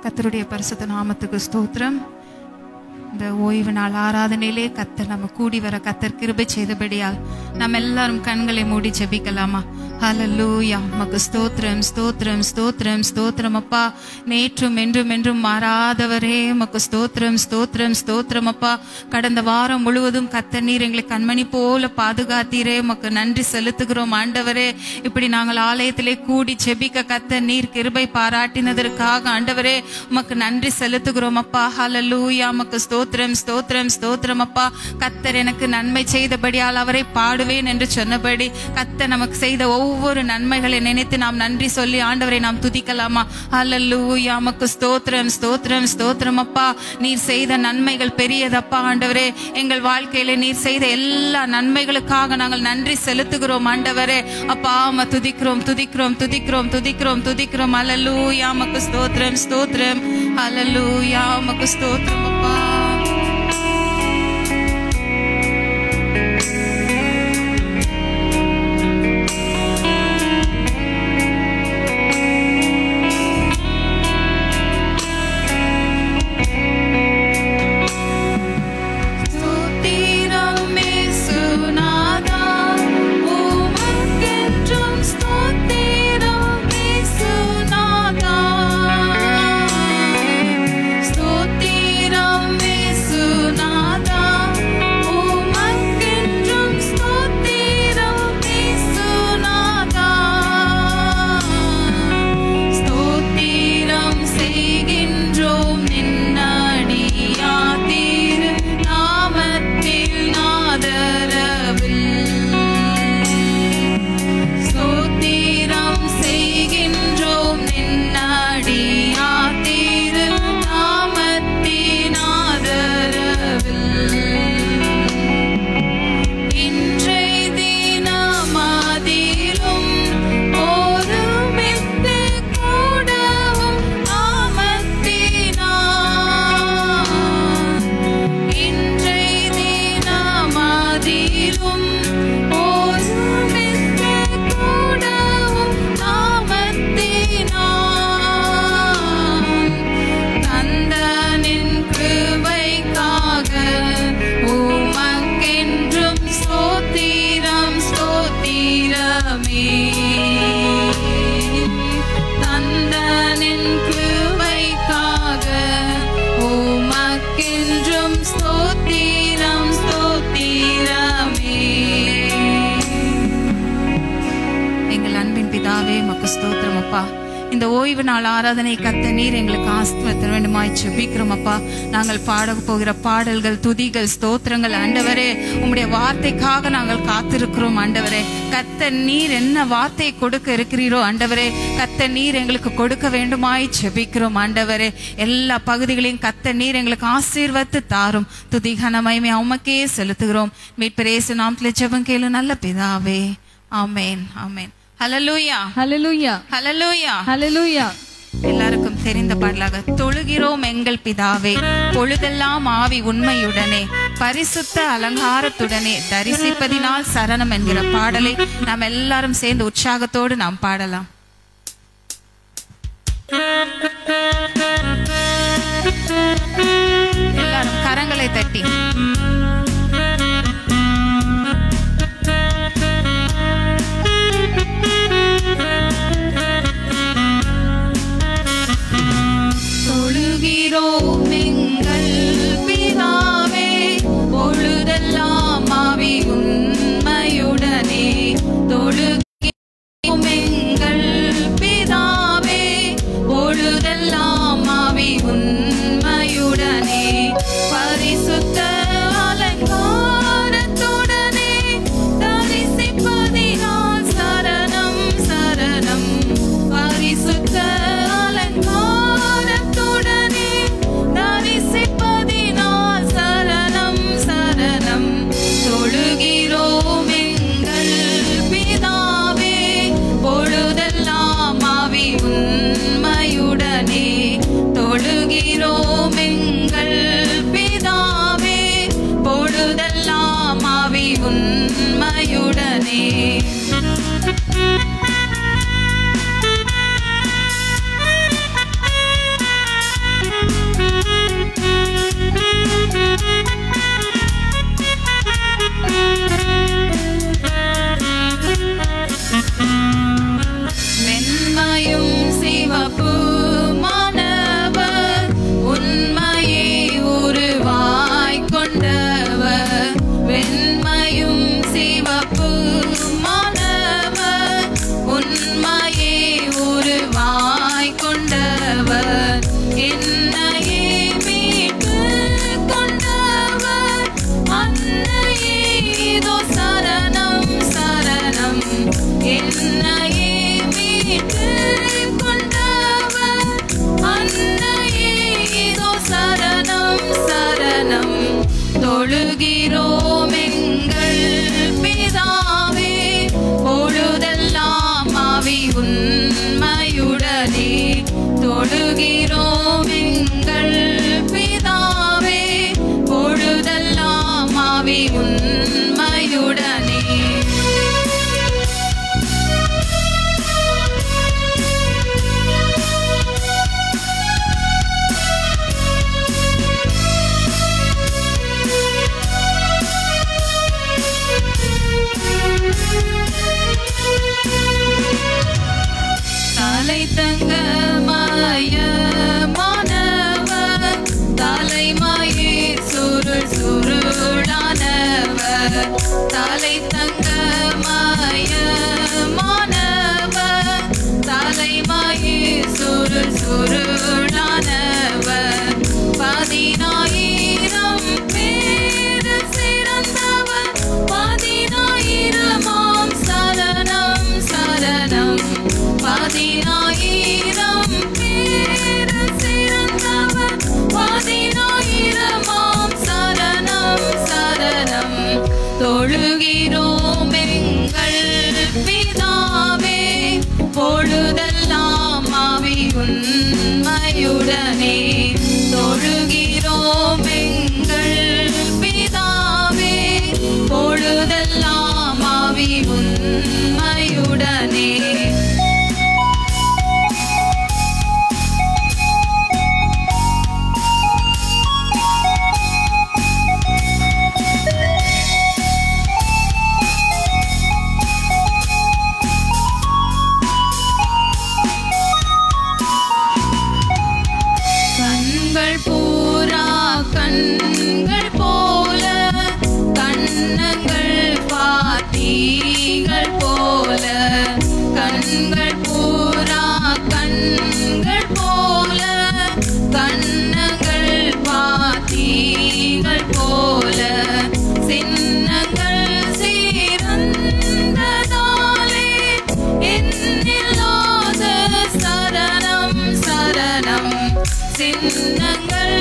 கத்தருடைய பரிசுத்த நாமத்துக்கு ஸ்தோத்திரம் இந்த ஓய்வு நாள் ஆராதனையிலே கத்தர் நம்ம கூடி வர கத்தர் கிருபை செய்தபடியால் நம்ம எல்லாரும் கண்களை மூடி ஜெபிக்கலாமா ஹalleluya மக்கு ஸ்தோத்திரம் ஸ்தோத்திரம் ஸ்தோத்திரம் ஸ்தோத்திரம் அப்பா நேற்றும் என்றும் என்றும் மாறாதவரே மக்கு ஸ்தோத்திரம் ஸ்தோத்திரம் ஸ்தோத்திரம் அப்பா கடந்த வாரம் முழுவதும் கத்தர் நீர் எங்களை கண்மணி போல பாதுகாத்தீரே மக்கு நன்றி செலுத்துகிறோம் ஆண்டவரே இப்படி நாங்கள் ஆலயத்திலே கூடி ஜெபிக்க கத்தர் நீர் கிருபை பாராட்டினதற்காக ஆண்டவரே உமக்கு நன்றி செலுத்துகிறோம் அப்பா ஹalleluya மக்கு ஸ்தோத்திரம் ஸ்தோத்திரம் ஸ்தோத்திரம் அப்பா கத்தர் எனக்கு நன்மை செய்தபடியால் அவரை பாடுவேன் என்று சொன்னபடி கத்தர் நமக்கு செய்த ஒவ்வொரு நன்மைகளை நினைத்து நாம் நன்றி சொல்லி ஆண்டவரை நாம் துதிக்கலாமா ஹalleluya மக்கு ஸ்தோத்திரம் ஸ்தோத்திரம் ஸ்தோத்திரம் அப்பா நீர் செய்த நன்மைகள் பெரியதப்பா ஆண்டவரே எங்கள் வாழ்க்கையில நீர் செய்த எல்லா நன்மைகளுக்காக நாங்கள் நன்றி செலுத்துகிறோம் ஆண்டவரே அப்பா ஆமா துதிக்கிறோம் துதிக்கிறோம் துதிக்கிறோம் துதிக்கிறோம் துதிக்கிறோம் ஹalleluya மக்கு ஸ்தோத்திரம் ஸ்தோத்திரம் ஹalleluya மக்கு ஸ்தோத்திரம் அப்பா ஸ்தோத்திரம் இயேசுநாதா உமக்கென்றும் ஸ்தோத்திரம் இயேசுநாதா ஸ்தோத்திரம் இயேசுநாதா உமக்கென்றும் ஸ்தோத்திரம் இயேசுநாதா ஸ்தோத்திரம் செய்கின்றோம் நின்னடியா திரு நாமத்தில் நாதரவில் ஸ்தோத்திரம் செய்கின்றோம் நின்னடியா திரு நாமத்தின் ஆதரவில் இன்றை தினமாதிலும் ஒருமித்து கூடவும் நாமத்தினார். இன்றை தினமாதிலும் ஒருமித்து கூடவும் நாமத்தினார். தந்தனின் கிருபைக்காக உமக்கென்றும் ஸ்தோத்திரம் ஸ்தோத்திரமே தந்தனின் கிருபைக்காக உமக்கென்றும் ஸ்தோத்திரம் ஸ்தோத்திரமே எங்கள் அன்பின் பிதாவே மக்கு ஸ்தோத்திரம் அப்பா இந்த ஓய்வு நாள் ஆராதனை கத்த நீர் எங்களுக்கு ஆஸ்திரத்த வேண்டுமாய் செபிக்கிறோம் அப்பா நாங்கள் பாட போகிற பாடல்கள் துதிகள் ஸ்தோத்திரங்கள் ஆண்டவரே உம்முடைய வார்த்தைக்காக நாங்கள் காத்திருக்கிறோம் ஆண்டவரே கத்த நீர் என்ன வார்த்தை கொடுக்க இருக்கிறீரோ ஆண்டவரே கத்த நீர் எங்களுக்கு கொடுக்க வேண்டுமாய் செபிக்கிறோம் ஆண்டவரே எல்லா பகுதிகளையும் கத்த நீர் எங்களுக்கு ஆசீர்வத்து தாரும் துதிகன மகிமை உமக்கே செலுத்துகிறோம் மீட்பரேசு நாமத்தில் ஜெபம் கேளு நல்ல பிதாவே ஆமென் ஆமென் ஹalleluya ஹalleluya ஹalleluya ஹalleluya எல்லாருக்கும் தெரிந்த பாடலாக தொழுகிறோம் எங்கள் பிதாவே பொழுதெல்லாம் ஆவி உண்மையுடனே பரிசுத்த அலங்காரத்துடனே தரிசிப்பதினால் சரணம் என்கிற பாடலை நாம் எல்லாரும் சேர்ந்து உற்சாகத்தோடு நாம் பாடலாம் எல்லாரும் கரங்களை தட்டி தொழுகிறோம் எங்கள் பிதாவே பொழுதெல்லாம் ஆவி உண்மையுடனே தொழுகிறோம் எங்கள் பிதாவே பொழுதெல்லாம் ஆவி உண்மையுடனே பரிசுத்த அலங்காரத்துடனே தரிசிப்பதினால் சரணம் சரணம் பரிசுத்த அலங்காரத்துடனே தரிசிப்பதினால் சரணம் சரணம் தொழுகிறோம் எங்கள் பிதாவே பொழுதெல்லாம் ஆவி உண்மையுடனே தொழுகிறோம் எங்கள் பிதாவே தொழுகிறோம் எங்கள் பிதாவே பொழுதெல்லாம் ஆவி உண்மையுடனே தொழுகிறோம் எங்கள் பிதாவே பொழுதெல்லாம் ஆவி உண்மையுடனே தலை தங்க மாயமானவர் தலைமாயே சுருள் சுருளானவர் தலை தங்க மாயமானவர் தலைமாயே சுருள் சுருளானவர் பதினாயிரம் பேர் சிறந்தவர் பதினாயிரமாம் சரணம் சரணம் பதினாயிரம் பேர் சிறந்தவர் பதினாயிரமாம் சரணம் சரணம் தொழுகிறோம் எங்கள் பிதாவே பொழுதெல்லாம் ஆவி உண்மையுடனே தொழுகிறோம் எங்கள் பிதாவே பொழுதெல்லாம் ஆவி உண்மையுடனே கண்கள் பூரா கண்கள் போல கண்ணங்கள் பாத்தீகள் போல கண்கள் பூரா கண்கள் போல கண்ணங்கள் பாத்தீகள் போல சின்னங்கள் சீரந்ததாலே என்னில்லாத சரணம் சரணம் சின்னங்கள்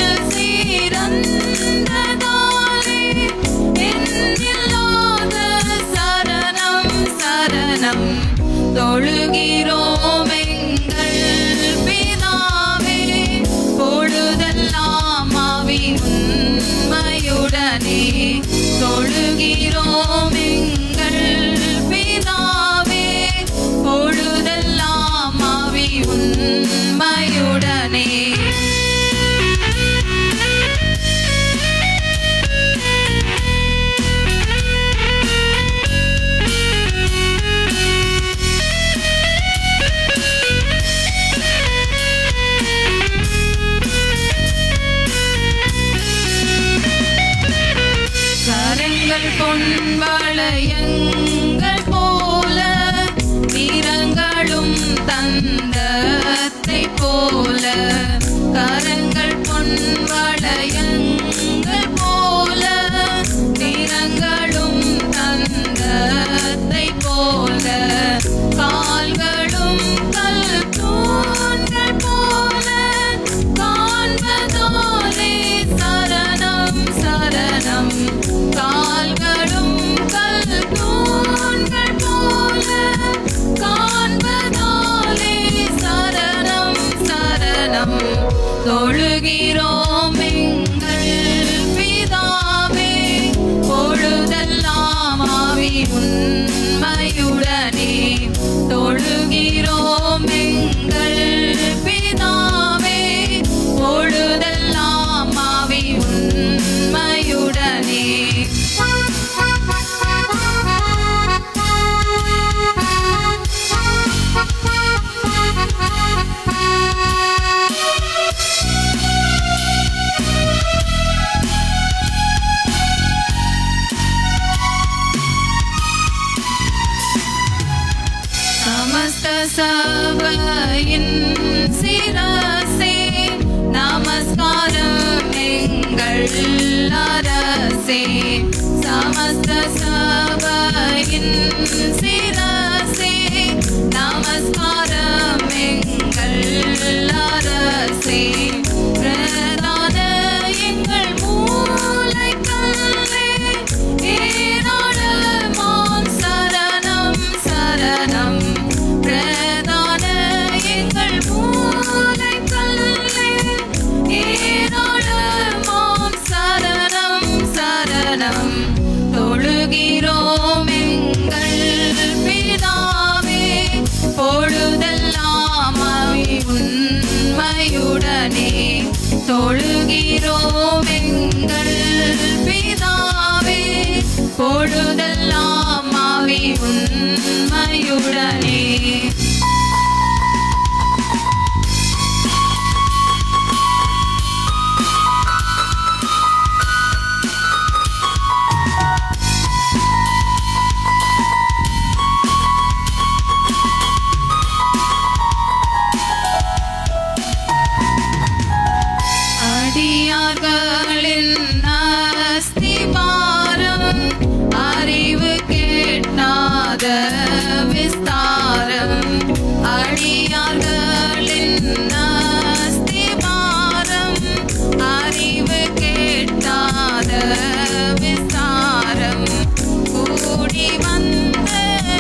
சீரந்ததாலே என்னில்லாத சரணம் சரணம் தொழுகிறோம் எங்கள் பிதாவே பொழுதெல்லாம் ஆவி உண்மையுடனே தொழுகிறோம் எங்கள் பிதாவே பொழுதெல்லாம் ஆவி உண்மையுடனே கரங்கள் பொன்வளையங்கள் போல நிறங்களும் தந்தத்தை போல கரங்கள் பொன்வளையங்கள் போல நிறங்களும் தந்தத்தை போல கால்களும் கல் தூண்கள் போல காண்பதாலே சரணம் சரணம் கால்களும் கல் தூண்கள் போல காண்பதாலே சரணம் சரணம் தொழுகிறோம் எங்கள் பிதாவே பொழுதெல்லாம் ஆவி உண்மையுடனே தொழுகிறோம் எங்கள் பிதாவே பொழுதெல்லாம் ஆவி உண்மையுடனே சமஸ்த சபையின் சிரசே நமஸ்காரம் எங்கள் அரசே சமஸ்த சபையின் சிரசே நமஸ்காரம் எங்கள் அரசே பிரதான எங்கள் மூளைக்கல் தொழுகிறோம் எங்கள் பிதாவே பொழுதெல்லாம் ஆவி உண்மையுடனே அடியார்களின் அஸ்திபாரம் அறிவு கேட்டாத விஸ்தாரம் அடியார்களின் அஸ்திபாரம் அறிவு கேட்டாத விஸ்தாரம் கூடி வந்த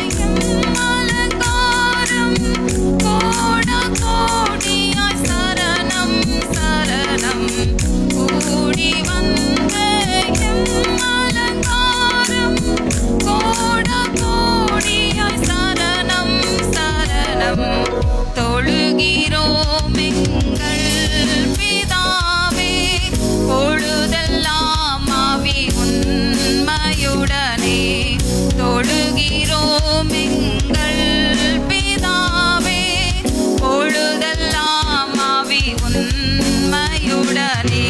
எம்மலங்காரம் கோட கோடியாய் சரணம் சரணம் கூடி வந்த எம்மலங்காரம் கோட கோடியாய் சரணம் சரணம் தொழுகிறோம் எங்கள் பிதாவே பொழுதெல்லாம் ஆவி உண்மையுடனே தொழுகிறோம் எங்கள் பிதாவே பொழுதெல்லாம் ஆவி உண்மையுடனே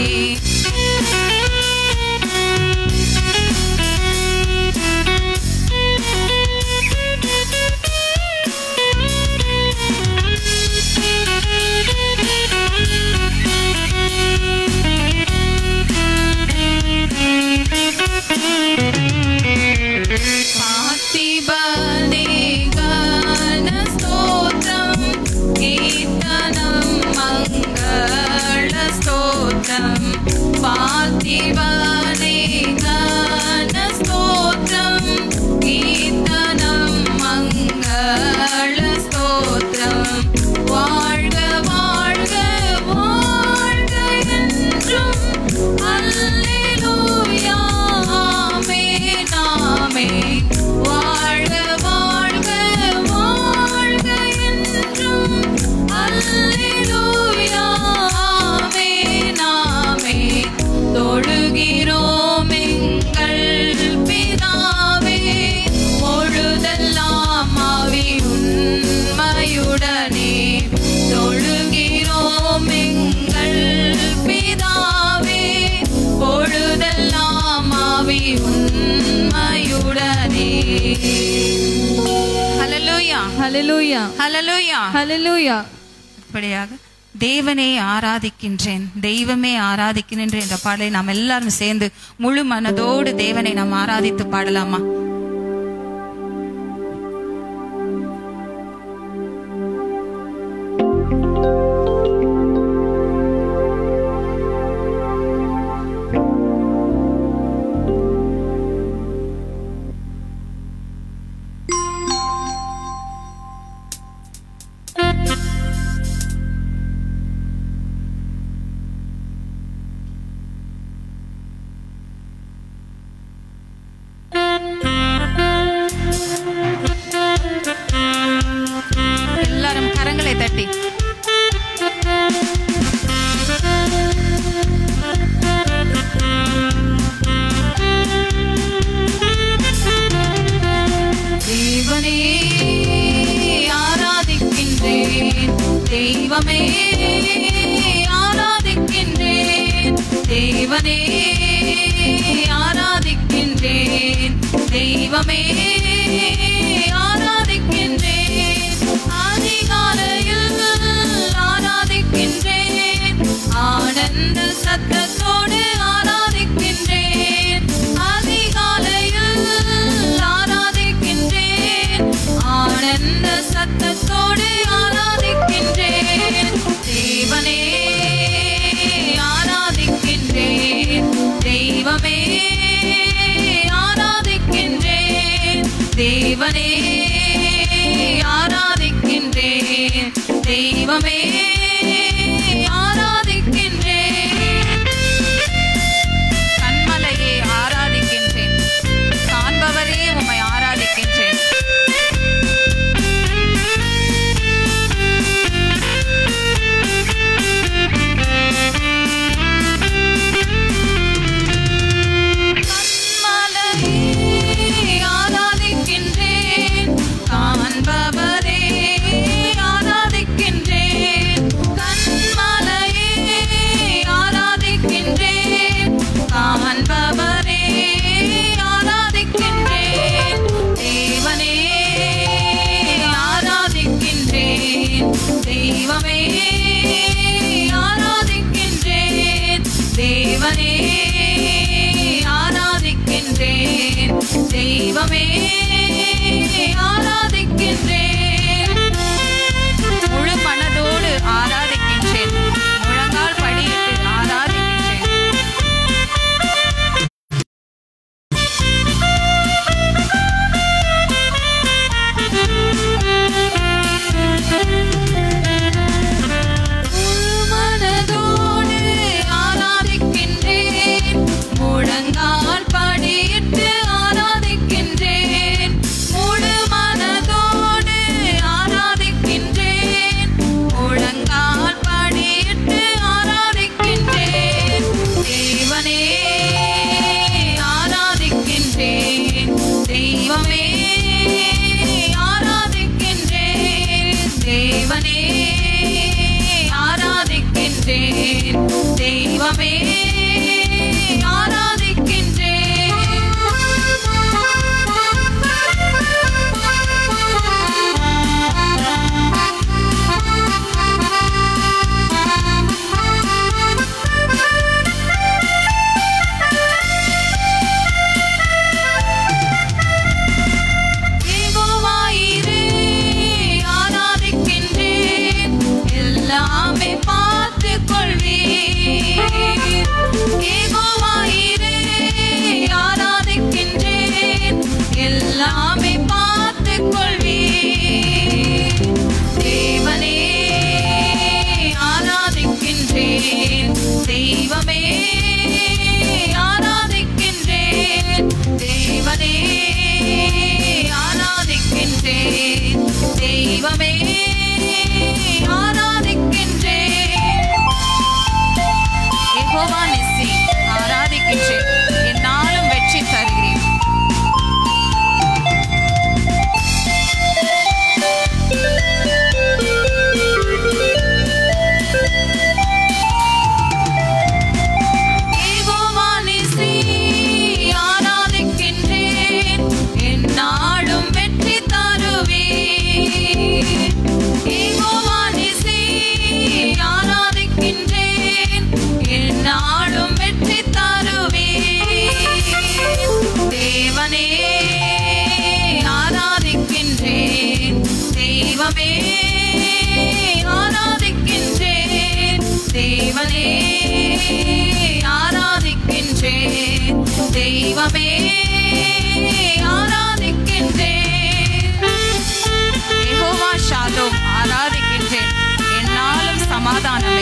பார்த்திபனே கனஸ்தோத்திரம், கீர்த்தனம் மங்கள ஸ்தோத்திரம். பார்த்திபனே கனஸ்தோத்திரம், கீர்த்தனம் மங்கள ஸ்தோத்திரம். வாழ்க வாழ்க வாழ்க என்றும் அல்லேலூயா ஆமென் ஆமென் வாழ்க வாழ்க வாழ்க என்றும் அல்லேலூயா ஆமென் ஆமென் தொழுகிறோம் எங்கள் பிதாவே பொழுதெல்லாம் ஆவி உண்மையுடனே தொழுகிறோம் எங்கள் பிதாவே பொழுதெல்லாம் ஆவி உண்மையுடனே ஹalleluya ஹalleluya ஹalleluya ஹalleluya இப்படியாக தேவனை ஆராதிக்கின்றேன் தெய்வமே ஆராதிக்கின்றேன் என்ற பாடலை நாம் எல்லாரும் சேர்ந்து முழு மனதோடு தேவனை நாம் ஆராதித்து பாடலாமா எல்லாரும் கரங்களை தட்டி தேவனே ஆராதிக்கின்றேன் தெய்வமே ஆராதிக்கின்றேன் தேவனே ஆராதிக்கின்றேன் தெய்வமே ஆராதிக்கின்றேன் அதிகாலையில் ஆராதிக்கின்றேன் ஆனந்த சத்தத்தோடு ஆராதிக்கின்றேன் அதிகாலையில் ஆராதிக்கின்றேன் ஆனந்த சத்தத்தோடு ஆராதிக்கின்றேன் தேவனே ஆராதிக்கின்றேன் தெய்வமே ஆராதிக்கின்றேன் தேவனே ஆராதிக்கின்றேன் தெய்வமே ஆராதிக்கின்றேன் கண்மலையே ஆராதிக்கின்றேன் காண்பவரே உம்மை ஆராதிக்கின்றேன் தேவனே ஆராதிக்கின்றேன் தெய்வமே ஆராதிக்கின்றேன் முழு மனதோடு ஆராதிக்கின்றேன் முழங்கால் படியிட்டு ஆராதிக்கின்றேன் முழு மனதோடு ஆராதிக்கின்றேன் முழங்கால் படியிட்டு ஆராதிக்கின்றேன் முழு மனதோடு ஆராதிக்கின்றேன் முழங்கால் படியிட்டு ஆராதிக்கின்றேன் தேவனே ஆராதிக்கின்றேன் தெய்வமே ஆராதிக்கின்றேன் தேவனே ஆராதிக்கின்றேன் தெய்வமே யெகோவாயிரே, ஆராதிக்கின்றேன். எல்லாமே பார்த்துக் கொள்வீர். யெகோவாயிரே, ஆராதிக்கின்றேன். எல்லாமே பார்த்துக் கொள்வீர். தேவனே ஆராதிக்கின்றேன் தெய்வமே ஆராதிக்கின்றேன் தேவனே ஆராதிக்கின்றேன் தெய்வமே ஆராதிக்கின்றேன் யெகோவா நிஸ்ஸி ஆராதிக்கின்றேன் என்னாலும் வெற்றி தருகிறேன் யெகோவா நிஸ்ஸி ஆராதிக்கின்றேன் என்னாலும் வெற்றி தருவீர் யெகோவா நிஸ்ஸி ஆராதிக்கின்றேன் என்னாலும் வெற்றி தருவீர் தேவனே ஆராதிக்கின்றேன் தெய்வமே ஆராதிக்கின்றேன் தேவனே ஆராதிக்கின்றேன் தெய்வமே ஆராதிக்கின்றேன் யெகோவா ஷாலோம் ஆராதிக்கின்றேன் என்னாலும் சமாதானமே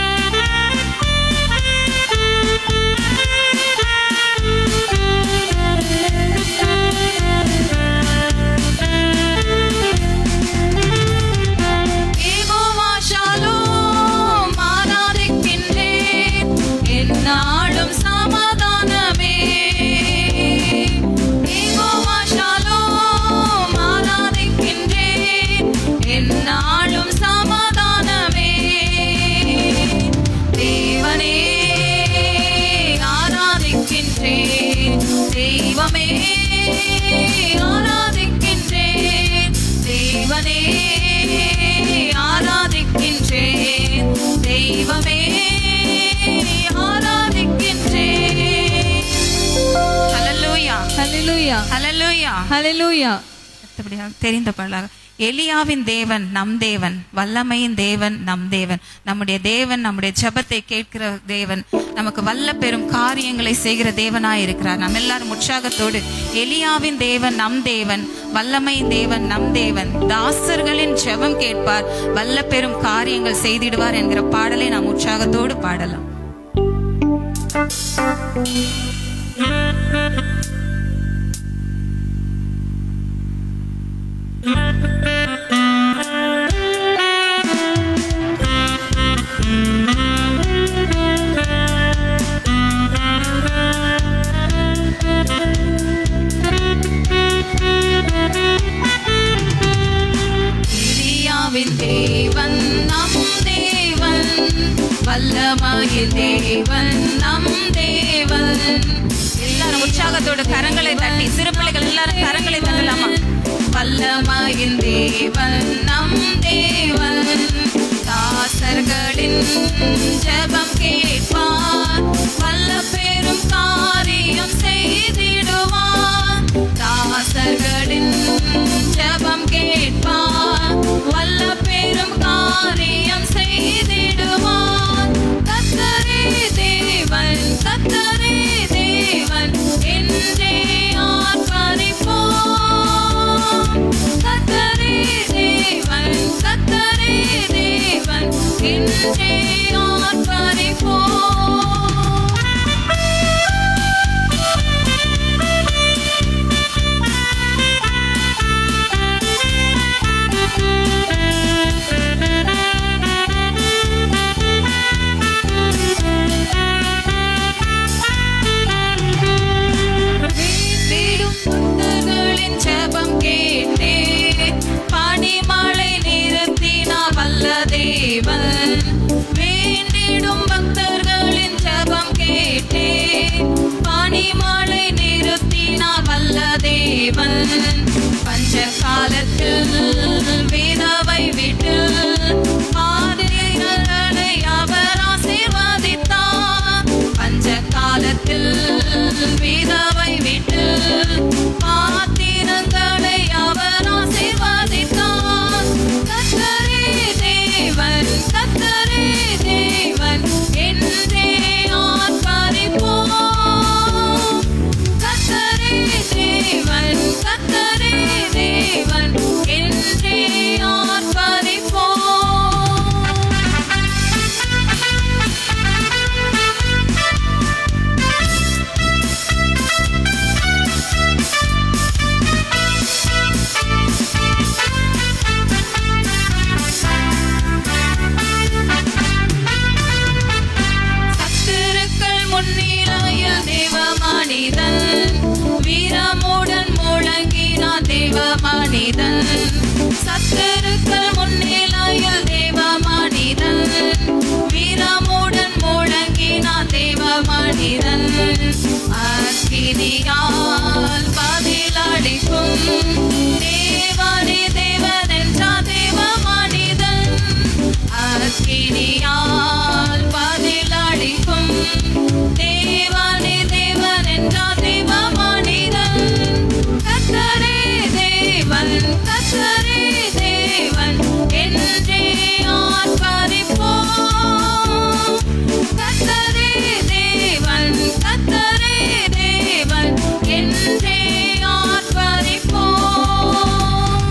யெகோவா ஷாலோம் ஆராதிக்கின்றேன் என்னாலும் சமாதானமே யெகோவா ஷாலோம் ஆராதிக்கின்றேன் என்னாலும் சமாதானமே தேவனே ஆராதிக்கின்றேன் தெய்வமே ஆராதிக்கின்றேன் தேவனே ஆராதிக்கின்றேன் தெய்வமே ஆராதிக்கின்றேன் ஹalleluya ஹalleluya ஹalleluya ஹalleluya அடுத்தபடியாக தெரிந்த பாடலாக எலியாவின் தேவன் நம் தேவன் வல்லமையின் தேவன் நம் தேவன் நம்முடைய தேவன் நம்முடைய ஜெபத்தை கேட்கிற தேவன் நமக்கு வல்ல பெரும் காரியங்களை செய்கிற தேவனாய் இருக்கிறார் நம்ம எல்லாரும் உற்சாகத்தோடு எலியாவின் தேவன் நம் தேவன் வல்லமையின் தேவன் நம் தேவன் தாசர்களின் ஜெபம் கேட்பார் வல்ல பெரும் காரியங்கள் செய்திடுவார் என்கிற பாடலை நாம் உற்சாகத்தோடு பாடலாம் எலியாவின் தேவன் நம் தேவன் வல்லமையின் தேவன் நம் தேவன் எல்லாரும் உற்சாகத்தோட கரங்களை தட்டி சிறு பிள்ளைகள் எல்லாரும் கரங்களை தட்டலாமா வல்லமையின் தேவன் நம் தேவன் தாசர்களின் ஜெபம் கேட்பார் வல்ல மனிதன் அக்கினியால் பதிலளிக்கும் தேவனே தேவன் என்றா தேவ மனிதன் அக்கினியால் பதிலளிக்கும் தேவனே தேவன் என்றா தேவ மனிதன் கத்தரே தேவன் கத்தரே தேவன் என்றே ஆர்ப்பரிப்போம் கத்தரே தேவன் கத்தரே தேவன் என்றே ஆர்ப்பரிப்போம்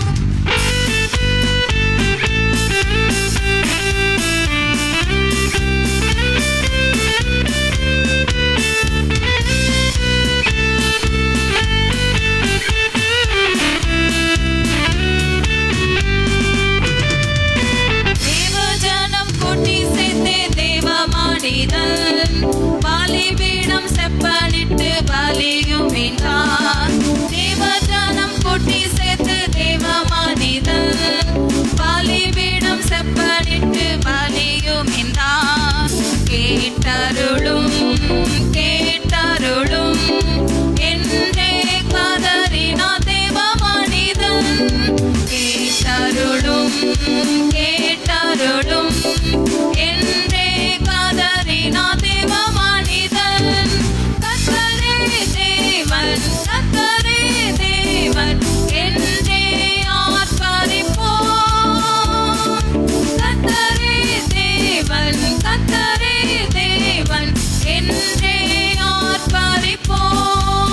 தேவஜனம் கூட்டி சேர்த்தே தேவ மனிதன் பலிபீடம் செப்பனிட்டு பலியும் மீண்டார் தேவஜனம் கூட்டி சேர்த்து தேவ மனிதன் பலிபீடம் செப்பனிட்டு பலியும் மீண்டார் கேட்டருளும் கேட்டருளும் என்றே கதறினா தேவ மனிதன் கேட்டருளும் கேட்டருளும் என்றே கதறினா தேவ மனிதன் கத்தரே தேவன் கத்தரே தேவன் என்றே ஆர்ப்பரிப்போம் கத்தரே தேவன் கத்தரே தேவன் என்றே ஆர்ப்பரிப்போம்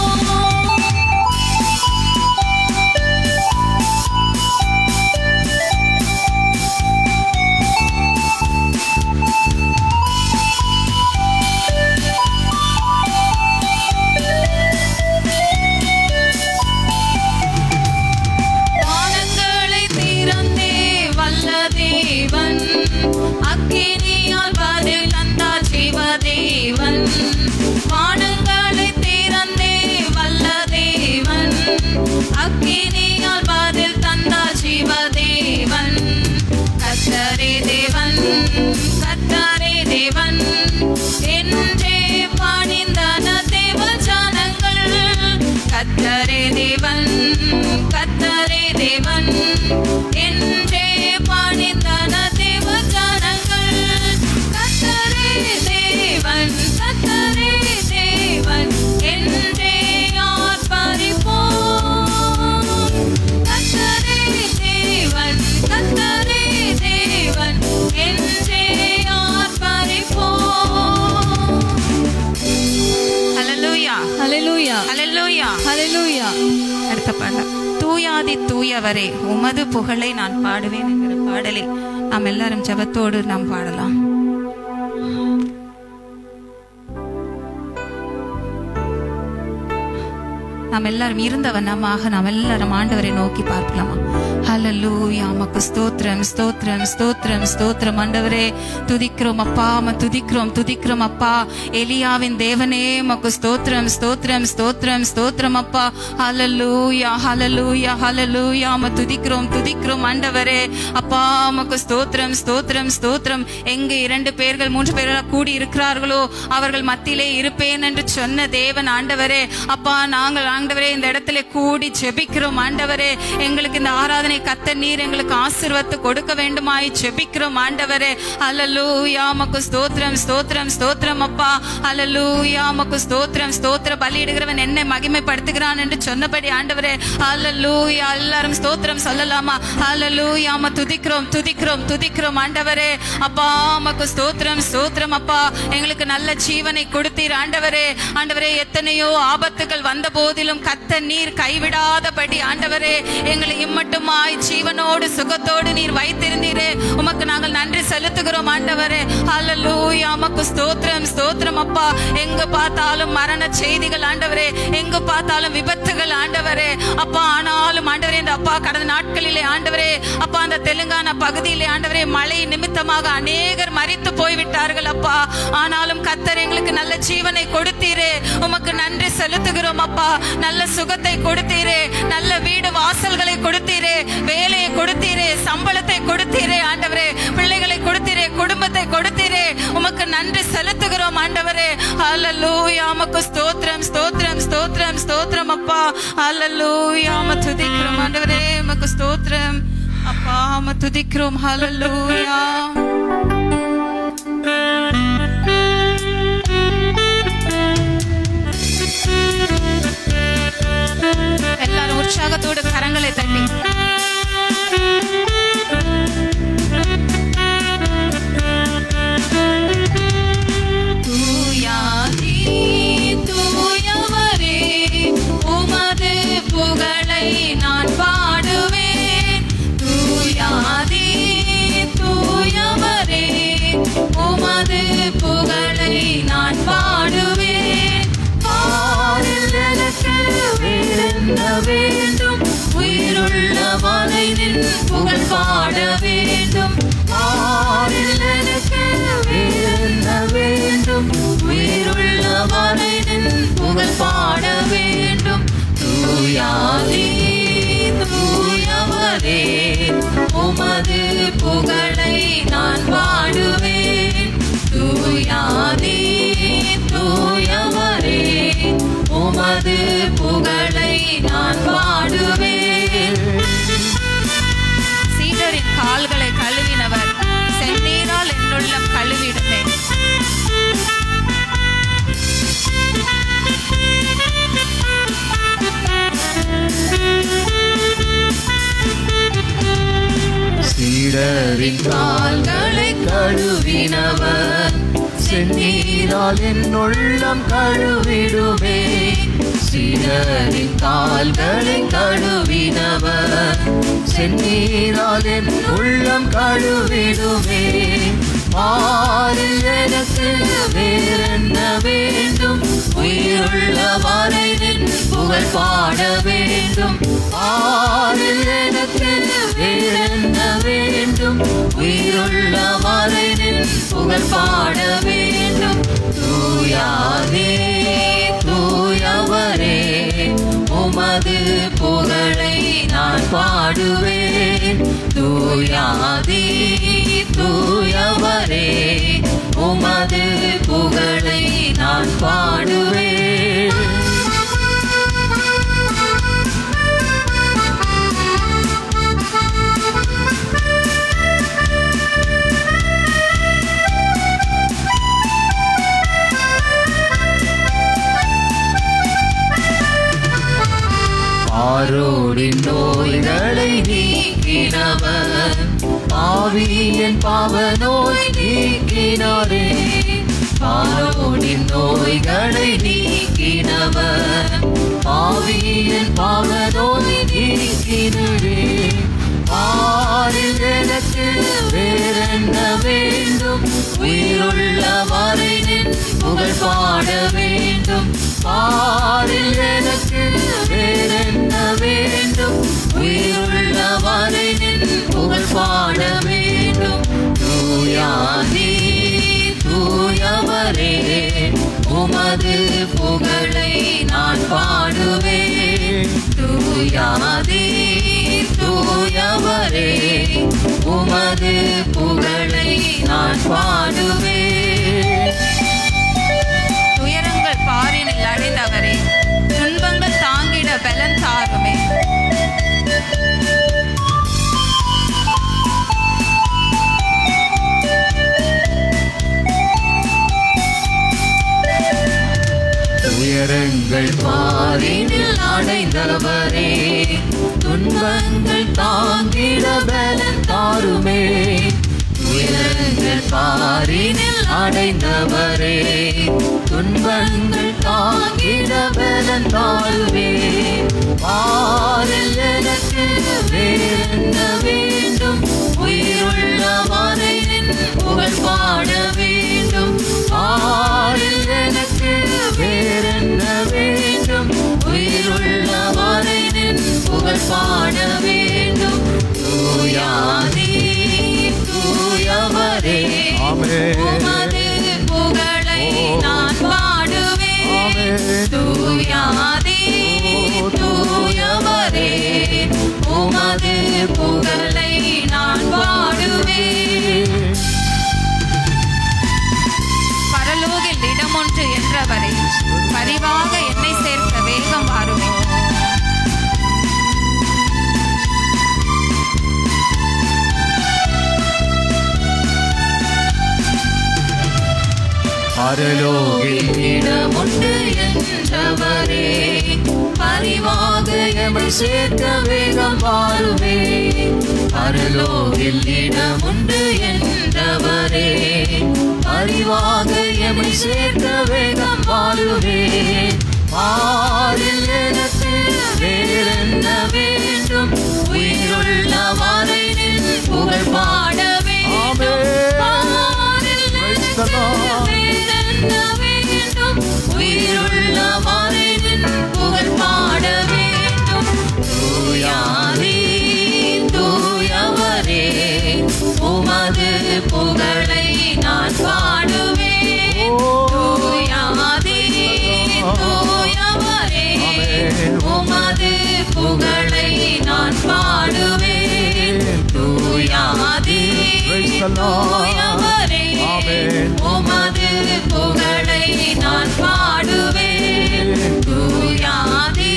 வானங்களை திறந்தே வல்ல தேவன் அக்கினியால் பதில் தந்தா ஜீவ தேவன் வானங்களை திறந்தே வல்ல தேவன் அக்கினியால் பதில் தந்தா ஜீவ தேவன் கத்தரே தேவன் கத்தரே தேவன் என்றே பணிந்தன தேவ ஜனங்கள் கத்தரே தேவன் கத்தரே தேவன் என்றே பணிந்தன தேவ ஜனங்கள் கத்தரே தேவன் கத்தரே தேவன் என்றே ஆர்ப்பரிப்போம் கத்தரே தேவன் கத்தரே தேவன் என்றே ஆர்ப்பரிப்போம் ஹalleluya ஹalleluya ஹalleluya ஹalleluya அடுத்த பாடல் தூயாதி தூயவரே உமது புகழை நான் பாடுவேன் என்கிற பாடலை நாம் எல்லாரும் ஜெபத்தோடு நாம் பாடலாம் நாம் எல்லாரும் இருந்த வண்ணமாக நாம் எல்லாரும் ஆண்டவரை நோக்கி பார்க்கலாமா ஹalleluya உமக்கு ஸ்தோத்திரம் ஸ்தோத்திரம் ஸ்தோத்திரம் ஸ்தோத்திரம் ஆண்டவரே துதிக்கிறோம் அப்பா ம துதிக்கிறோம் துதிக்கிறோம் அப்பா எலியாவின் தேவனே உமக்கு ஸ்தோத்திரம் ஸ்தோத்திரம் ஸ்தோத்திரம் ஸ்தோத்திரம் அப்பா ஹalleluya ஹalleluya ஹalleluya ம துதிக்கிறோம் துதிக்கிறோம் ஆண்டவரே அப்பா உமக்கு ஸ்தோத்திரம் ஸ்தோத்திரம் ஸ்தோத்திரம் எங்கு இரண்டு பேர்கள் மூன்று பேர்கள் கூடி இருக்கிறார்களோ அவர்கள் மத்தியிலே இருப்பேன் என்று சொன்ன தேவன் ஆண்டவரே அப்பா நாங்கள் ஆண்டவரே இந்த இடத்துல கூடி ஜெபிக்கிறோம் ஆண்டவரே எங்களுக்கு இந்த ஆராதனை கத்த நீர் எங்களுக்கு ஆசீர்வாதத்தை கொடுக்க வேண்டுமாய் ஜெபிக்கிறோம் ஆண்டவரே அல்லலூயா மக்கு ஸ்தோத்திரம் ஸ்தோத்திரம் ஸ்தோத்திரம் அப்பா அல்லலூயா மக்கு ஸ்தோத்திரம் ஸ்தோத்திர பலியிடுகிறவன் என்னை மகிமைப்படுத்துகிறான் என்று சொன்னபடி ஆண்டவரே அல்லலூயா எல்லாரும் ஸ்தோத்திரம் சொல்லலாமா அல்லலூயா ம துதிக்கிறோம் துதிக்கிறோம் துதிக்கிறோம் ஆண்டவரே அப்பா மக்கு ஸ்தோத்திரம் ஸ்தோத்திரம் அப்பா எங்களுக்கு நல்ல ஜீவனை கொடுத்தீர் ஆண்டவரே ஆண்டவரே எத்தனையோ ஆபத்துகள் வந்த போதிலும் கத்த நீர் கைவிடாதபடி ஆண்டவரே எங்களை இம்மட்டுமாய் ஜீவனோடு சுகத்தோடு நீர் வைத்திருந்தீரே உமக்கு நாங்கள் நன்றி செலுத்துகிறோம் ஆண்டவரே ஹalleluya உமக்கு ஸ்தோத்திரம் ஸ்தோத்திரம் அப்பா எங்க பார்த்தாலும் மரண செய்திகள் ஆண்டவரே எங்க பார்த்தாலும் விபத்துகள் ஆண்டவரே அப்பா ஆனாலும் ஆண்டவரே இந்த அப்பா கடந்த நாட்களிலே ஆண்டவரே அப்பா அந்த தெலுங்கானா பகுதியிலே ஆண்டவரே மழை நிமித்தமாக அநேகர் மரித்து போய்விட்டார்கள் அப்பா ஆனாலும் கத்தர் எங்களுக்கு நல்ல ஜீவனை கொடுத்தீரே உமக்கு நன்றி செலுத்துகிறோம் அப்பா நல்ல சுகத்தை கொடுத்தீரே நல்ல வீடு வாசல்களை கொடுத்தீரே வேலையை கொடுத்தீரே சம்பளத்தை கொடுத்தீரே ஆண்டவரே பிள்ளைகளை கொடுத்தீரே குடும்பத்தை கொடுத்தீரே உமக்கு நன்றி செலுத்துகிறோம் ஆண்டவரே ஹalleluya உமக்கு ஸ்தோத்திரம் ஸ்தோத்திரம் ஸ்தோத்திரம் ஸ்தோத்திரம் அப்பா ஹalleluya உம துதிக்கிறோம் ஆண்டவரே உமக்கு ஸ்தோத்திரம் அப்பா உம துதிக்கிறோம் ஹalleluya எல்லாரும் உற்சாகத்தோடு கரங்களை தட்டி தூயாதி தூயவரே உமது புகழை நான் பாடுவேன் தூயாதி தூயவரே உமது புகழை நான் பாடுவேன் பாரில் எனக்கு வேறென்ன வேண்டும் உயிருள்ள மனிதன் புகழ் பாட வேண்டும் பாரில் எனக்கு வேறென்ன வேண்டும் உயிருள்ள மனிதன் புகழ் பாட வேண்டும் தூயாதி தூயவரே உமது புகழை நான் பாடுவேன் தூயாதி தூயவரே உமது புகழை நான் பாடுவேன் சீடரின் கால்களை கழுவினவர் செந்நீரால் என்னுள்ளம் கழுவிடுமே சீடரின் கால்களை கழுவினவர் செந்நீரால் என் உள்ளம் கழுவிடுமே சீடரின் கால்களை கழுவினவர் செந்நீரால் என் உள்ளம் கழுவிடுமே மாறில் எனக்கு வேறென்ன வேண்டும் உயிருள்ள மறைவின் புகழ் பாட வேண்டும் ஆறில் எனக்கு வேறென்ன வேண்டும் உயிருள்ள மறைவின் புகழ் பாட வேண்டும் தூயாதே தூயவரே உமது புகழை நான் பாடுவேன் தூயாதே தூயவரே உமது புகழை நான் பாடுவேன் ஆரோடின் நோய்களை நீக்கினவர் பாவியன் பாவ நோய் நீக்கினாரே ஆரோடின் நோய்களை நீக்கினவர் பாவியன் பாவ நோய் நீக்கினரே ஆறில் எனக்கு வேறென்ன வேண்டும் உயிருள்ள மறைவின் புகழ் பாட வேண்டும் ஆறில் எனக்கு வேறென்ன வேண்டும் உயிருள்ள மறைவின் புகழ் பாட வேண்டும் தூயாதி தூயவரே உமது புகழை நான் பாடுவேன் தூயாதி தூயவரே உமது புகழை நான் பாடுவேன் துயரங்கள் பாரினில் அடைந்தவரே துன்பங்கள் தாங்கிட பலன் தாருமே துயரங்கள் பாரினில் அடைந்தவரே துன்பங்கள் தாங்கிட பலன் தாருமே துயரங்கள் பாரினில் அடைந்தவரே துன்பங்கள் தாங்கிட பலன் தாருமே பாரில் எனக்கு வேறென்ன வேண்டும் உயிருள்ள மறைவின் புகழ் பாட வேண்டும் பாரில் எனக்கு வேறென்ன வேண்டும் உயிருள்ள மறைவின் புகழ் பாட வேண்டும் தூயாதி தூயவரே ஆமென். உமது புகழை நான் பாடுவேன் ஆமென். தூயாதி தூயவரே உமது புகழை நான் பாடுவேன் என்றவரே பரிவாக என்னை சேர்க்க வேகம் வாருமே பரலோகில் இடமுண்டு என்றவரே பரிவாக எமை சேர்க்க வேகம் வாருமே பரலோகில் இடமுண்டு என்றவரே பரிவாக எமை சேர்க்க வேகம் வாருமே பாரில் எனக்கு வேறென்ன வேண்டும் உயிருள்ள வரை நின் புகழ் பாட வேண்டும் பாரில் Praise the எனக்கு Lord. வேறென்ன வேண்டும் உயிருள்ள வரை நின் புகழ் பாட வேண்டும் தூயாரே தூயவரே உமது புகழை நான் பாடுவேன் தூயாதே தூயவரே உமது புகழை நான் பாடுவேன் தூயாதே Praise the Lord. தூயவரே Amen. உமது புகழை நான் பாடுவேன் தூயாதே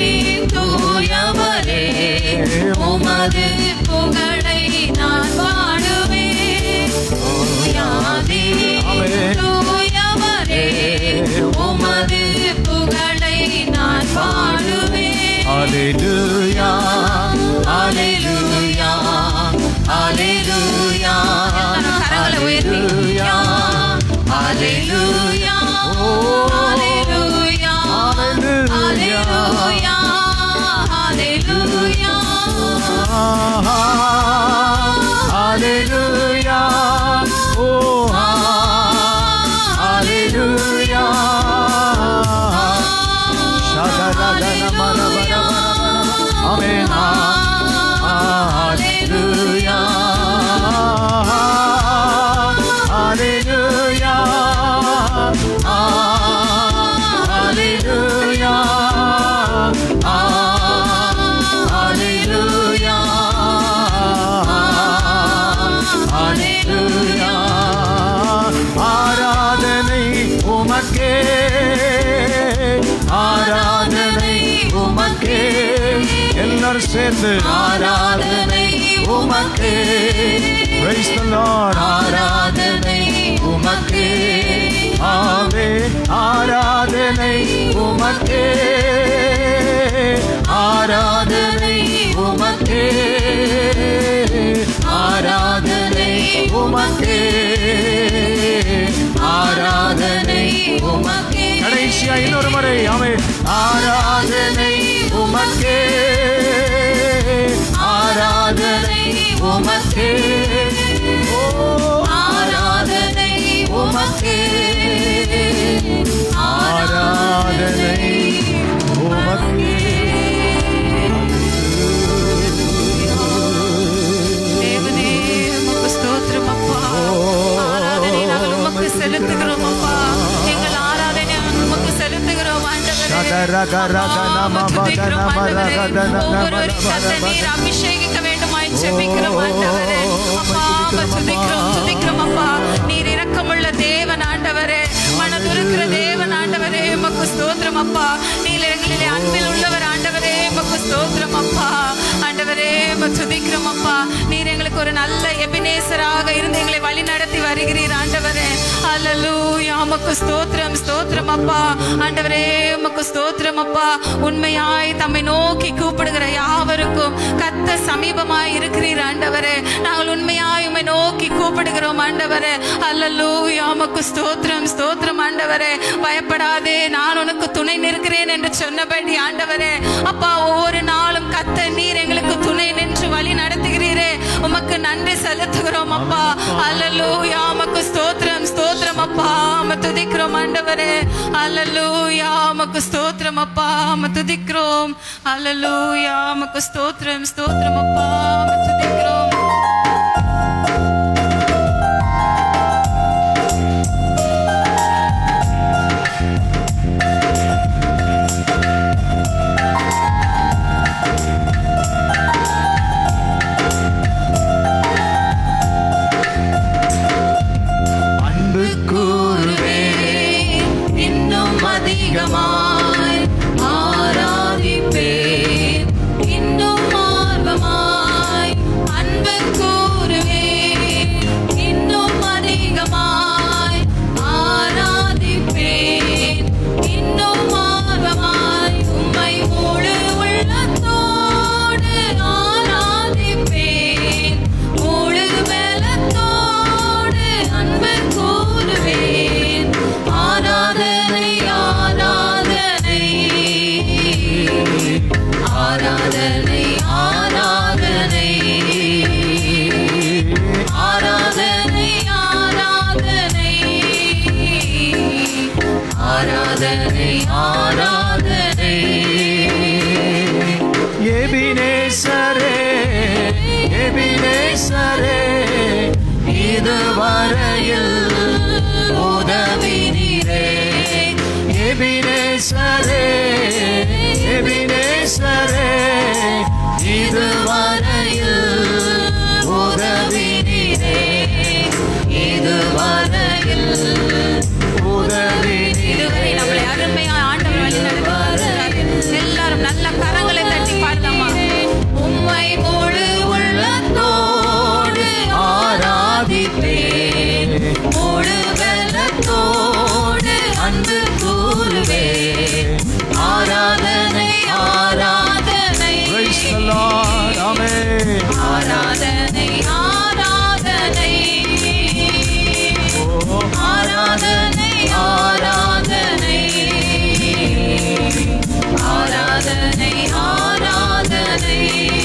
தூயவரே உமது புகழை நான் பாடுவேன் தூயாதே Amen. தூயவரே உமது புகழை நான் பாடுவேன் Hallelujah. Hallelujah. Hallelujah. எல்லாரும் கரங்களை உயர்த்தி. Hallelujah. Hallelujah. Hallelujah. Hallelujah. Hallelujah. Oh, hallelujah. Amen. Hallelujah. Hallelujah. Hallelujah. Hallelujah. ஆராதனை உமக்கே ஆராதனை உமக்கே எல்லாரும் சேர்ந்து ஆராதனை உமக்கே Praise the Lord ஆராதனை உமக்கே ஆவே ஆராதனை உமக்கே ஆராதனை உமக்கே ஆராதனை உமக்கே ஆராதனை உமக்கே கடைசியா இன்னொரு முறை அவை ஆராதனை உமக்கே ஆராதனை உமக்கே ஓ ஆராதனை உமக்கே ஆராதனை உமக்கே தேவனே உமக்கு ஸ்தோத்திரம் அப்பா ஆராதனை நாங்கள் உமக்கு செலுத்துகிறோம் அப்பா எங்கள் ஆராதனை நாங்கள் உமக்கு செலுத்துகிறோம் ஆண்டவரே சதரகரகனம துதிக்கிறோம் ஆண்டவரே. பதனம ஒவ்வொருவரையும் கர்த்தர் நீர் அபிஷேகிக்க வேண்டுமாய் ஜெபிக்கிறோம் ஆண்டவரே அப்பா உம்மை துதிக்கிறோம் துதிக்கிறோம் அப்பா நீர் இரக்கமுள்ள தேவன் ஆண்டவரே மனதுருக்கிற தேவன் ஆண்டவரே உமக்கு ஸ்தோத்திரம் அப்பா நீர் எங்களிலே அன்பில் உள்ளவர் ஆண்டவரே உமக்கு ஸ்தோத்திரம் அப்பா ஆண்டவரே உம்மை துதிக்கிறோம் அப்பா நீர் எங்களுக்கு ஒரு நல்ல எபினேசராக இருந்து எங்களை வழி நடத்தி வருகிறீர் ஆண்டவரே அல்லேலூயா உமக்கு ஸ்தோத்திரம் ஸ்தோத்திரம் அப்பா ஆண்டவரே உமக்கு ஸ்தோத்திரம் அப்பா உண்மையாய் தம்மை நோக்கி கூப்பிடுகிற யாவருக்கும் கத்த சமீபமாய் இருக்கிறீர் ஆண்டவரே நாங்கள் உண்மையாய் உம்மை நோக்கி கூப்பிடுகிறோம் ஆண்டவரே அல்லேலூயா உமக்கு ஸ்தோத்திரம் ஸ்தோத்திரம் ஆண்டவரே பயப்படாதே நான் உனக்கு துணை நிற்கிறேன் என்று சொன்னபடி ஆண்டவரே அப்பா ஒவ்வொரு நாளும் கத்த நீர் எங்களுக்கு துணை நின்று வழி நடத்துகிறீரே உமக்கு நன்றி செலுத்துகிறோம் அப்பா அல்லேலூயா உமக்கு ஸ்தோத்திரம் ஸ்தோத்திரம் அப்பா உம்மை துதிக்கிறோம் ஆண்டவரே அல்லேலூயா உமக்கு ஸ்தோத்திரம் அப்பா உம்மை துதிக்கிறோம் அல்லேலூயா உமக்கு ஸ்தோத்திரம் ஸ்தோத்திரம் அப்பா உம்மை துதிக்கிறோம் அன்பு கூறுவே இன்னும் ஆராதனை எபினேசரே எபினேசரே இதுவரையில் உதவி நீரே எபினேசரே எபினேசரே இதுவரையில் உதவி நீரே இதுவரையில் உதவி இதுவரை நம்மளை அருமையா ஆண்டவர் வழி நடத்துகிறார் எல்லாரும் நல்ல கரங்களை தட்டி பாடலாமா உம்மை முழு உள்ளத்தோடு ஆராதிப்பேன் முழு வெள்ளத்தோடு அன்பு கூறுவேன் ஆராதனை ஆராதனை Praise the Lord. Amen. ஆராதனை ஆராதனை Oh, ஆராதனை ஆராதனை ஆராதனை ஆராதனை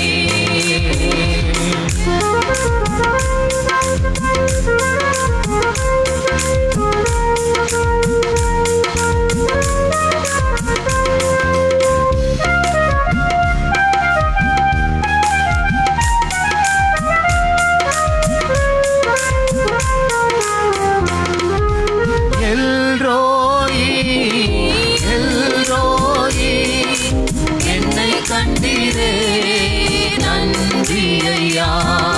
எல்ரோயி எல்ரோயி என்னை கண்டீரே நன்றி ஐயா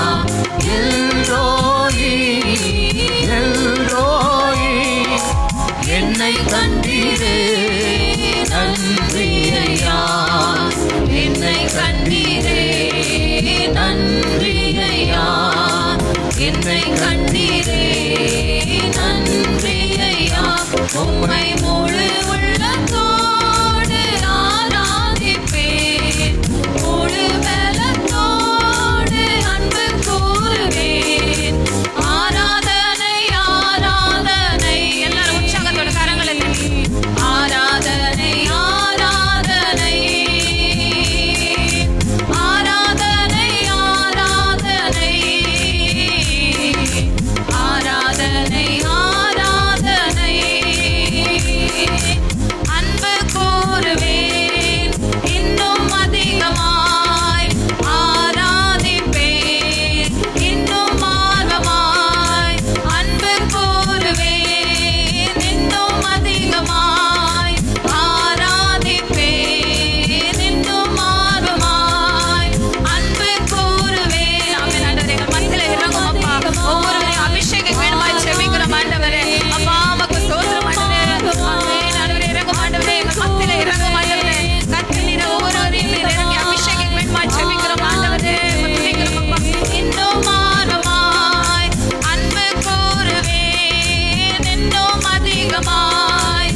எல்ரோயி எல்ரோயி என்னை கண்டீரே நன்றி ஐயா என்னை கண்டீரே நன்றி ஐயா என்னை கண்டீரே நன்றி ஐயா உம்மை முழு உள்ளத்தோடு ஆராதிப்பேன் முழு பலத்தோடு அன்பு கூறுவேன் ஆராதனை ஆராதனை எல்லாரும் உற்சாகத்தோட கரங்களை தட்டி ஆராதனை ஆராதனை ஆராதனை ஆராதனை ஆராதனை ஆராதனை அன்பு கூறுவேன் இன்னும் அதிகமாய் ஆராதிப்பேன் இன்னும் ஆர்வமாய் அன்பு கூறுவேன் இன்னும் அதிகமாய் ஆராதிப்பேன் இன்னும் ஆர்வமாய் அன்பு கூறுவேன் ஆமென் ஆண்டவரே எங்கள் மத்தியில இறங்கும் அப்பா ஒவ்வொருவரையும் அபிஷேகம் வேணுமாய் செபிக்கிறோம் ஆண்டவரே அப்பா உமக்கு ஸ்தோத்திரம் ஆண்டவரே ஆமென் ஆண்டவரே இறங்கும் ஆண்டவரே எங்கள் மத்தியில இறங்கும் ஆண்டவரே கர்த்தர் நீர் ஒவ்வொருவரையும் நீர் இறங்கி அபிஷேகம் வேணுமாய் செபிக்கிறோம் ஆண்டவரே உம்மை துதிக்கிறோம் அப்பா இன்னும் ஆர்வமாய் அன்பு கூறுவேன் இன்னும் அதிகமாய்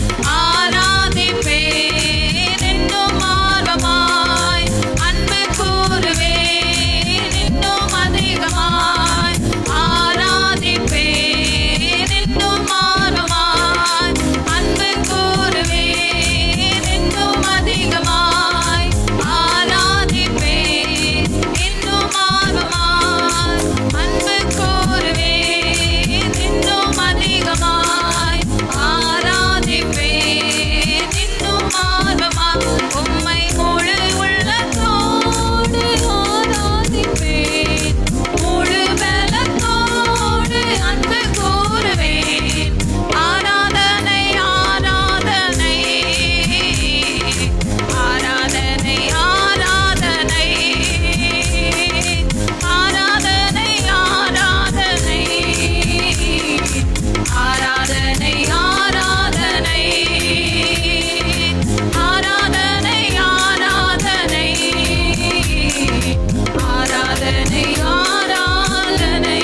ஆராதிப்பேன் இன்னும் ஆர்வமாய் அன்பு கூறுவேன் இன்னும் அதிகமாய் ஆராதிப்பேன் இன்னும் ஆர்வமாய் அன்பு கூறுவேன் இன்னும் அதிகமாய் ஆராதிப்பேன் இன்னும் ஆர்வமாய் அன்பு கூறுவேன் இன்னும் அதிகமாய் ஆராதிப்பேன் இன்னும் ஆர்வமாய் உம்மை முழு உள்ளத்தோடு ஆராதிப்பேன் முழு பலத்தோடு அன்பு கூறுவேன் ஆராதனை ஆராதனை ஆராதனை ஆராதனை ஆராதனை ஆராதனை ஆராதனை ஆராதனை ஆராதனை ஆராதனை ஆராதனை ஆராதனை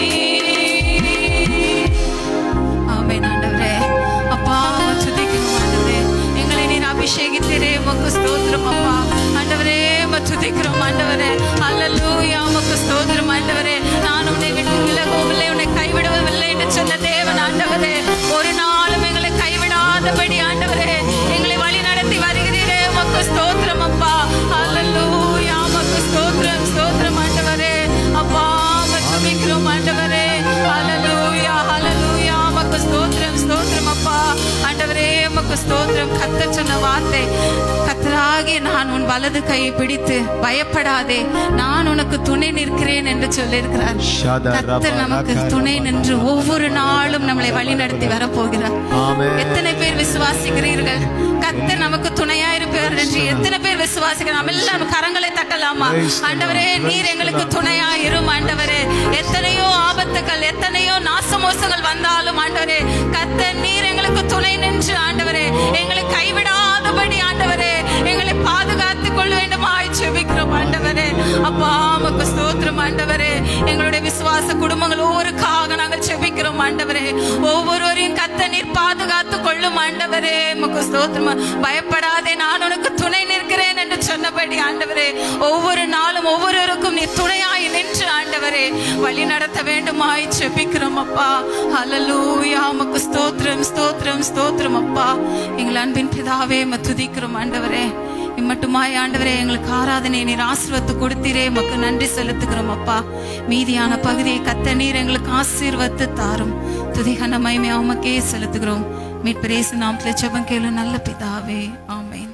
ஆமென் ஆண்டவரே அப்பா உம்மை துதிக்கிறோம் ஆண்டவரே எங்களை நீர் அபிஷேகித்தீரே உமக்கு ஸ்தோத்திரம் அப்பா ஆண்டவரே உம்மை துதிக்கிறோம் ஆண்டவரே அல்லேலூயா உமக்கு ஸ்தோத்திரம் ஆண்டவரே நான் உன்னை விட்டு விலகவும் இல்லை உன்னை கைவிடவும் இல்லை என்று சொன்ன தேவன் ஆண்டவரே ஒரு நாளும் எங்களை கைவிடாதபடி ஆண்டவரே எங்களை வழி நடத்தி வருகிறீரே உமக்கு ஸ்தோத்திரம் அப்பா அல்லேலூயா உமக்கு ஸ்தோத்திரம் ஸ்தோத்திரம் ஆண்டவரே அப்பா உம்மை துதிக்கிறோம் ஆண்டவரே ஹalleluya ஹalleluya உமக்கு ஸ்தோத்திரம் ஸ்தோத்திரம் அப்பா ஆண்டவரே உமக்கு ஸ்தோத்திரம் கத்தர் சொன்ன வார்த்தை கத்தராகிய நான் உன் வலது கையை பிடித்து பயப்படாதே நான் உனக்கு துணை நிற்கிறேன் என்று சொல்லியிருக்கிறார் கத்தர் நமக்கு துணை நின்று ஒவ்வொரு நாளும் நம்மளை வழிநடத்தி வரப்போகிறார் ஆமென். எத்தனை பேர் விசுவாசிக்கிறீர்கள் கத்தர் நமக்கு துணையா இருப்பார் என்று எத்தனை பேர் விசுவாசிக்கிறோம் நம்ம எல்லாரும் கரங்களை தட்டலாமா Praise the Lord. ஆண்டவரே நீர் எங்களுக்கு துணையா இரும் ஆண்டவரே எத்தனையோ ஆபத்துகள் எத்தனையோ நாசமோசங்கள் வந்தாலும் ஆண்டவரே கத்தர் நீர் எங்களுக்கு துணை நின்று ஆண்டவரே எங்களை கைவிடாதபடி ஆண்டவரே எங்களை பாதுகாத்துக் கொள்ள வேண்டுமாய் செபிக்கிறோம் ஆண்டவரே அப்பா உமக்கு ஸ்தோத்திரம் ஆண்டவரே எங்களுடைய விசுவாச குடும்பங்கள் ஒவ்வொருக்காக நாங்கள் செபிக்கிறோம் ஆண்டவரே ஒவ்வொருவரையும் கத்த நீர் பாதுகாத்துக் கொள்ளும் ஆண்டவரே உமக்கு ஸ்தோத்திரம் பயப்படாதே நான் உனக்கு துணை நிற்கிறேன் என்று சொன்னபடி ஆண்டவரே ஒவ்வொரு நாளும் ஒவ்வொருவருக்கும் நீ துணையாய் நின்று ஆண்டவரே வழி நடத்த வேண்டுமாய் செபிக்கிறோம் அப்பா ஹalleluya உமக்கு ஸ்தோத்திரம் ஸ்தோத்திரம் ஸ்தோத்திரம் அப்பா எங்கள் அன்பின் பிதாவே உம்மை துதிக்கிறோம் ஆண்டவரே இம்மட்டுமாய் ஆண்டவரே எங்களுக்கு ஆராதனை நீர் ஆசீர்வத்து கொடுத்தீரே உமக்கு நன்றி செலுத்துகிறோம் அப்பா மீதியான பகுதியை கத்த நீர் எங்களுக்கு ஆசீர்வத்து தாரும் துதிகன மகிமை உமக்கே செலுத்துகிறோம் மீட்பரேசு நாமத்துல ஜெபம் கேளு நல்ல பிதாவே ஆமென்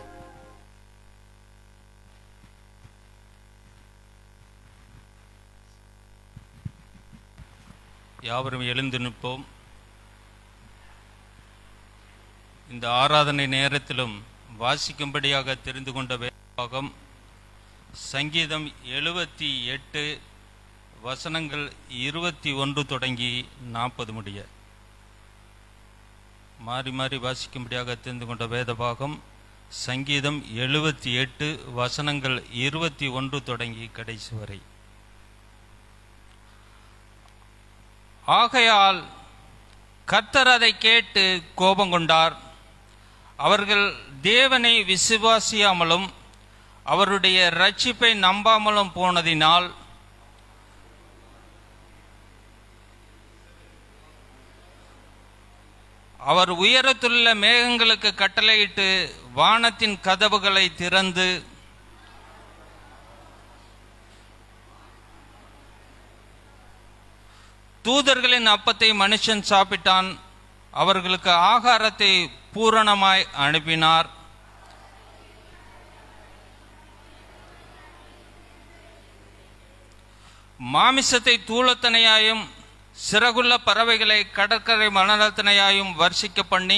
யாவரும் எழுந்து நிற்போம் இந்த ஆராதனை நேரத்திலும் வாசிக்கும்படியாக தெரிந்து கொண்ட வேதபாகம் சங்கீதம் எழுபத்தி எட்டு வசனங்கள் இருபத்தி ஒன்று தொடங்கி நாற்பது முடிய மாறி மாறி வாசிக்கும்படியாக தெரிந்து கொண்ட வேதபாகம் சங்கீதம் எழுபத்தி எட்டு வசனங்கள் இருபத்தி ஒன்று தொடங்கி கடைசி வரை ஆகையால் கர்த்தர் அதை கேட்டு கோபம் கொண்டார் அவர்கள் தேவனை விசுவாசியாமலும் அவருடைய ரட்சிப்பை நம்பாமலும் போனதினால் அவர் உயரத்துள்ள மேகங்களுக்கு கட்டளையிட்டு வானத்தின் கதவுகளை திறந்து தூதர்களின் அப்பத்தை மனுஷன் சாப்பிட்டான் அவர்களுக்கு ஆகாரத்தை பூரணமாய் அனுப்பினார் மாமிசத்தை தூளத்தனையாயும் சிறகுள்ள பறவைகளை கடற்கரை மணலத்தனையாயும் வர்ஷிக்க பண்ணி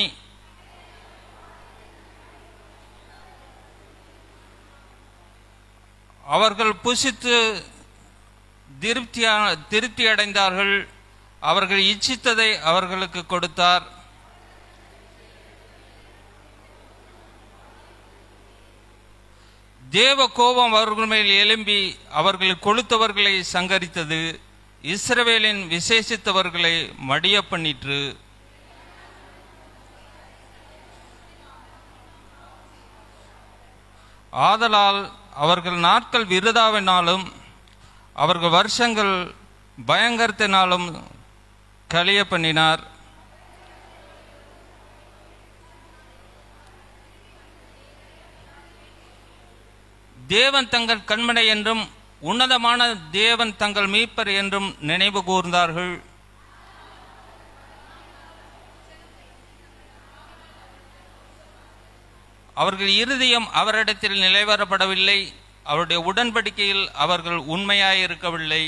அவர்கள் புசித்து திருப்தியா திருப்தி அடைந்தார்கள் அவர்கள் இச்சித்ததை அவர்களுக்கு கொடுத்தார் தேவ கோபம் அவர்கள் மேல் எழும்பி அவர்கள் கொளுத்தவர்களை சங்கரித்தது இஸ்ரவேலின் விசேஷித்தவர்களை மடிய பண்ணிற்று ஆதலால் அவர்கள் நாட்கள் விருதாவினாலும் அவர்கள் வருஷங்கள் பயங்கரத்தினாலும் கழிய பண்ணினார் தேவன் தங்கள் கண்மனை என்றும் உன்னதமான தேவன் தங்கள் மீட்பர் என்றும் நினைவு கூர்ந்தார்கள் அவர்கள் இருதயம் அவரிடத்தில் நிலைவரப்படவில்லை அவருடைய உடன்படிக்கையில் அவர்கள் உண்மையாயிருக்கவில்லை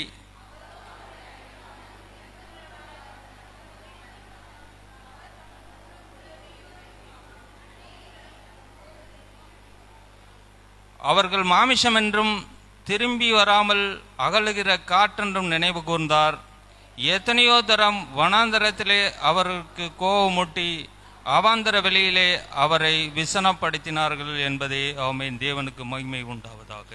அவர்கள் மாமிசம் என்றும் திரும்பி வராமல் அகலுகிற காற்றென்றும் நினைவு கூர்ந்தார் எத்தனையோ தரம் வனாந்தரத்திலே அவருக்கு கோபமூட்டி அவாந்தர வெளியிலே அவரை விசனப்படுத்தினார்கள் என்பதே அவன் தேவனுக்கு மகிமை உண்டாவதாக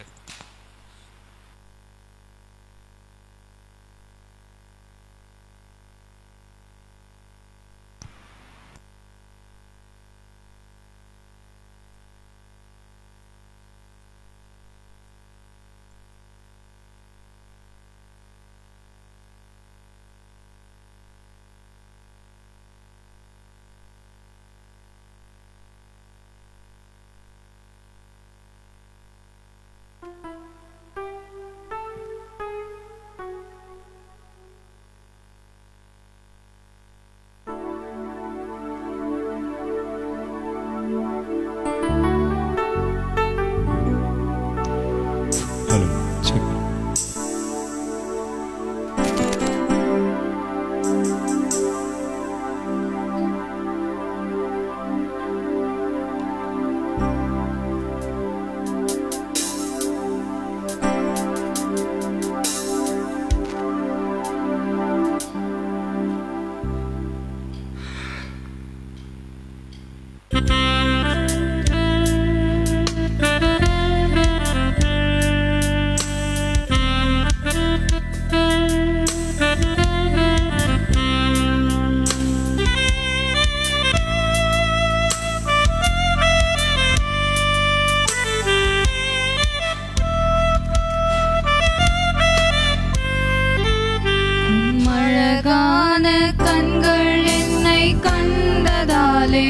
கண்கள் என்னை கண்டதாலே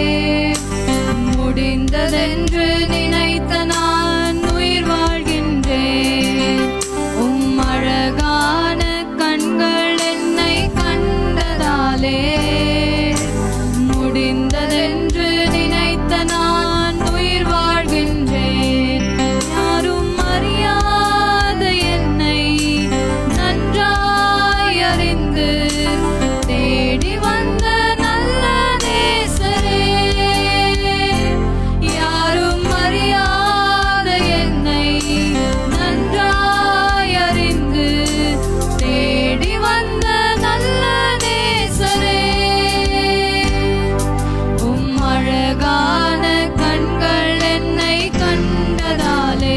முடிந்ததென்று நினைத்த நான் உயிர் வாழ்கின்றேன் உம் அழகான கண்கள் என்னை கண்டதாலே முடிந்ததென்று நினைத்த நான் உயிர் வாழ்கின்றேன் யாரும் அறியாத என்னை நன்றாய் அறிந்து தேடி வந்த நல்ல நேசரே யாரும் அறியாத என்னை நன்றாய் அறிந்து தேடி வந்த நல்ல நேசரே உம் அழகான கண்கள் என்னை கண்டதாலே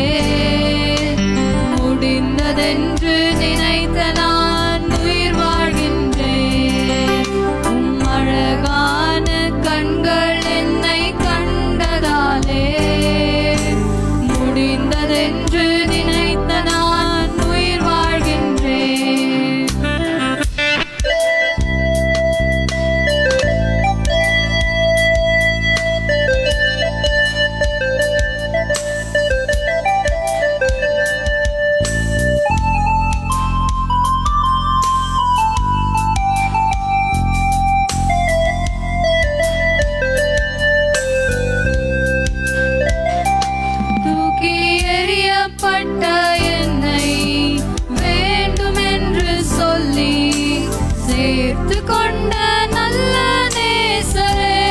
முடிந்ததென்று நினைத்த நான் உயிர் வாழ்கின்றேன் உம் அழகான கண்கள் என்னை கண்டதாலே முடிந்ததென்று நினைத்த நான் உயிர் வாழ்கின்றேன் தூக்கி எறியப்பட்ட என்னை வேண்டுமென்று சொல்லி சேர்த்து கொண்ட நல்ல நேசரே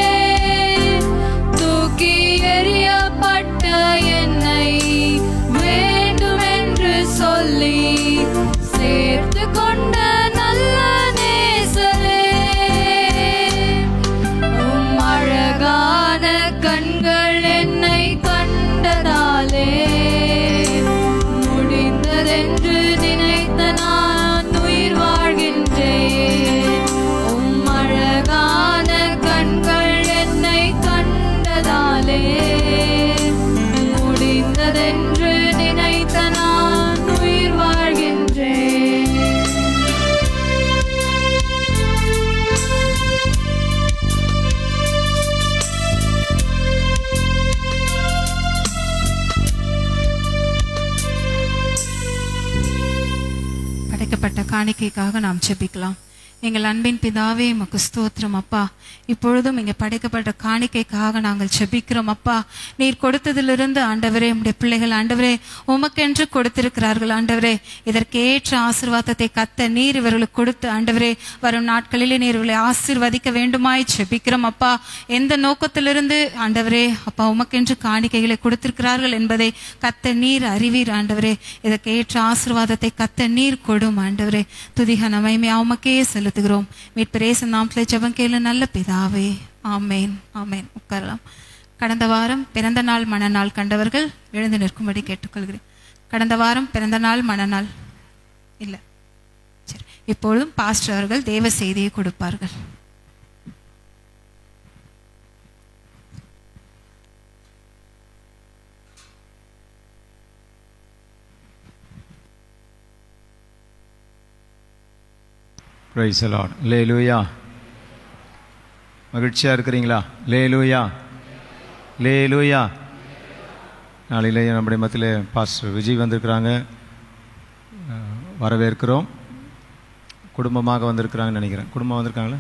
தூக்கி எறியப்பட்ட என்னை வேண்டுமென்று சொல்லி சேர்த்து கொண்ட நல்ல நேசரே உம் அழகான கண்கள் என்னை கண்டதாலே முடிந்ததென்று நினைத்த நான் உயிர் வாழ்கின்றேன் உம் அழகான கண்கள் என்னை கண்டதாலே முடிந்ததென்று நினைத்த நான் உயிர் வாழ்கின்றேன் படைக்கப்பட்ட காணிக்கைக்காக நாம் ஜெபிக்கலாம் எங்கள் அன்பின் பிதாவே உமக்கு ஸ்தோத்திரம் அப்பா இப்பொழுதும் இங்கே படைக்கப்பட்ட காணிக்கைக்காக நாங்கள் ஜெபிக்கிறோம் அப்பா நீர் கொடுத்ததிலிருந்து ஆண்டவரே உம்முடைய பிள்ளைகள் ஆண்டவரே உமக்கென்று கொடுத்திருக்கிறார்கள் ஆண்டவரே இதற்கேற்ற ஆசீர்வாதத்தை கத்த நீர் இவர்களுக்கு கொடுத்து ஆண்டவரே வரும் நாட்களிலே நீர் இவர்களை ஆசீர்வதிக்க வேண்டுமாய் ஜெபிக்கிறோம் அப்பா எந்த நோக்கத்திலிருந்து ஆண்டவரே அப்பா உமக்கென்று காணிக்கைகளை கொடுத்திருக்கிறார்கள் என்பதை கத்த நீர் அறிவீர் ஆண்டவரே இதற்கேற்ற ஆசீர்வாதத்தை கத்த நீர் கொடும் ஆண்டவரே துதிக நமைமை உமக்கே செலுத்துகிறோம் மீட்பரேச நாமத்தில் ஜெபம் கேளு நல்ல பிதாவே ஆமேன் ஆமேன் உட்காரலாம் கடந்த வாரம் பிறந்த நாள் மணநாள் கண்டவர்கள் எழுந்து நிற்கும்படி கேட்டுக்கொள்கிறேன் கடந்த வாரம் பிறந்த நாள் மணநாள் இல்லை சரி இப்பொழுதும் பாஸ்டர் அவர்கள் தேவ செய்தியை கொடுப்பார்கள் பிரைஸ் லார்ட் லே லூயா மகிழ்ச்சியாக இருக்கிறீங்களா லே லூயா லே லூயா நாளையிலே நம்முடைய மத்தியில் பாஸ்டர் விஜய் வந்திருக்கிறாங்க அஹ், வரவேற்கிறோம் குடும்பமாக வந்திருக்கிறாங்கன்னு நினைக்கிறேன் குடும்பம் வந்திருக்காங்களா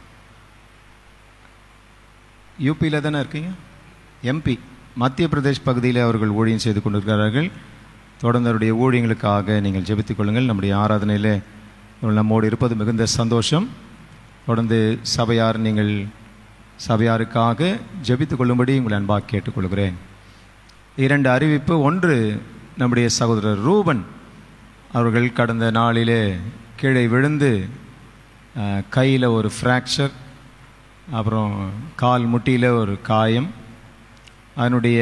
யூபியில் தானே இருக்கீங்க எம்பி மத்திய பிரதேஷ் பகுதியில் அவர்கள் ஊழியம் செய்து கொண்டிருக்கிறார்கள் தொடர்ந்து அவருடைய ஊழியங்களுக்காக நீங்கள் ஜெபித்துக் கொள்ளுங்கள் நம்முடைய ஆராதனையில் இவர்கள் நம்மோடு இருப்பது மிகுந்த சந்தோஷம் தொடர்ந்து சபையார் நீங்கள் சபையாருக்காக ஜெபித்துக் கொள்ளும்படி உங்களை அன்பாக கேட்டுக்கொள்கிறேன் இரண்டு அறிவிப்பு ஒன்று நம்முடைய சகோதரர் ரூபன் அவர்கள் கடந்த நாளிலே கீழே விழுந்து கையில் ஒரு ஃப்ராக்சர் அப்புறம் கால் முட்டியில் ஒரு காயம் அதனுடைய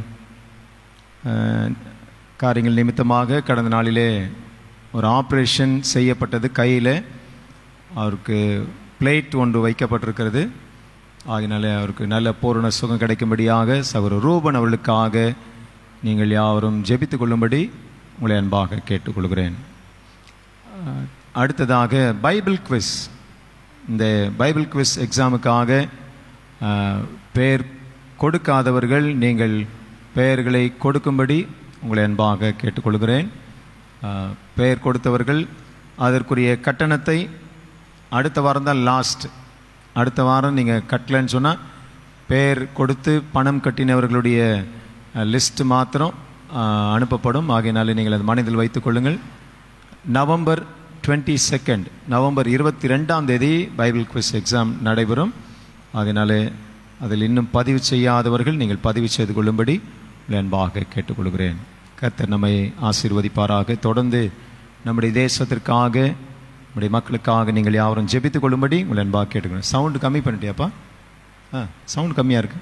அஹ், காரியங்கள் நிமித்தமாக கடந்த நாளிலே ஒரு ஆப்ரேஷன் செய்யப்பட்டது கையில் அவருக்கு பிளேட் ஒன்று வைக்கப்பட்டிருக்கிறது ஆகினால அவருக்கு நல்ல பூரண சுகம் கிடைக்கும்படியாக சகோதரர் ரூபன் அவர்களுக்காக நீங்கள் யாவரும் ஜெபித்துக் கொள்ளும்படி உங்களை அன்பாக கேட்டுக்கொள்கிறேன் அஹ், அடுத்ததாக பைபிள் குவிஸ் இந்த பைபிள் குவிஸ் எக்ஸாமுக்காக அஹ், பெயர் கொடுக்காதவர்கள் நீங்கள் பெயர்களை கொடுக்கும்படி உங்களை அன்பாக கேட்டுக்கொள்கிறேன் அஹ், பெயர் கொடுத்தவர்கள் அதற்குரிய கட்டணத்தை அடுத்த வாரம் தான் லாஸ்ட் அடுத்த வாரம் நீங்கள் கட்டலைன்னு சொன்னால் பெயர் கொடுத்து பணம் கட்டினவர்களுடைய லிஸ்ட் மாத்திரம் அஹ், அனுப்பப்படும் ஆகையினாலே நீங்கள் அது மனதில் வைத்துக் கொள்ளுங்கள் நவம்பர் டுவெண்ட்டி செகண்ட் நவம்பர் இருபத்தி ரெண்டாம் தேதி பைபிள் குவிஸ் எக்ஸாம் நடைபெறும் ஆகையினாலே அதில் இன்னும் பதிவு செய்யாதவர்கள் நீங்கள் பதிவு செய்து கொள்ளும்படி உங்களை அன்பாக கேட்டுக்கொள்கிறேன் கர்த்தர் நம்மை ஆசீர்வதிப்பாராக தொடர்ந்து நம்முடைய தேசத்திற்காக நம்முடைய மக்களுக்காக நீங்கள் யாவரும் ஜெபித்துக் கொள்ளும்படி உங்களை அன்பாக கேட்டுக்கணும் சவுண்டு கம்மி பண்ணிட்டியாப்பா ஆ சவுண்ட் கம்மியாக இருக்கு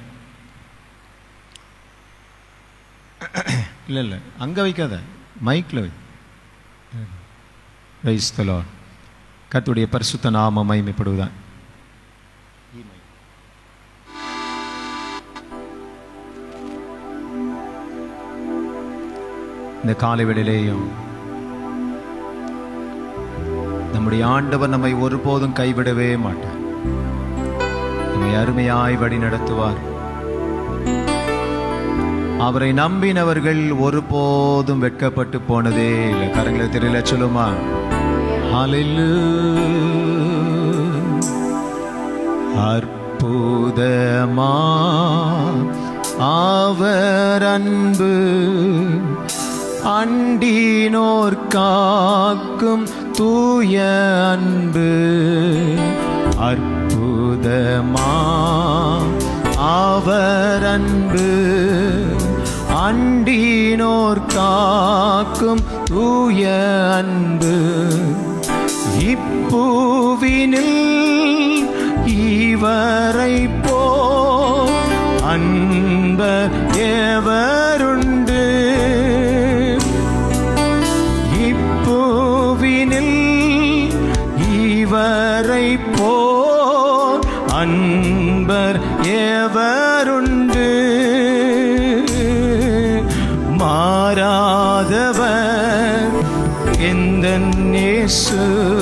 இல்லை இல்லை அங்கே வைக்காத மைக்கில் வை Praise the Lord. கர்த்தருடைய பரிசுத்த நாம மகிமைப்படுவதா இந்த காலை வேளையிலேயும் நம்முடைய ஆண்டவர் நம்மை ஒருபோதும் கைவிடவே மாட்டார் நம்மை அருமையாய் வழி நடத்துவார் அவரை நம்பினவர்கள் ஒருபோதும் வெட்கப்பட்டு போனதே இல்லை கரங்களை தெரியல சொல்லுமா Hallelujah. அற்புதமா அவர் அன்பு அண்டினோர் காக்கும் தூய அன்பு அற்புதமா அவர் அன்பு அண்டினோர் காக்கும் தூய அன்பு இப்பூவினில் இவரை போ அன்பர் எவருண்டு இப்பூவினில் இவரை போ அன்பர் எவருண்டு மாறாதவர் எந்த நேசு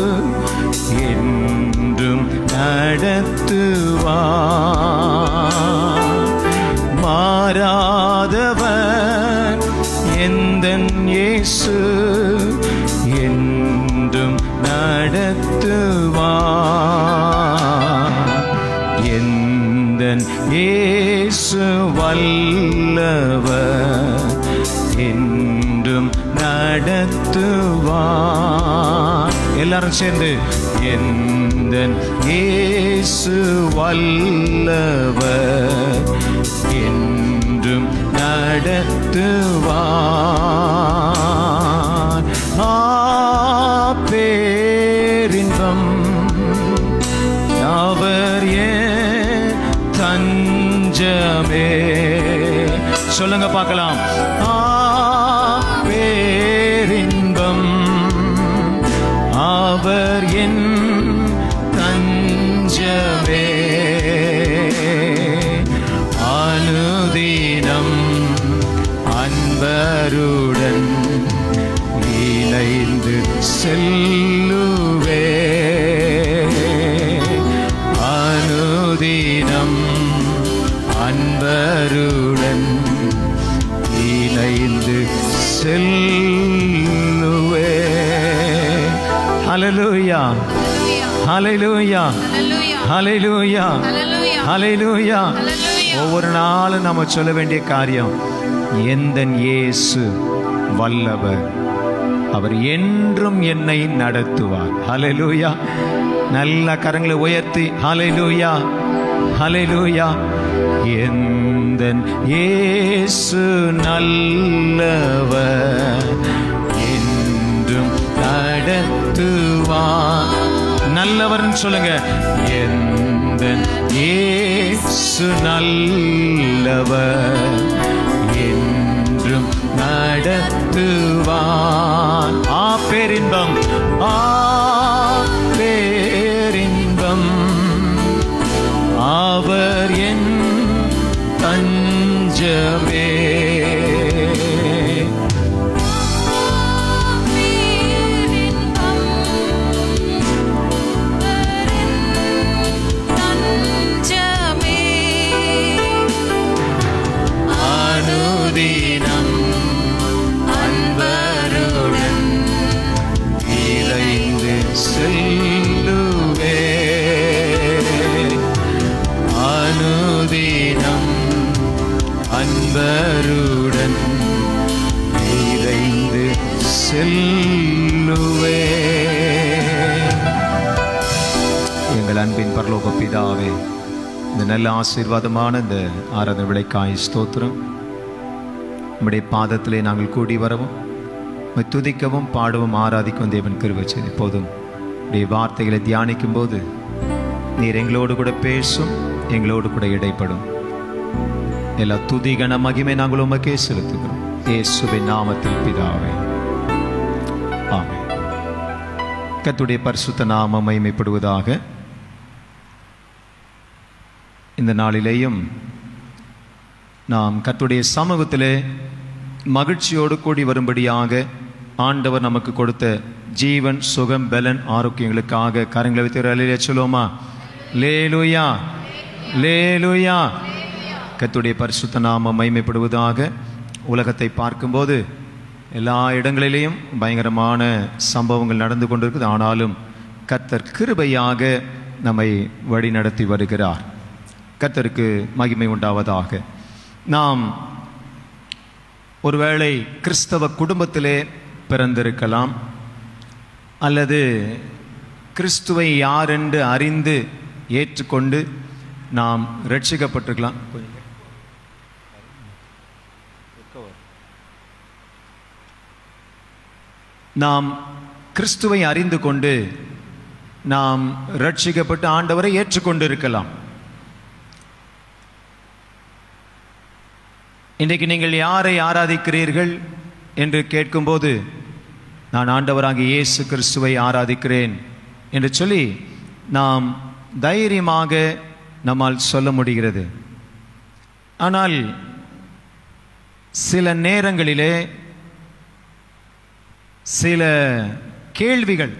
என்றும் நடத்துவார் மாறாதவர் எந்த இயேசு என்றும் நடத்துவார் எந்தன் இயேசு வல்லவர் என்றும் நடத்துவார் எல்லாரும் சேர்ந்து எந்தன் இயேசு வல்லவர் என்றும் நடத்துவார் ஆ பேரின்பம் அவர் ஏன் தஞ்சமே சொல்லுங்க பார்க்கலாம் ஆ பேரின்பம் அவர் என் தஞ்சமே அனுதினம் அன்பருடன் இணைந்து செல்லுவே அனுதினம் அன்பருடன் இணைந்து செல்லுவே ஹalleluya ஹalleluya ஹalleluya ஹalleluya ஒவ்வொரு நாளும் நம்ம சொல்ல வேண்டிய காரியம் எந்தன் இயேசு வல்லவர் அவர் என்றும் என்னை நடத்துவார் ஹalleluya நல்ல கரங்களை உயர்த்தி ஹalleluya ஹalleluya எந்தன் இயேசு நல்லவர் என்றும் நடத்துவார் நல்லவர்னு சொல்லுங்க எந்த இயேசு நல்லவர் என்றும் நடத்துவார் ஆ பேரின்பம் ஆ பேரின்பம் அவர் என் தஞ்சமே தூதருடன் விரைந்து செல்லுவே எங்கள் அன்பின் பரலோக பிதாவே இந்த நல்ல ஆசீர்வாதமான இந்த ஆராதனை விளைக்காய் ஸ்தோத்திரம் நம்முடைய பாதத்திலே நாங்கள் கூடி வரவும் உம்மை துதிக்கவும் பாடவும் ஆராதிக்கவும் தேவன் கிருபை செய்து இப்போதும் உடைய வார்த்தைகளை தியானிக்கும் போது நீர் எங்களோடு கூட பேசும் எங்களோடு கூட இடைப்படும் எல்லா துதி கன மகிமை நாங்கள் உமக்கே செலுத்துகிறோம் இயேசுவின் நாமத்தில் பிதாவே ஆமென் கர்த்தருடைய பரிசுத்த நாமம் மகிமைப்படுவதாக இந்த நாளிலேயும் நாம் கர்த்தருடைய சமூகத்திலே மகிழ்ச்சியோடு கூடி வரும்படியாக ஆண்டவர் நமக்கு கொடுத்த ஜீவன் சுகம் பலன் ஆரோக்கியங்களுக்காக கரங்களை வைத்து அலையிலே சொல்லுவோமா லேலுயா லேலுயா கர்த்தருடைய பரிசுத்த நாமம் மைமைப்படுவதாக உலகத்தை பார்க்கும்போது எல்லா இடங்களிலேயும் பயங்கரமான சம்பவங்கள் நடந்து கொண்டிருக்குது ஆனாலும் கர்த்தர் கிருபையாக நம்மை வழி நடத்தி வருகிறார் கர்த்தருக்கு மகிமை உண்டாவதாக நாம் ஒருவேளை கிறிஸ்தவ குடும்பத்திலே பிறந்திருக்கலாம் அல்லது கிறிஸ்துவை யார் என்று அறிந்து ஏற்றுக்கொண்டு நாம் ரட்சிக்கப்பட்டிருக்கலாம் நாம் கிறிஸ்துவை அறிந்து கொண்டு நாம் ரட்சிக்கப்பட்டு ஆண்டவரை ஏற்றுக்கொண்டு இருக்கலாம் இன்றைக்கு நீங்கள் யாரை ஆராதிக்கிறீர்கள் என்று கேட்கும்போது நான் ஆண்டவராகிய இயேசு கிறிஸ்துவை ஆராதிக்கிறேன் என்று சொல்லி நாம் தைரியமாக நம்மால் சொல்ல முடிகிறது ஆனால் சில நேரங்களிலே சில கேள்விகள்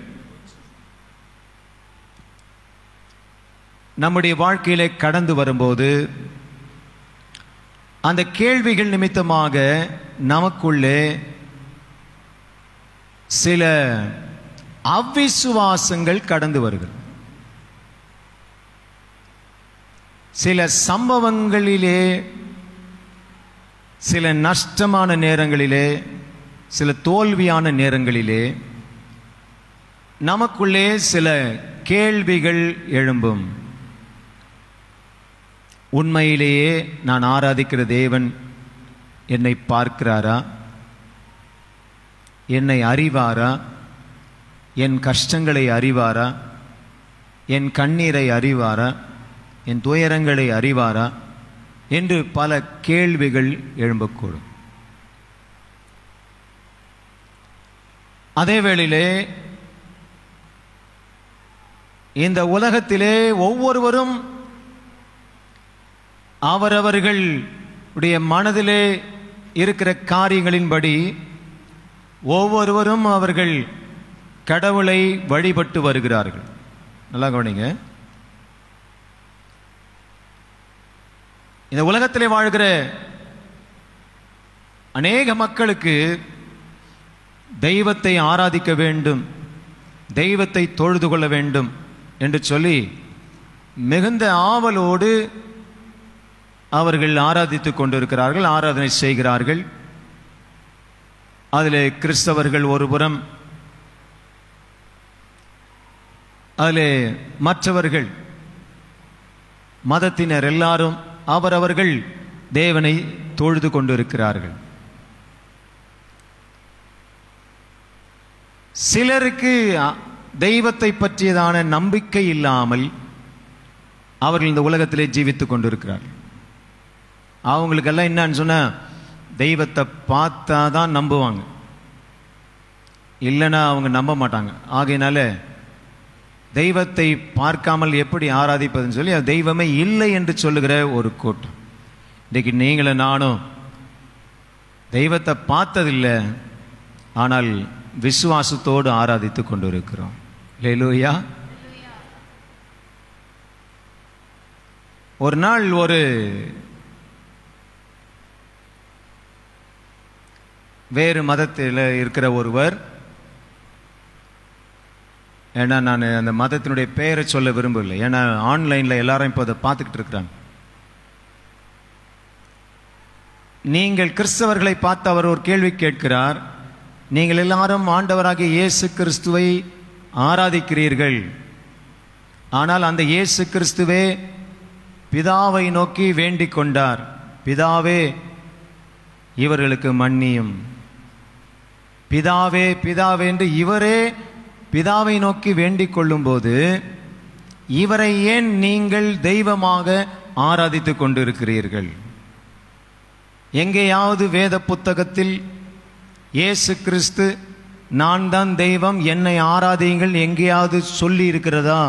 நம்முடைய வாழ்க்கையிலே கடந்து வரும்போது அந்த கேள்விகள் நிமித்தமாக நமக்குள்ளே சில அவ்விசுவாசங்கள் கடந்து வருகிறது சில சம்பவங்களிலே சில நஷ்டமான நேரங்களிலே சில தோல்வியான நேரங்களிலே நமக்குள்ளே சில கேள்விகள் எழும்பும் உண்மையிலேயே நான் ஆராதிக்கிற தேவன் என்னை பார்க்கிறாரா என்னை அறிவாரா என் கஷ்டங்களை அறிவாரா என் கண்ணீரை அறிவாரா என் துயரங்களை அறிவாரா என்று பல கேள்விகள் எழும்பக்கூடும் அதே வேளையிலே இந்த உலகத்திலே ஒவ்வொருவரும் அவரவர்கள் உடைய மனதிலே இருக்கிற காரியங்களின்படி ஒவ்வொருவரும் அவர்கள் கடவுளை வழிபட்டு வருகிறார்கள் நல்லா கவனிங்க இந்த உலகத்திலே வாழ்கிற அநேக மக்களுக்கு தெய்வத்தை ஆராதிக்க வேண்டும் தெய்வத்தை தொழுது கொள்ள வேண்டும் என்று சொல்லி மிகுந்த ஆவலோடு அவர்கள் ஆராதித்துக் கொண்டிருக்கிறார்கள் ஆராதனை செய்கிறார்கள் அதில் கிறிஸ்தவர்கள் ஒருபுறம் அதில் மற்றவர்கள் மதத்தினர் எல்லாரும் அவரவர்கள் தேவனை தொழுது கொண்டிருக்கிறார்கள் சிலருக்கு அ- தெய்வத்தை பற்றியதான நம்பிக்கை இல்லாமல் அவர்கள் இந்த உலகத்திலே ஜீவித்துக் கொண்டிருக்கிறார்கள் அவங்களுக்கெல்லாம் என்னன்னு சொன்னா தெய்வத்தை பார்த்தா தான் நம்புவாங்க இல்லைன்னா அவங்க நம்ப மாட்டாங்க ஆகையினால தெய்வத்தை பார்க்காமல் எப்படி ஆராதிப்பதுன்னு சொல்லி அது தெய்வமே இல்லை என்று சொல்லுகிற ஒரு கூட்டம் இன்றைக்கு நீங்களும் நானும் தெய்வத்தை பார்த்ததில்லை ஆனால் விசுவாசத்தோடு ஆராதித்துக் கொண்டிருக்கிறோம் லேலூயா ஒரு நாள் ஒரு வேறு மதத்தில் இருக்கிற ஒருவர் ஏன்னா நான் அந்த மதத்தினுடைய பெயரை சொல்ல விரும்பவில்லை ஏன்னா ஆன்லைனில் எல்லாரும் இப்போ அதை பார்த்துக்கிட்டு இருக்கிறாங்க நீங்கள் கிறிஸ்தவர்களை பார்த்து அவர் ஒரு கேள்வி கேட்கிறார் நீங்கள் எல்லாரும் ஆண்டவராகிய இயேசு கிறிஸ்துவை ஆராதிக்கிறீர்கள் ஆனால் அந்த இயேசு கிறிஸ்துவே பிதாவை நோக்கி வேண்டிக் கொண்டார் பிதாவே இவர்களுக்கு மன்னியும் பிதாவே பிதாவே என்று இவரே பிதாவை நோக்கி வேண்டிக் கொள்ளும்போது இவரை ஏன் நீங்கள் தெய்வமாக ஆராதித்துக் கொண்டிருக்கிறீர்கள் எங்கேயாவது வேத புத்தகத்தில் இயேசு கிறிஸ்து நான் தான் தெய்வம் என்னை ஆராதியுங்கள் எங்கேயாவது சொல்லி இருக்கிறதா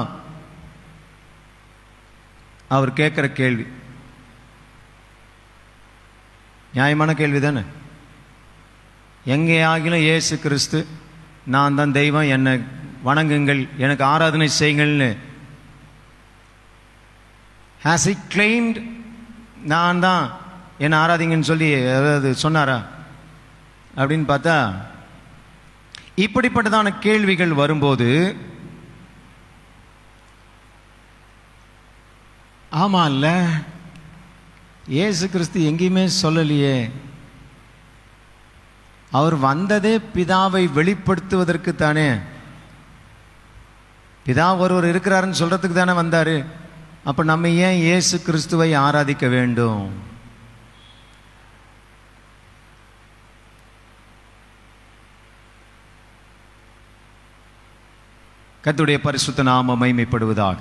அவர் கேட்கிற கேள்வி நியாயமான கேள்வி தானே எங்கேயாகிலும் இயேசு கிறிஸ்து நான் தான் தெய்வம் என்னை வணங்குங்கள் எனக்கு ஆராதனை செய்யுங்கள்னு ஹாஸ் இ கிளைம்ட் நான் தான் என்னை ஆராதிங்கன்னு சொல்லி ஏதாவது சொன்னாரா அப்படின்னு பார்த்தா இப்படிப்பட்டதான கேள்விகள் வரும்போது ஆமா இல்ல இயேசு கிறிஸ்து எங்கேயுமே சொல்லலையே அவர் வந்ததே பிதாவை வெளிப்படுத்துவதற்கு தானே பிதா ஒருவர் இருக்கிறாருன்னு சொல்றதுக்கு தானே வந்தாரு அப்ப நம்ம ஏன் இயேசு கிறிஸ்துவை ஆராதிக்க வேண்டும் கர்த்தருடைய பரிசுத்த நாம மைமைப்படுவதாக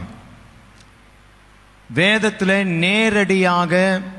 வேதத்தில் நேரடியாக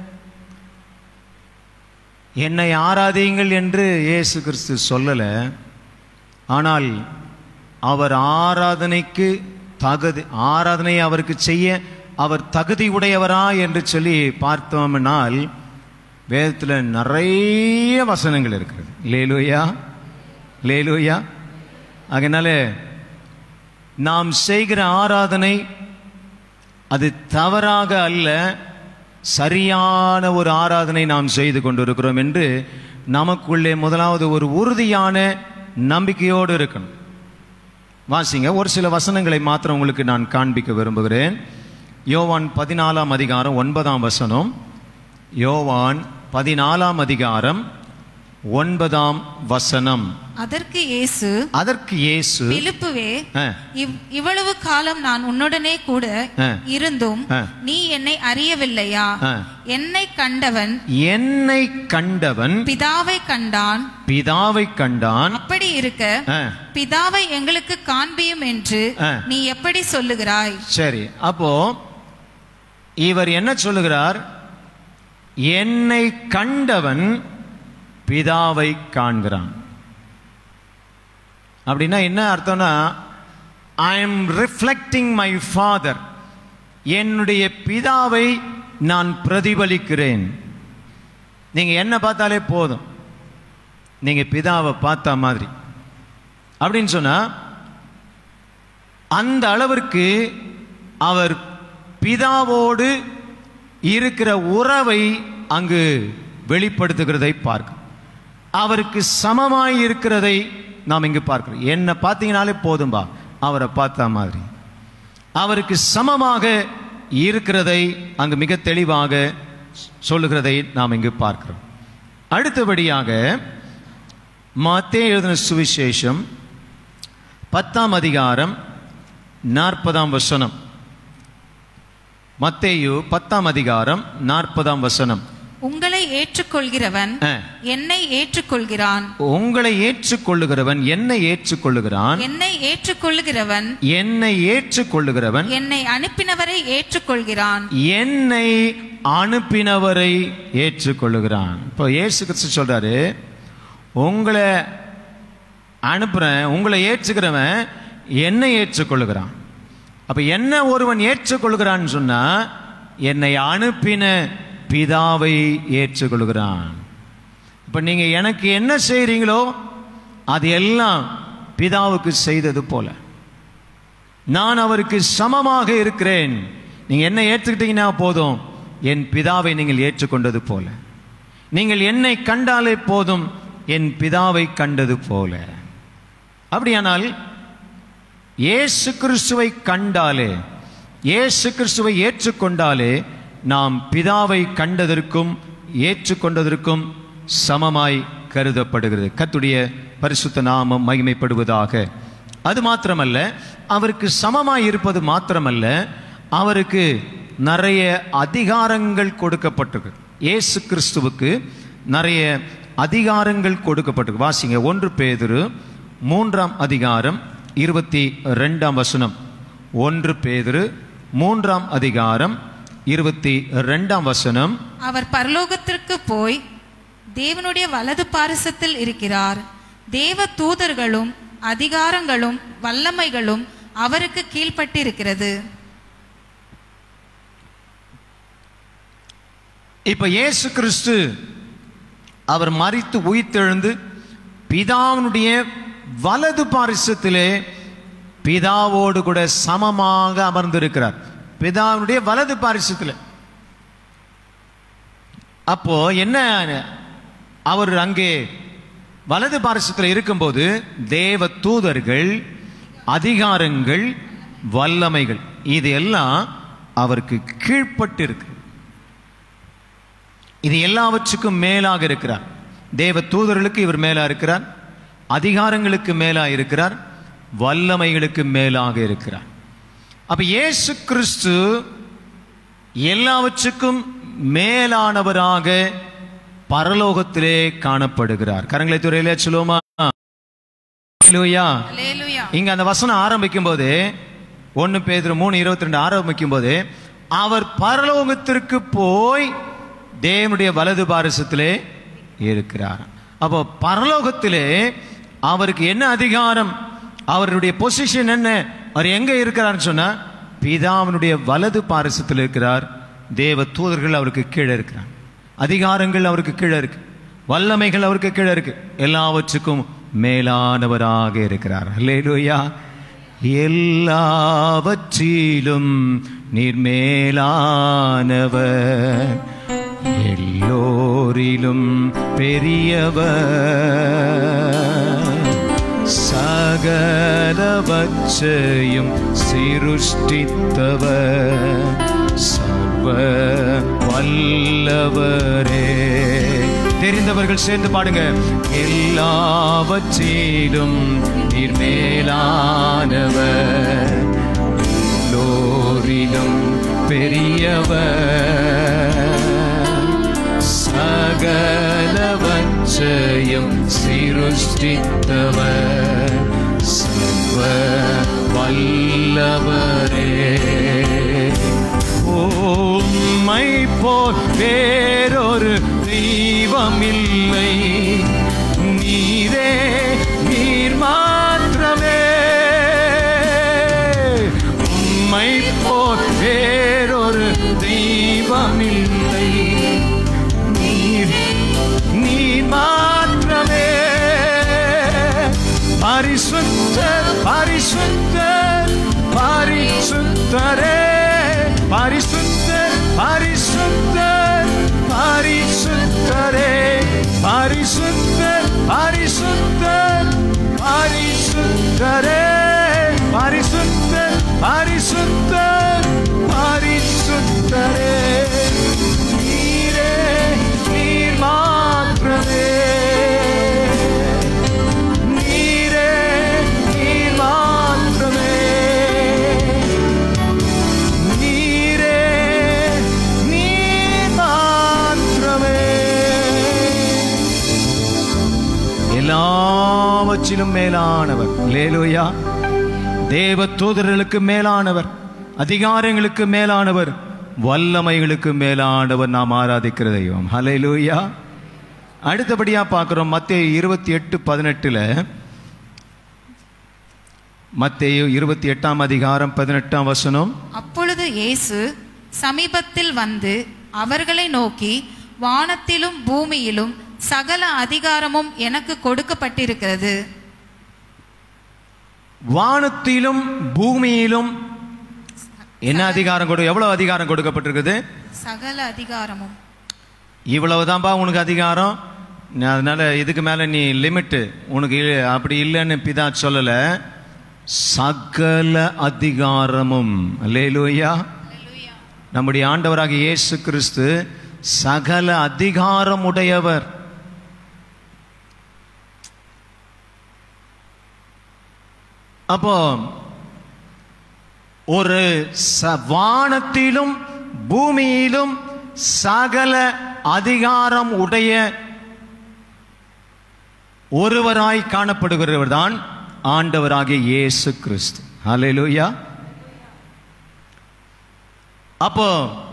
என்னை ஆராதியுங்கள் என்று இயேசு கிறிஸ்து சொல்லல ஆனால் அவர் ஆராதனைக்கு தகுதி ஆராதனை அவருக்கு செய்ய அவர் தகுதி உடையவரா என்று சொல்லி பார்த்தோம்னால் வேதத்தில் நிறைய வசனங்கள் இருக்கிறது லேலுயா லேலுயா அதனால நாம் செய்கிற ஆராதனை அது தவறாக அல்ல சரியான ஒரு ஆராதனை நாம் செய்து கொண்டிருக்கிறோம் என்று நமக்குள்ளே முதலாவது ஒரு உறுதியான நம்பிக்கையோடு இருக்கணும் வாசிங்க ஒரு சில வசனங்களை மாத்திரம் உங்களுக்கு நான் காண்பிக்க விரும்புகிறேன் யோவான் பதினாலாம் அதிகாரம் ஒன்பதாம் வசனம் யோவான் பதினாலாம் அதிகாரம் ஒன்பதாம் வசனம் அதற்கு இயேசு அதற்கு இயேசு பிலிப்புவே ஆ, இவ்- இவ்வளவு காலம் நான் உன்னுடனே கூட ஆ. இருந்தும் ஆ. நீ என்னை அறியவில்லையா ஆ. என்னை கண்டவன் என்னை கண்டவன் பிதாவை கண்டான் பிதாவை கண்டான் அப்படி இருக்க ஆ, பிதாவை எங்களுக்கு காண்பியும் என்று ஆ. நீ எப்படி சொல்லுகிறாய் சரி அப்போ இவர் என்ன சொல்லுகிறார் என்னை கண்டவன் பிதாவை காண்கிறான் அப்படின்னா என்ன அர்த்தம்னா I am reflecting my father என்னுடைய பிதாவை நான் பிரதிபலிக்கிறேன் நீங்க என்ன பார்த்தாலே போதும் நீங்க பிதாவை பார்த்த மாதிரி அப்படின்னு சொன்னா அந்த அளவிற்கு அவர் பிதாவோடு இருக்கிற உறவை அங்கு வெளிப்படுத்துகிறதை பார்க்க அவருக்கு சமமாய் இருக்கிறதை நாம் இங்கு பார்க்கிறோம் என்ன பார்த்தீங்கனாலே போதும்பா அவரை பார்த்த மாதிரி அவருக்கு சமமாக இருக்கிறதை அங்கு மிக தெளிவாக சொல்லுகிறதை நாம் இங்கு பார்க்கிறோம் அடுத்தபடியாக மத்தேயு எழுதின சுவிசேஷம் பத்தாம் அதிகாரம் நாற்பதாம் வசனம் மத்தேயு பத்தாம் அதிகாரம் நாற்பதாம் வசனம் உங்களை ஏற்றுக்கொள்கிறவன் ஆ. என்னை ஏற்றுக்கொள்கிறான் உங்களை ஏற்றுக்கொள்ளுகிறவன் என்னை ஏற்றுக்கொள்ளுகிறான் என்னை ஏற்றுக்கொள்ளுகிறவன் என்னை ஏற்றுக்கொள்ளுகிறவன் என்னை அனுப்பினவரை ஏற்றுக்கொள்கிறான் என்னை அனுப்பினவரை ஏற்றுக்கொள்ளுகிறான் இப்போ இயேசு கிறிஸ்து சொல்றாரு உங்களை அனுப்புறேன் உங்களை ஏற்றுக்கிறவன் என்னை ஏற்றுக்கொள்ளுகிறான் அப்ப என்ன ஒருவன் ஏற்றுக்கொள்கிறான்னு சொன்னா என்னை அனுப்பின பிதாவை ஏற்றுக்கொள்கிறான் இப்ப நீங்க எனக்கு என்ன செய்றீங்களோ அது எல்லாம் பிதாவுக்கு செய்தது போல நான் அவருக்கு சமமாக இருக்கிறேன் நீங்க என்ன ஏற்றுக்கிட்டீங்கன்னா போதும் என் பிதாவை நீங்கள் ஏற்றுக்கொண்டது போல நீங்கள் என்னை கண்டாலே போதும் என் பிதாவை கண்டது போல அப்படியானால் இயேசு கிறிஸ்துவை கண்டாலே இயேசு கிறிஸ்துவை ஏற்றுக்கொண்டாலே நாம் பிதாவை கண்டதற்கும் ஏற்றுக்கொண்டதற்கும் சமமாய் கருதப்படுகிறது கத்துடைய பரிசுத்த நாமம் மகிமைப்படுவதாக அது மாத்திரமல்ல அவருக்கு சமமாய் இருப்பது மாத்திரமல்ல அவருக்கு நிறைய அதிகாரங்கள் கொடுக்கப்பட்டிருக்கு இயேசு கிறிஸ்துவுக்கு நிறைய அதிகாரங்கள் கொடுக்கப்பட்டிருக்கு வாசிங்க ஒன்று பேதுரு மூன்றாம் அதிகாரம் இருபத்தி ரெண்டாம் வசனம் ஒன்று பேதுரு மூன்றாம் அதிகாரம் இருபத்தி ரெண்டாம் வசனம் அவர் பரலோகத்திற்கு போய் தேவனுடைய வலது பாரிசத்தில் இருக்கிறார் தேவ தூதர்களும் அதிகாரங்களும் வல்லமைகளும் அவருக்கு கீழ்ப்பட்டிருக்கிறது இப்ப இயேசு கிறிஸ்து அவர் மரித்து உயிர்த்தெழுந்து பிதாவினுடைய வலது பாரிசத்திலே பிதாவோடு கூட சமமாக அமர்ந்திருக்கிறார் பிதாவினுடைய வலது பாரிசத்தில் அப்போ என்ன அவர் அங்கே வலது பாரிசத்தில் இருக்கும்போது தேவ தூதர்கள் அதிகாரங்கள் வல்லமைகள் இது எல்லாம் அவருக்கு கீழ்ப்பட்டு இருக்கு இது எல்லாவற்றுக்கும் மேலாக இருக்கிறார் தேவ தூதர்களுக்கு இவர் மேலா இருக்கிறார் அதிகாரங்களுக்கு மேலா இருக்கிறார் வல்லமைகளுக்கு மேலாக இருக்கிறார் அப்ப இயேசு கிறிஸ்து எல்லாவற்றுக்கும் மேலானவராக பரலோகத்திலே காணப்படுகிறார் கரங்களை துறையிலே சொல்லுவோமா ஹalleluya. அல்லேலூயா இங்க அந்த வசனம் ஆரம்பிக்கும் போது ஒன்னு பேதுரு மூணு இருபத்தி ரெண்டு ஆரம்பிக்கும் போது அவர் பரலோகத்திற்கு போய் தேவனுடைய வலது பாரசத்திலே இருக்கிறார் அப்போ பரலோகத்திலே அவருக்கு என்ன அதிகாரம் அவருடைய பொசிஷன் என்ன அவர் எங்க இருக்கிறார்னு சொன்னா பிதாவினுடைய வலது பாரசத்தில் இருக்கிறார் தேவ தூதர்கள் அவருக்கு கீழே இருக்கிறார் அதிகாரங்கள் அவருக்கு கீழே இருக்கு வல்லமைகள் அவருக்கு கீழே இருக்கு எல்லாவற்றுக்கும் மேலானவராக இருக்கிறார் அல்லேலூயா எல்லாவற்றிலும் நீர் மேலானவர் எல்லோரிலும் பெரியவர் சகலவற்றையும் சிருஷ்டித்தவர் சர்வ வல்லவரே தெரிந்தவர்கள் சேர்ந்து பாடுங்க எல்லாவற்றிலும் நீர் மேலானவர் எல்லோரிலும் பெரியவர் சகலவற்றையும் சிருஷ்டித்தவர் சர்வ வல்லவரே உம்மை போல் வேறொரு தெய்வமில்லை நீரே நீர் மாத்திரமே உம்மை போல் வேறொரு தெய்வமில்லை நீர் நீர் மாத்திரமே பரிசுத்தர் பரிசுத்தர் பரிசுத்தரே பரிசுத்தர் பரிசுத்தர் பரிசுத்தரே பரிசுத்தர் பரிசுத்தர் பரிசுத்தரே பரிசுத்தர் பரிசுத்தர் பரிசுத்தரே நீரே நீர் மாத்திரமே நீரே நீர் மாத்திரமே நீரே நீர் மாத்திரமே எல்லாவற்றிலும் மேலானவர் லேலுயா தேவ தூதர்களுக்கு மேலானவர் அதிகாரங்களுக்கு மேலானவர் வல்லமைகளுக்கு மேலானவர் நாம் ஆராதிக்கிற தெய்வம் ஹalleluya அடுத்தபடியா பார்க்கிறோம் மத்தேயு இருபத்தி எட்டு பதினெட்டுல மத்தேயு இருபத்தி எட்டாம் அதிகாரம் பதினெட்டாம் வசனம் அப்பொழுது இயேசு சமீபத்தில் வந்து அவர்களை நோக்கி வானத்திலும் பூமியிலும் சகல அதிகாரமும் எனக்கு கொடுக்கப்பட்டிருக்கிறது வானத்திலும் பூமியிலும் என்ன அதிகாரம் கொடு எவ்வளவு அதிகாரம் கொடுக்கப்பட்டிருக்குது சகல அதிகாரமும் இவ்வளவுதான்பா உனக்கு அதிகாரம் நீ அதனால இதுக்கு மேல நீ லிமிட்டு உனக்கு இல்ல- அப்படி இல்லைன்னு பிதா சொல்லல சகல அதிகாரமும் அல்லேலூயா நம்முடைய ஆண்டவராகிய இயேசு கிறிஸ்து சகல அதிகாரமுடையவர் அப்போ ஒரு ச- வானத்திலும் பூமியிலும் சகல அதிகாரம் உடைய ஒருவராய் காணப்படுகிறவர் தான் ஆண்டவராகிய இயேசு கிறிஸ்து ஹalleluya அப்போ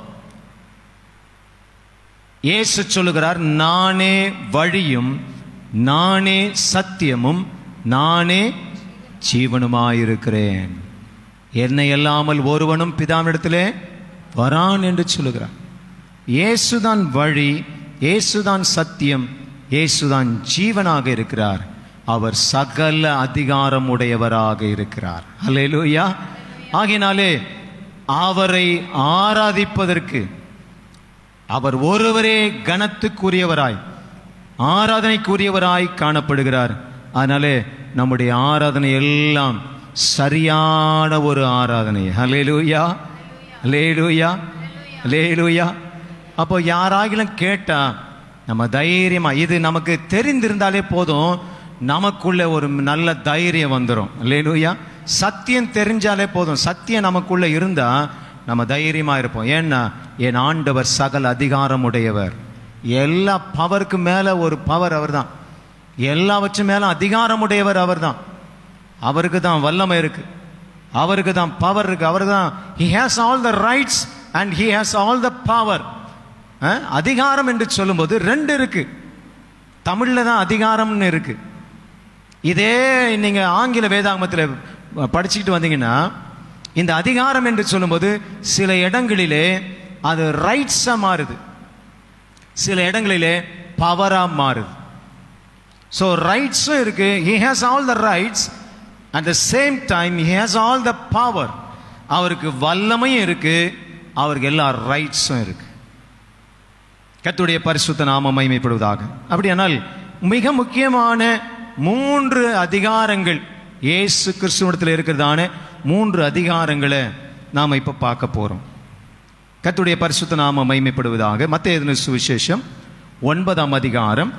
இயேசு சொல்லுகிறார் நானே வழியும் நானே சத்தியமும் நானே ஜீவனுமாயிருக்கிறேன் என்னை அல்லாமல் ஒருவனும் பிதாவிடத்திலே வரான் என்று சொல்லுகிறார் இயேசுதான் வழி இயேசுதான் சத்தியம் இயேசுதான் ஜீவனாக இருக்கிறார் அவர் சகல அதிகாரம் உடையவராக இருக்கிறார் அல்லேலூயா ஆகினாலே அவரை ஆராதிப்பதற்கு அவர் ஒருவரே கனத்துக்குரியவராய் ஆராதனைக்குரியவராய் காணப்படுகிறார் அதனாலே நம்முடைய ஆராதனை எல்லாம் சரியான ஒரு ஆராதனை ஹலேலூயா ஹலேலூயா ஹலேலூயா அப்போ யாராகிலும் கேட்டா நம்ம தைரியமா இது நமக்கு தெரிந்திருந்தாலே போதும் நமக்குள்ள ஒரு நல்ல தைரியம் வந்துடும் ஹலேலூயா சத்தியம் தெரிஞ்சாலே போதும் சத்தியம் நமக்குள்ள இருந்தா நம்ம தைரியமா இருப்போம் ஏன்னா என் ஆண்டவர் சகல அதிகாரம் உடையவர் எல்லா பவருக்கு மேல ஒரு பவர் அவர்தான் எல்லாவற்றும் மேல அதிகாரம் உடையவர் அவர்தான் அவருக்கு தான் வல்லமை இருக்கு அவருக்கு தான் பவர் இருக்கு அவருக்கு தான் he has all the rights and he has all the power அதிகாரம் என்று சொல்லும்போது ரெண்டு இருக்கு தமிழ்ல தான் அதிகாரம்னு இருக்கு இதே நீங்க ஆங்கில வேதாகமத்தில் படிச்சுக்கிட்டு வந்தீங்கன்னா இந்த அதிகாரம் என்று சொல்லும்போது சில இடங்களிலே அது ரைட்ஸா மாறுது சில இடங்களிலே பவரா மாறுது ஸோ ரைட்ஸும் இருக்கு he has all the rights at the same time he has all the power அவருக்கு வல்லமையும் இருக்கு அவருக்கு எல்லா ரைட்ஸும் இருக்கு கர்த்தருடைய பரிசுத்த நாமம் மகிமைப்படுவதாக அப்படியானால் மிக முக்கியமான மூன்று அதிகாரங்கள் இயேசு கிறிஸ்துவத்தில் இருக்கிறதான மூன்று அதிகாரங்களை நாம் இப்ப பார்க்க போறோம் கர்த்தருடைய பரிசுத்த நாமம் மகிமைப்படுவதாக மத்திய சுவிசேஷம் ஒன்பதாம் அதிகாரம்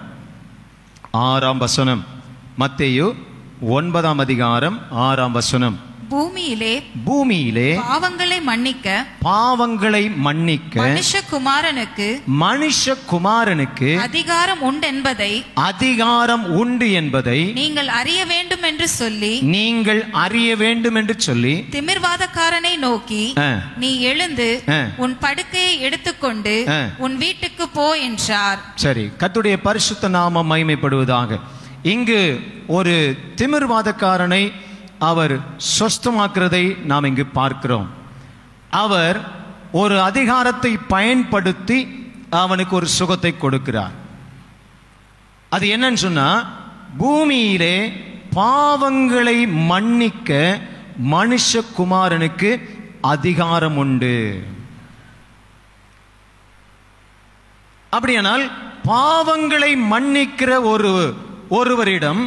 ஆறாம் வசனம் மத்தேயு ஒன்பதாம் அதிகாரம் ஆறாம் வசனம் பூமியிலே பூமியிலே பாவங்களை மன்னிக்க பாவங்களை மன்னிக்க மனுஷகுமாரனுக்கு மனுஷகுமாரனுக்கு அதிகாரம் உண்டென்பதை அதிகாரம் உண்டு என்பதை நீங்கள் அறிய வேண்டும் என்று சொல்லி நீங்கள் அறிய வேண்டும் என்று சொல்லி திமிர்வாதக்காரனை நோக்கி ஆ, நீ எழுந்து ஆ. உன் படுக்கையை எடுத்துக்கொண்டு ஆ. உன் வீட்டுக்கு போ என்றார் சரி கர்த்தருடைய பரிசுத்த நாமம் மகிமைப்படுவதாக இங்கு ஒரு திமிர்வாதக்காரனை அவர் சொஸ்தமாக்குறதை நாம் இங்கு பார்க்கிறோம் அவர் ஒரு அதிகாரத்தை பயன்படுத்தி அவனுக்கு ஒரு சுகத்தை கொடுக்கிறார் அது என்னன்னு சொன்னா பூமியிலே பாவங்களை மன்னிக்க மனுஷகுமாரனுக்கு அதிகாரம் உண்டு அப்படியானால் பாவங்களை மன்னிக்கிற ஒரு ஒருவரிடம்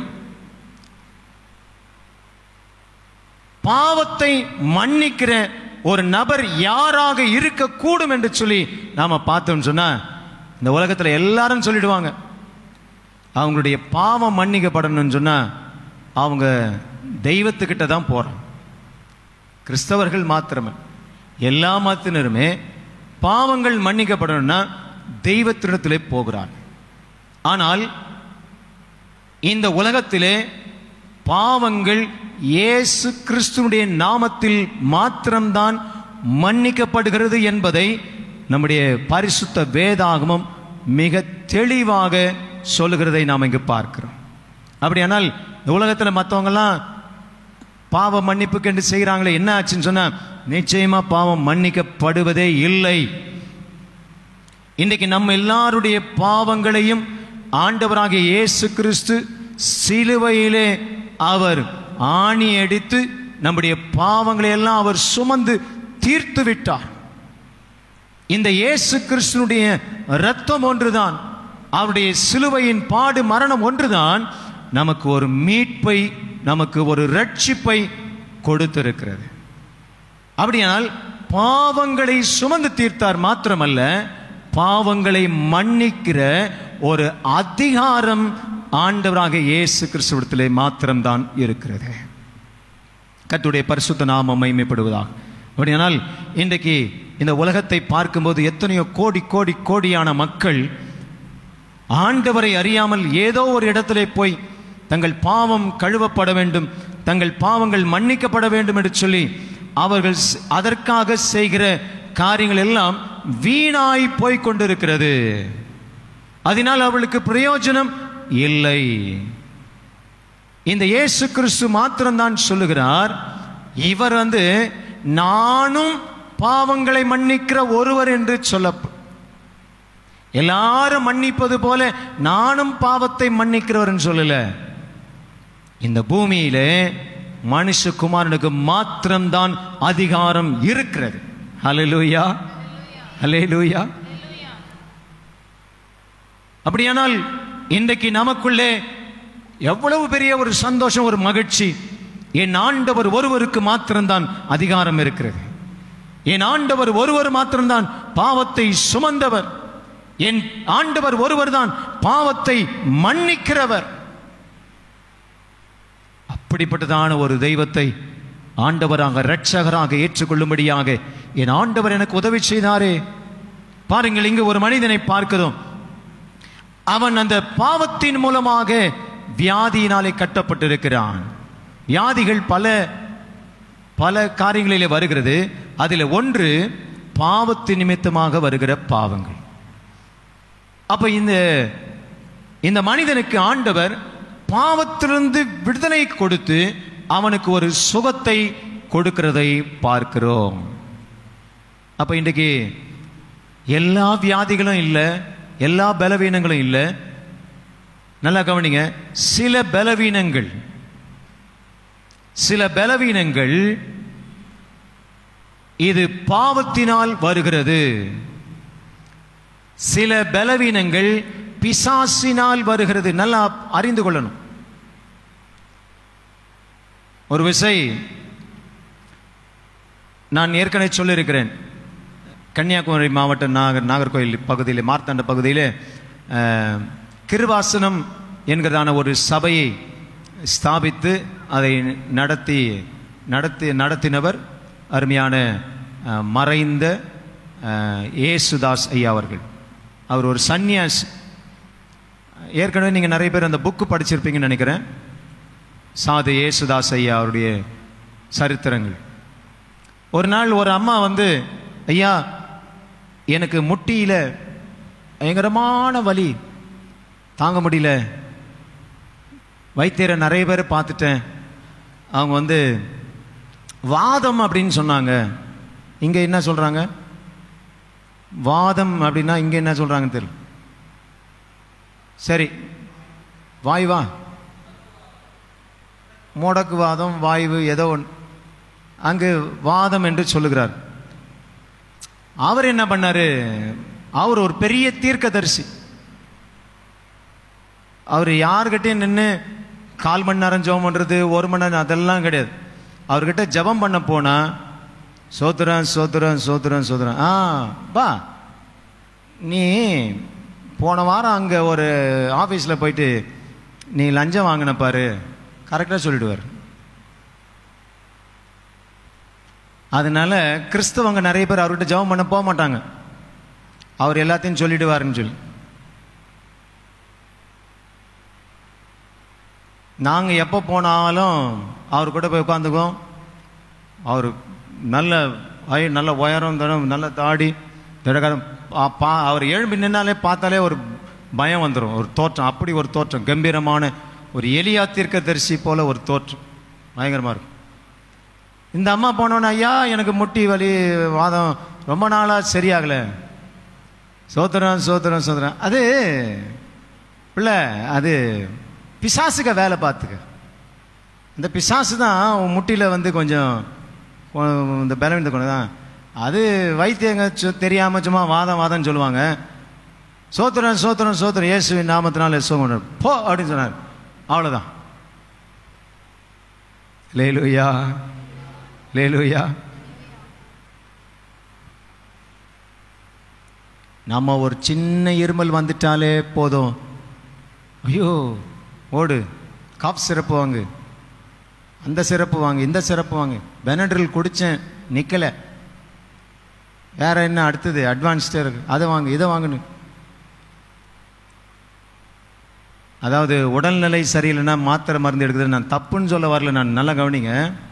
பாவத்தை மன்னிக்கிற ஒரு நபர் யாராக இருக்கக்கூடும் என்று சொல்லி நாம பார்த்தோம்னு சொன்னா இந்த உலகத்துல எல்லாரும் சொல்லிடுவாங்க அவங்களுடைய பாவம் மன்னிக்கப்படணும்னு சொன்னா அவங்க தெய்வத்துக்கிட்ட தான் போறாங்க கிறிஸ்தவர்கள் மாத்திரமே எல்லா மதத்தினருமே பாவங்கள் மன்னிக்கப்படணும்னா தெய்வத்திடத்திலே போகிறார் ஆனால் இந்த உலகத்திலே பாவங்கள் இயேசு கிறிஸ்துனுடைய நாமத்தில் மாத்திரம்தான் மன்னிக்கப்படுகிறது என்பதை நம்முடைய பரிசுத்த வேதாகமம் மிக தெளிவாக சொல்லுகிறதை நாம் இங்கு பார்க்கிறோம் அப்படியானால் இந்த உலகத்தில் மற்றவங்கெல்லாம் பாவ மன்னிப்புக்கு என்று செய்கிறாங்களே என்ன ஆச்சுன்னு சொன்னா நிச்சயமா பாவம் மன்னிக்கப்படுவதே இல்லை இன்றைக்கு நம்ம எல்லாருடைய பாவங்களையும் ஆண்டவராகிய இயேசு கிறிஸ்து சிலுவையிலே அவர் ஆணி அடித்து நம்முடைய பாவங்களை எல்லாம் அவர் சுமந்து தீர்த்து விட்டார் இந்த இயேசு கிறிஸ்துனுடைய இரத்தம் ஒன்றுதான் அவருடைய சிலுவையின் பாடு மரணம் ஒன்றுதான் நமக்கு ஒரு மீட்பை நமக்கு ஒரு ரட்சிப்பை கொடுத்திருக்கிறது அப்படியானால் பாவங்களை சுமந்து தீர்த்தார் மாத்திரமல்ல பாவங்களை மன்னிக்கிற ஒரு அதிகாரம் ஆண்டவராக இயேசு கிறிஸ்துவத்திலே மாத்திரம்தான் இருக்கிறது கர்த்தருடைய பரிசுத்த நாமம் மைமைப்படுவதாக அப்படியானால் இன்றைக்கு இந்த உலகத்தை பார்க்கும்போது எத்தனையோ கோடி கோடி கோடியான மக்கள் ஆண்டவரை அறியாமல் ஏதோ ஒரு இடத்திலே போய் தங்கள் பாவம் கழுவப்பட வேண்டும் தங்கள் பாவங்கள் மன்னிக்கப்பட வேண்டும் என்று சொல்லி அவர்கள் ஸ்- அதற்காக செய்கிற காரியங்கள் எல்லாம் வீணாய் போய் கொண்டிருக்கிறது அதனால் அவளுக்கு பிரயோஜனம் இல்லை இந்த இயேசு கிறிஸ்து மாத்திரம்தான் சொல்லுகிறார் இவர் வந்து நானும் பாவங்களை மன்னிக்கிற ஒருவர் என்று சொல்ல எல்லாரும் மன்னிப்பது போல நானும் பாவத்தை மன்னிக்கிறவர் சொல்லல இந்த பூமியிலே மனுஷகுமாரனுக்கு மாத்திரம்தான் அதிகாரம் இருக்கிறது ஹalleluya ஹalleluya அப்படியானால் இன்றைக்கு நமக்குள்ளே எவ்வளவு பெரிய ஒரு சந்தோஷம் ஒரு மகிழ்ச்சி என் ஆண்டவர் ஒருவருக்கு மாத்திரம்தான் அதிகாரம் இருக்கிறது என் ஆண்டவர் ஒருவர் மாத்திரம்தான் பாவத்தை சுமந்தவர் என் ஆண்டவர் ஒருவர்தான் பாவத்தை மன்னிக்கிறவர் அப்படிப்பட்டதான ஒரு தெய்வத்தை ஆண்டவராக இரட்சகராக ஏற்றுக்கொள்ளும்படியாக என் ஆண்டவர் எனக்கு உதவி செய்தாரே பாருங்கள் இங்கு ஒரு மனிதனை பார்க்கிறோம் அவன் அந்த பாவத்தின் மூலமாக வியாதியினாலே கட்டப்பட்டிருக்கிறான் வியாதிகள் பல பல காரியங்களிலே வருகிறது அதில் ஒன்று பாவத்தின் நிமித்தமாக வருகிற பாவங்கள் அப்ப இந்த இந்த மனிதனுக்கு ஆண்டவர் பாவத்திலிருந்து விடுதலை கொடுத்து அவனுக்கு ஒரு சுகத்தை கொடுக்கிறதை பார்க்கிறோம் அப்ப இன்றைக்கு எல்லா வியாதிகளும் இல்லை எல்லா பலவீனங்களும் இல்லை நல்லா கவனிங்க சில பலவீனங்கள் சில பலவீனங்கள் இது பாவத்தினால் வருகிறது சில பலவீனங்கள் பிசாசினால் வருகிறது நல்லா அறிந்து கொள்ளணும் ஒரு விசை நான் ஏற்கனவே சொல்லியிருக்கிறேன் கன்னியாகுமரி மாவட்டம் நாகர் நாகர்கோயில் பகுதியில் மார்த்தாண்ட பகுதியில் அஹ், கிருவாசனம் என்கிறதான ஒரு சபையை ஸ்தாபித்து அதை நடத்தி நடத்தி நடத்தினவர் அருமையான அஹ், மறைந்த அஹ், ஏசுதாஸ் ஐயா அவர்கள் அவர் ஒரு சந்நியாஸ் ஏற்கனவே நீங்கள் நிறைய பேர் அந்த புக்கு படிச்சிருப்பீங்கன்னு நினைக்கிறேன் சாது ஏசுதாஸ் ஐயா அவருடைய சரித்திரங்கள் ஒரு நாள் ஒரு அம்மா வந்து ஐயா எனக்கு முட்டியில் பயங்கரமான வலி தாங்க முடியல வைத்தியரை நிறைய பேர் பார்த்துட்டேன் அவங்க வந்து வாதம் அப்படின்னு சொன்னாங்க இங்கே என்ன சொல்கிறாங்க வாதம் அப்படின்னா இங்கே என்ன சொல்கிறாங்கன்னு தெரியல சரி வாய்வா முடக்கு வாதம் வாய்வு ஏதோ ஒன்று அங்கு வாதம் என்று சொல்லுகிறார் அவர் என்ன பண்ணாரு அவர் ஒரு பெரிய தீர்க்கதரிசி அவர் யார்கிட்டயும் நின்று கால் மணி நேரம் ஜெபம் பண்ணுறது ஒரு மணி நேரம் அதெல்லாம் கிடையாது அவர்கிட்ட ஜெபம் பண்ண போனா சோத்துறேன் சோத்துறேன் சோத்துறேன் சோத்துறேன் ஆ பா நீ போன வாரம் அங்கே ஒரு ஆஃபீஸில் போயிட்டு நீ லஞ்சம் வாங்கின பாரு கரெக்டாக சொல்லிடுவார் அதனால கிறிஸ்தவங்க நிறைய பேர் அவர்கிட்ட ஜெபம் பண்ண போக மாட்டாங்க அவர் எல்லாத்தையும் சொல்லிடுவாருன்னு சொல்லி நாங்கள் எப்போ போனாலும் அவர் கூட போய் உட்காந்துக்குவோம் அவர் நல்ல ஐ நல்ல உயரம் தரம் நல்ல தாடி திடகாரம் பா- பா அவர் எழும்பி நின்னாலே பார்த்தாலே ஒரு பயம் வந்துடும் ஒரு தோற்றம் அப்படி ஒரு தோற்றம் கம்பீரமான ஒரு எலியா தீர்க்கதரிசி போல ஒரு தோற்றம் பயங்கரமாக இருக்கும் இந்த அம்மா போனோன்னே ஐயா எனக்கு முட்டி வலி வாதம் ரொம்ப நாளாக சரியாகலை சோத்திரம் சோத்திரம் சோத்திரம் அது பிள்ளை அது பிசாசுக வேலை பார்த்துக்க இந்த பிசாசு தான் உன் முட்டியில் வந்து கொஞ்சம் கொ- இந்த பலவீனத்தை கொண்டு தான் அது வைத்தியங்க சு- தெரியாம சும்மா வாதம் வாதம்னு சொல்லுவாங்க சோத்திரம் சோத்திரம் சோத்திரம் இயேசுவின் நாமத்தினால சோகம் போ அப்படின்னு சொன்னார் அவ்வளோதான் லேலுயா லேலுயா நம்ம ஒரு சின்ன இருமல் வந்துட்டாலே போதும் ஐயோ ஓடு காப் சிறப்பு வாங்கு அந்த சிறப்பு வாங்கு இந்த சிறப்பு வாங்கு பெனட்ரில் குடித்தேன் நிற்கலை வேற என்ன அடுத்தது அட்வான்ஸ்டாக இருக்கு அதை வாங்கு இதை வாங்கணும் அதாவது உடல்நிலை சரியில்லைன்னா மாத்திரை மருந்து எடுக்குது நான் தப்புன்னு சொல்ல வரல நான் நல்லா கவனிங்க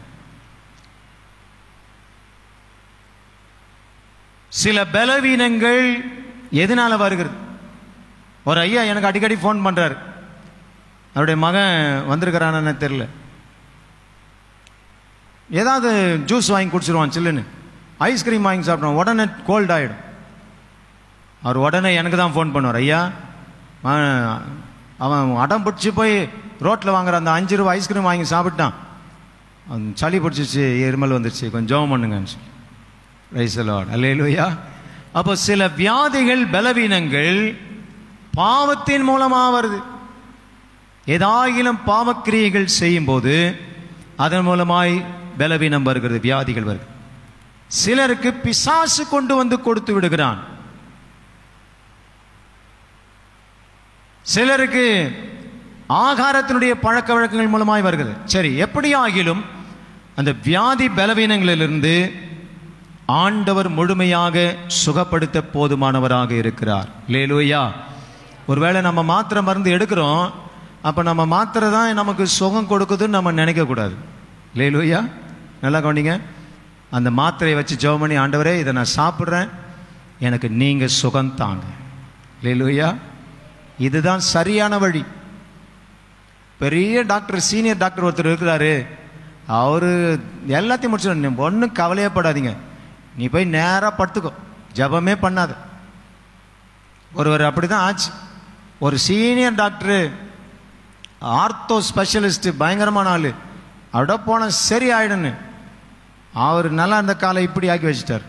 சில பலவீனங்கள் எதனால வருகிறது ஒரு ஐயா எனக்கு அடிக்கடி ஃபோன் பண்றாரு அவருடைய மகன் வந்திருக்கிறான்னு தெரியல ஏதாவது ஜூஸ் வாங்கி குடிச்சிருவான் சில்லுன்னு ஐஸ்கிரீம் வாங்கி சாப்பிடுவான் உடனே கோல்ட் ஆகிடும் அவர் உடனே எனக்கு தான் ஃபோன் பண்ணுவார் ஐயா அவன் அவன் அடம் பிடிச்சி போய் ரோட்டில் வாங்குற அந்த அஞ்சு ரூபா ஐஸ்கிரீம் வாங்கி சாப்பிட்டான் அவன் சளி பிடிச்சிச்சு எருமல் வந்துருச்சு கொஞ்சம் ஜெபம் பண்ணுங்கன்னு சொல்லி ரைசலாட் அல்லேலூயா அப்போ சில வியாதிகள் பலவீனங்கள் பாவத்தின் மூலமாக வருது ஏதாயிலும் பாவக்கிரியைகள் செய்யும்போது அதன் மூலமாய் பலவீனம் வருகிறது வியாதிகள் வருகிறது சிலருக்கு பிசாசு கொண்டு வந்து கொடுத்து விடுகிறான் சிலருக்கு ஆகாரத்தினுடைய பழக்க வழக்கங்கள் மூலமாய் வருகிறது சரி எப்படி ஆகிலும் அந்த வியாதி பலவீனங்களிலிருந்து ஆண்டவர் முழுமையாக சுகப்படுத்த போதுமானவராக இருக்கிறார் லேலூயா ஒருவேளை நம்ம மாத்திரை மருந்து எடுக்கிறோம் அப்போ நம்ம மாத்திரை தான் நமக்கு சுகம் கொடுக்குதுன்னு நம்ம நினைக்கக்கூடாது லேலூயா நல்லா கவனிங்க அந்த மாத்திரையை வச்சு ஜெபம் பண்ணி ஆண்டவரே இதை நான் சாப்பிட்றேன் எனக்கு நீங்கள் சுகம் தாங்க லேலூயா இதுதான் சரியான வழி பெரிய டாக்டர் சீனியர் டாக்டர் ஒருத்தர் இருக்கிறாரு அவரு எல்லாத்தையும் முடிச்சிடும் ஒன்றும் கவலையப்படாதீங்க நீ போய் நேராக படுத்துக்கோ ஜபமே பண்ணாத ஒருவர் அப்படி தான் ஆச்சு ஒரு சீனியர் டாக்டரு ஆர்த்தோ ஸ்பெஷலிஸ்ட் பயங்கரமான ஆள் அவட போன சரி ஆயிடுன்னு அவர் நல்லா அந்த காலை இப்படி ஆக்கி வச்சிட்டார்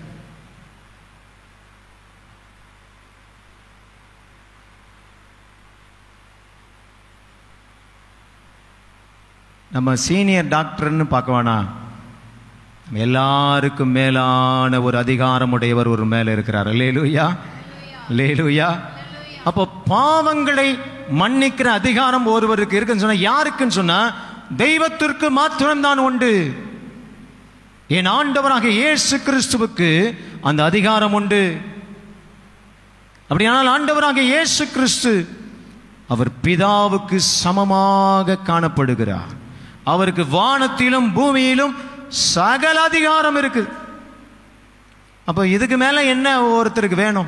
நம்ம சீனியர் டாக்டர்னு பார்க்க வேணாம் நம்ம எல்லாருக்கும் மேலான ஒரு அதிகாரம் உடையவர் ஒரு மேல இருக்கிறார் லேலுயா லேலுயா அப்போ பாவங்களை மன்னிக்கிற அதிகாரம் ஒருவருக்கு இருக்குன்னு சொன்னா யாருக்குன்னு சொன்னா தெய்வத்திற்கு மாத்திரம்தான் உண்டு என் ஆண்டவராக இயேசு கிறிஸ்துவுக்கு அந்த அதிகாரம் உண்டு அப்படியானால் ஆண்டவராக இயேசு கிறிஸ்து அவர் பிதாவுக்கு சமமாக காணப்படுகிறார் அவருக்கு வானத்திலும் பூமியிலும் சகல அதிகாரம் இருக்கு அப்போ இதுக்கு மேல என்ன ஒருத்தருக்கு வேணும்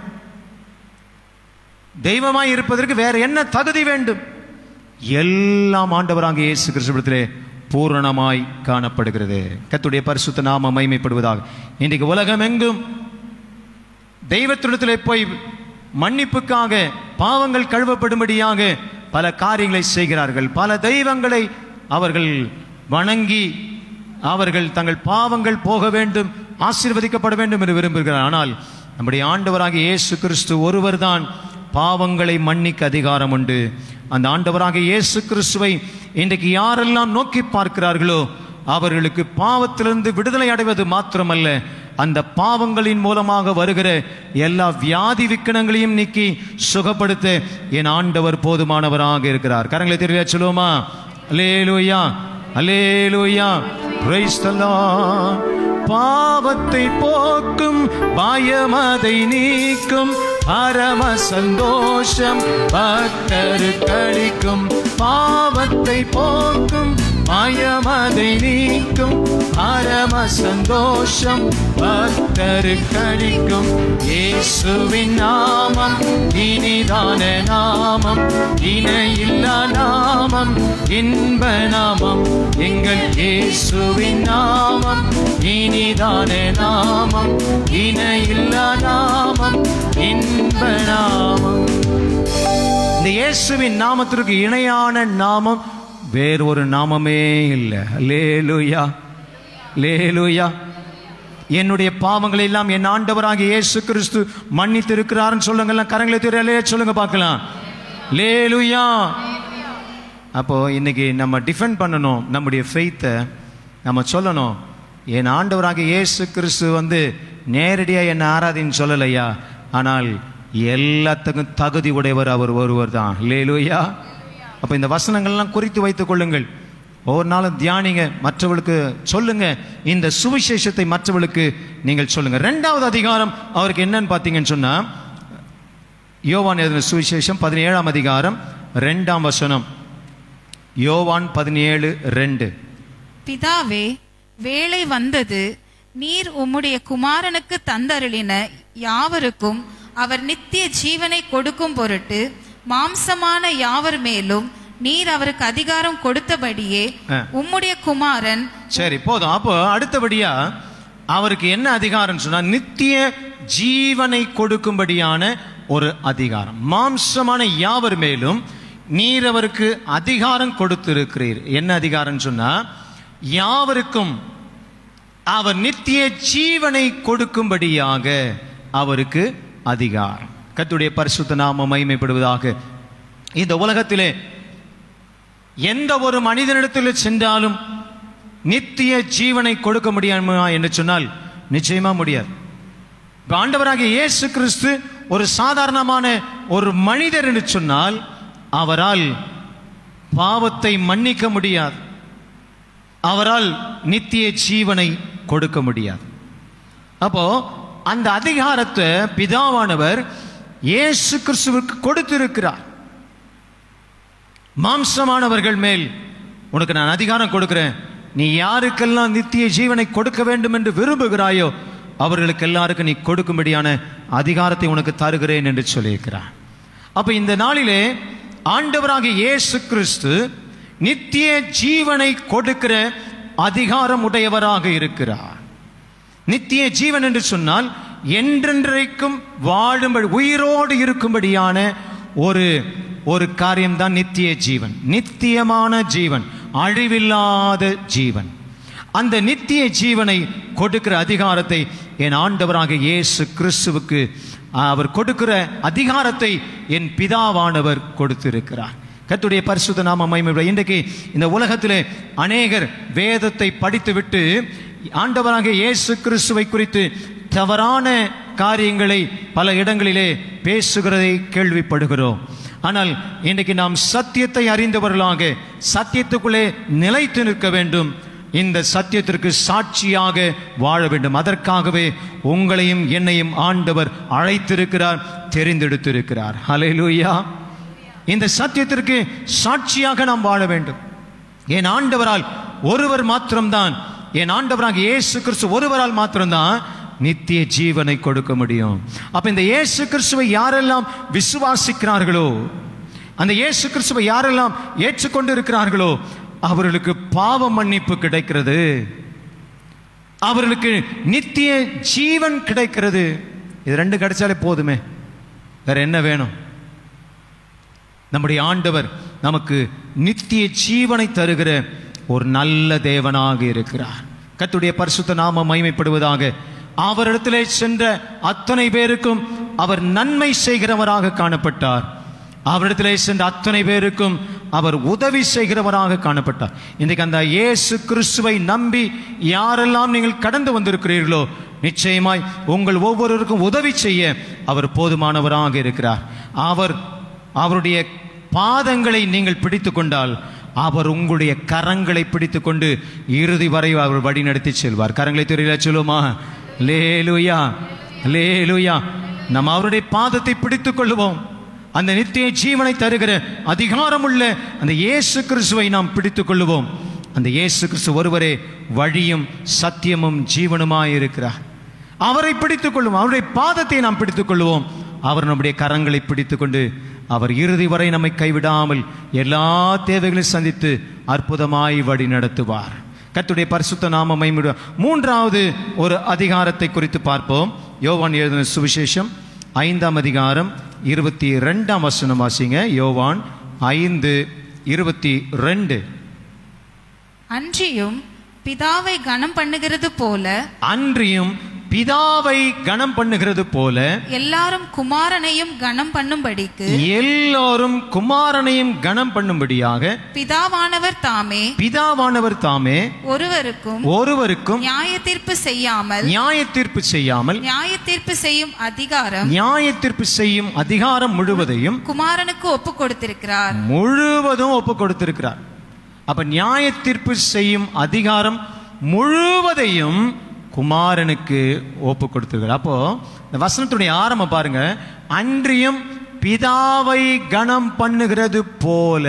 தெய்வமாய் இருப்பதற்கு வேற என்ன தகுதி வேண்டும் எல்லாம் ஆண்டவராக இயேசு கிறிஸ்துவிடத்திலே பூரணமாய் காணப்படுகிறது கத்துடைய பரிசுத்த நாம மைமைப்படுவதாக இன்றைக்கு உலகம் எங்கும் தெய்வத்திடத்திலே போய் மன்னிப்புக்காக பாவங்கள் கழுவப்படும்படியாக பல காரியங்களை செய்கிறார்கள் பல தெய்வங்களை அவர்கள் வணங்கி அவர்கள் தங்கள் பாவங்கள் போக வேண்டும் ஆசீர்வதிக்கப்பட வேண்டும் என்று விரும்புகிறார் ஆனால் நம்முடைய ஆண்டவராகிய இயேசு கிறிஸ்து ஒருவர்தான் பாவங்களை மன்னிக்க அதிகாரம் உண்டு அந்த ஆண்டவராகிய இயேசு கிறிஸ்துவை இன்றைக்கு யாரெல்லாம் நோக்கி பார்க்கிறார்களோ அவர்களுக்கு பாவத்திலிருந்து விடுதலை அடைவது மாத்திரமல்ல அந்த பாவங்களின் மூலமாக வருகிற எல்லா வியாதி விக்கனங்களையும் நீக்கி சுகப்படுத்த என் ஆண்டவர் போதுமானவராக இருக்கிறார் கரங்களை தெரியல சொல்லுவோமா அலேலூயா அலேலூயா பிரைஸ் தி லார்ட் பாவத்தை போக்கும் பயமதை நீக்கும் பரம சந்தோஷம் பக்தரு கழிக்கும் பாவத்தை போக்கும் பயமதை நீக்கும் பரம சந்தோஷம் பக்தரு கழிக்கும் இயேசுவின் நாமம் இனிதான நாமம் இணையில்லா நாமம் இன்ப நாமம் எங்கள் இயேசுவின் நாமம் இனிதான நாமம் இணையில்லா நாமம் இன்ப நாமம் இந்த இயேசுவின் நாமத்திற்கு இணையான நாமம் வேறொரு நாமமே இல்லை லேலுயா லேலுயா என்னுடைய பாவங்களை எல்லாம் என் ஆண்டவராகிய இயேசு கிறிஸ்து மன்னித்து இருக்கிறாருன்னு சொல்லுங்கலாம் கரங்களை தெரியலே சொல்லுங்க பார்க்கலாம் லேலுயா அப்போ இன்னைக்கு நம்ம டிஃபெண்ட் பண்ணணும் நம்முடைய ஃபெய்த்தை நம்ம சொல்லணும் என் ஆண்டவராகிய இயேசு கிறிஸ்து வந்து நேரடியாக என்னை ஆராதின்னு சொல்லலையா ஆனால் எல்லாத்துக்கும் தகுதி உடையவர் அவர் ஒருவர் தான் லேலுயா அப்ப இந்த வசனங்கள்லாம் குறித்து வைத்துக் கொள்ளுங்கள் ஒவ்வொரு நாளும் தியானிங்க மற்றவர்களுக்கு சொல்லுங்க இந்த சுவிசேஷத்தை மற்றவர்களுக்கு நீங்கள் சொல்லுங்க ரெண்டாவது அதிகாரம் அவருக்கு என்னன்னு பார்த்தீங்கன்னு சொன்னா யோவான் எழுதின சுவிசேஷம் பதினேழாம் அதிகாரம் ரெண்டாம் வசனம் யோவான் பதினேழு ரெண்டு பிதாவே வேலை வந்தது நீர் உம்முடைய குமாரனுக்கு தந்தருளின யாவருக்கும் அவர் நித்திய ஜீவனை கொடுக்கும் பொருட்டு மாம்சமான யாவர் மேலும் நீர் அவருக்கு அதிகாரம் கொடுத்தபடியே ஆ. உம்முடைய குமாரன் சரி போதும் அப்போ அடுத்தபடியா அவருக்கு என்ன அதிகாரம் சொன்னா நித்திய ஜீவனை கொடுக்கும்படியான ஒரு அதிகாரம் மாம்சமான யாவர் மேலும் நீர் அவருக்கு அதிகாரம் கொடுத்திருக்கிறீர் என்ன அதிகாரம் சொன்னா யாவருக்கும் அவர் நித்திய ஜீவனை கொடுக்கும்படியாக அவருக்கு அதிகாரம் கர்த்தருடைய பரிசுத்த நாம மகிமைப்படுவதாக இந்த உலகத்திலே எந்த ஒரு மனிதனிடத்தில் சென்றாலும் நித்திய ஜீவனை கொடுக்க முடியுமா என்று சொன்னால் நிச்சயமா முடியாது இப்ப ஆண்டவராகிய இயேசு கிறிஸ்து ஒரு சாதாரணமான ஒரு மனிதர் என்று சொன்னால் அவரால் பாவத்தை மன்னிக்க முடியாது அவரால் நித்திய ஜீவனை கொடுக்க முடியாது அப்போ அந்த அதிகாரத்தை பிதாவானவர் இயேசு கிறிஸ்துவுக்கு கொடுத்திருக்கிறார் மாம்சமானவர்கள் மேல் உனக்கு நான் அதிகாரம் கொடுக்கிறேன் நீ யாருக்கெல்லாம் நித்திய ஜீவனை கொடுக்க வேண்டும் என்று விரும்புகிறாயோ அவர்களுக்கு எல்லாருக்கும் நீ கொடுக்கும்படியான அதிகாரத்தை உனக்கு தருகிறேன் என்று சொல்லியிருக்கிறார் அப்ப இந்த நாளிலே ஆண்டவராகிய இயேசு கிறிஸ்து நித்திய ஜீவனை கொடுக்கிற அதிகாரம் உடையவராக இருக்கிறார் நித்திய ஜீவன் என்று சொன்னால் என்றென்றைக்கும் வாழும்படி உயிரோடு இருக்கும்படியான ஒரு ஒரு காரியம்தான் நித்திய ஜீவன் நித்தியமான ஜீவன் அழிவில்லாத ஜீவன் அந்த நித்திய ஜீவனை கொடுக்கிற அதிகாரத்தை என் ஆண்டவராக இயேசு கிறிஸ்துவுக்கு அவர் கொடுக்கிற அதிகாரத்தை என் பிதாவானவர் கொடுத்திருக்கிறார் கர்த்தருடைய பரிசுத்த நாம மகிமை இன்றைக்கு இந்த உலகத்திலே அநேகர் வேதத்தை படித்துவிட்டு ஆண்டவராக இயேசு கிறிஸ்துவை குறித்து தவறான காரியங்களை பல இடங்களிலே பேசுகிறதை கேள்விப்படுகிறோம் ஆனால் இன்றைக்கு நாம் சத்தியத்தை அறிந்தவர்களாக சத்தியத்துக்குள்ளே நிலைத்து நிற்க வேண்டும் இந்த சத்தியத்திற்கு சாட்சியாக வாழ வேண்டும் அதற்காகவே உங்களையும் என்னையும் ஆண்டவர் அழைத்திருக்கிறார் தெரிந்தெடுத்திருக்கிறார் ஹalleluya இந்த சத்தியத்திற்கு சாட்சியாக நாம் வாழ வேண்டும் என் ஆண்டவரால் ஒருவர் மாத்திரம்தான் என் ஆண்டவராக இயேசு கிறிஸ்து ஒருவரால் மாத்திரம்தான் நித்திய ஜீவனை கொடுக்க முடியும் அப்ப இந்த இயேசு கிறிஸ்துவை யாரெல்லாம் விசுவாசிக்கிறார்களோ அந்த இயேசு கிறிஸ்துவை யாரெல்லாம் ஏற்றுக்கொண்டு இருக்கிறார்களோ அவர்களுக்கு பாவ மன்னிப்பு கிடைக்கிறது அவர்களுக்கு நித்திய ஜீவன் கிடைக்கிறது இது ரெண்டு கிடைச்சாலே போதுமே வேற என்ன வேணும் நம்முடைய ஆண்டவர் நமக்கு நித்திய ஜீவனை தருகிற ஒரு நல்ல தேவனாக இருக்கிறார் கர்த்தருடைய பரிசுத்த நாம மகிமைப்படுவதாக அவரிடத்திலே சென்ற அத்தனை பேருக்கும் அவர் நன்மை செய்கிறவராக காணப்பட்டார் அவரிடத்திலே சென்ற அத்தனை பேருக்கும் அவர் உதவி செய்கிறவராக காணப்பட்டார் இன்றைக்கு அந்த இயேசு கிறிஸ்துவை நம்பி யாரெல்லாம் நீங்கள் கடந்து வந்திருக்கிறீர்களோ நிச்சயமாய் உங்கள் ஒவ்வொருவருக்கும் உதவி செய்ய அவர் போதுமானவராக இருக்கிறார் அவர் அவருடைய பாதங்களை நீங்கள் பிடித்து கொண்டால் அவர் உங்களுடைய கரங்களை பிடித்து கொண்டு இறுதி வரை அவர் வழி நடத்தி செல்வார் கரங்களை தெரியல சொல்லுமா லேலுயா லேலுயா நம்ம அவருடைய பாதத்தை பிடித்துக் கொள்ளுவோம் அந்த நித்திய ஜீவனை தருகிற அதிகாரமுள்ள அந்த இயேசு கிறிஸ்துவை நாம் பிடித்துக் கொள்ளுவோம் அந்த இயேசு கிறிஸ்து ஒருவரே வழியும் சத்தியமும் ஜீவனுமாய் இருக்கிறார் அவரை பிடித்துக் கொள்ளுவோம் அவருடைய பாதத்தை நாம் பிடித்துக் கொள்வோம் அவர் நம்முடைய கரங்களை பிடித்துக்கொண்டு அவர் இறுதி வரை நம்மை கைவிடாமல் எல்லா தேவைகளையும் சந்தித்து அற்புதமாய் வழி நடத்துவார் கர்த்தருடைய பரிசுத்த நாம மைமுட மூன்றாவது ஒரு அதிகாரத்தை குறித்து பார்ப்போம் யோவான் எழுதின சுவிசேஷம் ஐந்தாம் அதிகாரம் இருபத்தி ரெண்டாம் வசனம் வாசிங்க யோவான் ஐந்து இருபத்தி ரெண்டு அன்றியும் பிதாவை கனம் பண்ணுகிறது போல அன்றியும் பிதாவை கனம் பண்ணுகிறது போல எல்லாரும் குமாரனையும் கனம் பண்ணும்படிக்கு எல்லோரும் குமாரனையும் கனம் பண்ணும்படியாக பிதாவானவர் தாமே பிதாவானவர் தாமே ஒருவருக்கும் ஒருவருக்கும் நியாய தீர்ப்பு செய்யாமல் நியாய தீர்ப்பு செய்யாமல் நியாய தீர்ப்பு செய்யும் அதிகாரம் நியாய தீர்ப்பு செய்யும் அதிகாரம் முழுவதையும் குமாரனுக்கு ஒப்பு கொடுத்திருக்கிறார் முழுவதும் ஒப்பு கொடுத்திருக்கிறார் அப்ப நியாய தீர்ப்பு செய்யும் அதிகாரம் முழுவதையும் குமாரனுக்கு ஒப்பு கொடுத்திருக்கிறார் அப்போ இந்த வசனத்துடைய ஆரம்பம் பாருங்க அன்றியும் பிதாவை கனம் பண்ணுகிறது போல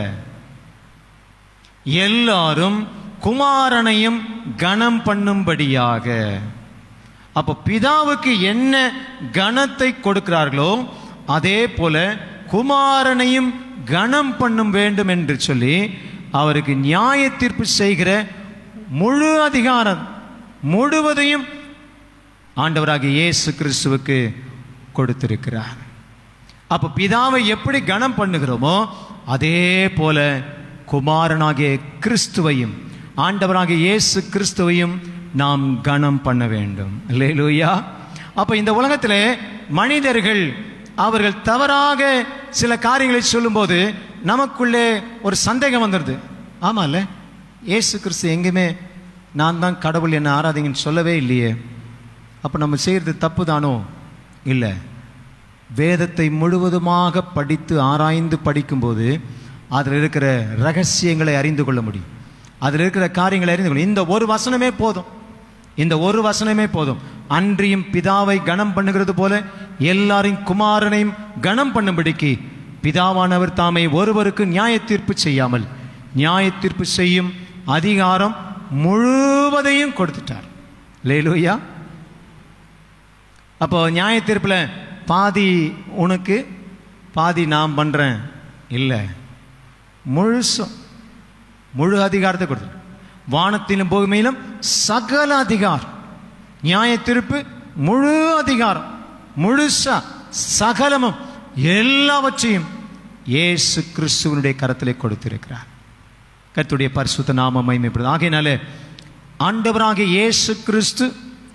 எல்லாரும் குமாரனையும் கனம் பண்ணும்படியாக அப்ப பிதாவுக்கு என்ன கனத்தை கொடுக்கிறார்களோ அதே போல குமாரனையும் கனம் பண்ணும் வேண்டும் என்று சொல்லி அவருக்கு நியாய தீர்ப்பு செய்கிற முழு அதிகாரம் முழுவதையும் ஆண்டவராகிய இயேசு கிறிஸ்துவுக்கு கொடுத்திருக்கிறார் அப்ப பிதாவை எப்படி கனம் பண்ணுகிறோமோ அதே போல குமாரனாகிய கிறிஸ்துவையும் ஆண்டவராகிய இயேசு கிறிஸ்துவையும் நாம் கனம் பண்ண வேண்டும் இல்லையா அப்ப இந்த உலகத்திலே மனிதர்கள் அவர்கள் தவறாக சில காரியங்களை சொல்லும்போது நமக்குள்ளே ஒரு சந்தேகம் வந்துடுது ஆமால்ல இயேசு கிறிஸ்து எங்கேயுமே நான் தான் கடவுள் என்ன ஆராதிங்கன்னு சொல்லவே இல்லையே அப்போ நம்ம செய்கிறது தப்பு தானோ இல்லை வேதத்தை முழுவதுமாக படித்து ஆராய்ந்து படிக்கும்போது அதில் இருக்கிற ரகசியங்களை அறிந்து கொள்ள முடியும் அதில் இருக்கிற காரியங்களை அறிந்து கொள்ள இந்த ஒரு வசனமே போதும் இந்த ஒரு வசனமே போதும் அன்றியும் பிதாவை கனம் பண்ணுகிறது போல எல்லாரையும் குமாரனையும் கனம் பண்ணும்படிக்கு பிதாவானவர் தாமே ஒருவருக்கு நியாய தீர்ப்பு செய்யாமல் நியாய தீர்ப்பு செய்யும் அதிகாரம் முழுவதையும் கொடுத்துட்டார் லேலூயா அப்போ நியாய தீர்ப்பில் பாதி உனக்கு பாதி நான் பண்ணுறேன் இல்லை முழுசும் முழு அதிகாரத்தை கொடுத்து வானத்திலும் பூமியிலும் சகல அதிகாரம் நியாய தீர்ப்பு முழு அதிகாரம் முழுசா சகலமும் எல்லாவற்றையும் இயேசு கிறிஸ்துவனுடைய கரத்திலே கொடுத்திருக்கிறார் கர்த்தருடைய பரிசுத்த நாம மகிமைப்படுது ஆகையினாலே ஆண்டவராகிய இயேசு கிறிஸ்து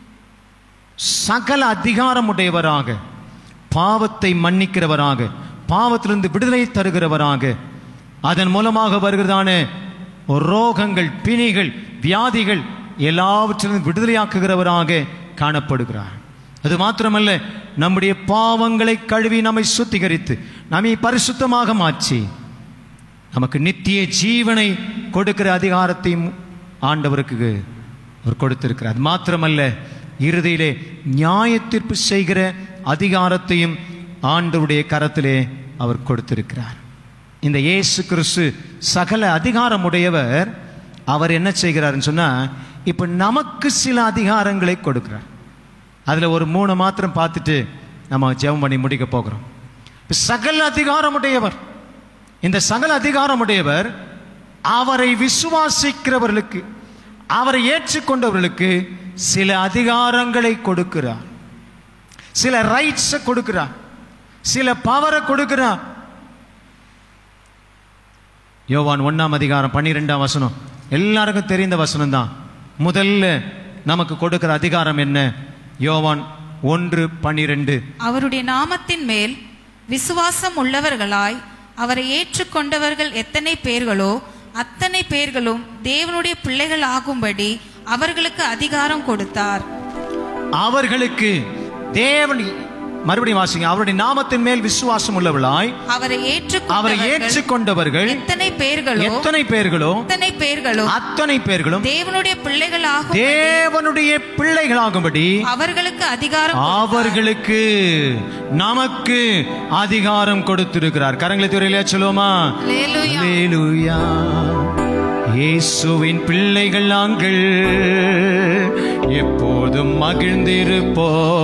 சகல அதிகாரமுடையவராக பாவத்தை மன்னிக்கிறவராக பாவத்திலிருந்து விடுதலை தருகிறவராக அதன் மூலமாக வருகிறதான ரோகங்கள் பிணிகள் வியாதிகள் எல்லாவற்றிலும் விடுதலையாக்குகிறவராக காணப்படுகிறார் அது மாத்திரமல்ல நம்முடைய பாவங்களை கழுவி நம்மை சுத்திகரித்து நம்மை பரிசுத்தமாக மாற்றி நமக்கு நித்திய ஜீவனை கொடுக்கிற அதிகாரத்தையும் ஆண்டவருக்கு அவர் கொடுத்திருக்கிறார் அது மாத்திரமல்ல இறுதியிலே நியாய தீர்ப்பு செய்கிற அதிகாரத்தையும் ஆண்டவருடைய கரத்திலே அவர் கொடுத்திருக்கிறார் இந்த இயேசு கிறிஸ்து சகல அதிகாரமுடையவர் அவர் என்ன செய்கிறாருன்னு சொன்னா இப்ப நமக்கு சில அதிகாரங்களை கொடுக்கிறார் அதுல ஒரு மூணு மாத்திரம் பார்த்துட்டு நம்ம ஜெபம் பண்ணி முடிக்க போகிறோம் இப்ப சகல அதிகாரமுடையவர் இந்த சகல அதிகாரமுடையவர் அவரை விசுவாசிக்கிறவர்களுக்கு அவரை ஏற்றுக்கொண்டவர்களுக்கு சில அதிகாரங்களை கொடுக்கிறார் சில ரைட்ஸை கொடுக்கிறார் சில பவரை கொடுக்கிறார் யோவான் ஒண்ணாம் அதிகாரம் பன்னிரெண்டாம் வசனம் எல்லாருக்கும் தெரிந்த வசனம் தான் முதல்ல நமக்கு கொடுக்கிற அதிகாரம் என்ன யோவான் ஒன்று பன்னிரெண்டு அவருடைய நாமத்தின் மேல் விசுவாசம் உள்ளவர்களாய் அவரை ஏற்றுக்கொண்டவர்கள் எத்தனை பேர்களோ அத்தனை பேர்களும் தேவனுடைய பிள்ளைகள் ஆகும்படி அவர்களுக்கு அதிகாரம் கொடுத்தார் அவர்களுக்கு தேவன் மறுபடியும் வாசிங்க அவருடைய நாமத்தின் மேல் விசுவாசம் உள்ளவளாய் அவரை அவரை ஏற்றுக்கொண்டவர்கள் ஏற்றுக்கொண்டவர்கள் எத்தனை பேர்களோ எத்தனை பேர்களோ அத்தனை பேர்களும் அத்தனை பேர்களும் தேவனுடைய பிள்ளைகள் ஆகும் தேவனுடைய பிள்ளைகளாகும்படி அவர்களுக்கு அதிகாரம் கொடுத்தார். அவர்களுக்கு நமக்கு அதிகாரம் கொடுத்திருக்கிறார் கரங்களை துறையிலே சொல்லுவோமா அல்லேலூயா. அல்லேலூயா. இயேசுவின் பிள்ளைகள் நாங்கள் எப்போதும் மகிழ்ந்திருப்போ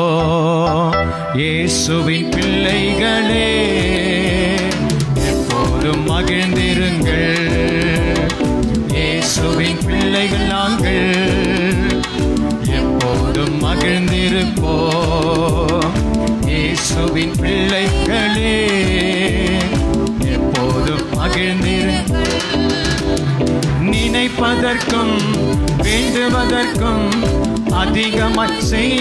இயேசுவின் பிள்ளைகளே எப்போதும் மகிழ்ந்திருங்கள் இயேசுவின் பிள்ளைகள் நாங்கள் எப்போதும் மகிழ்ந்திருப்போ இயேசுவின் பிள்ளைகளே எப்போதும் மகிழ்ந்திருங்கள் நினைப்பதற்கும் வேண்டுவதற்கும் அதிகமாய்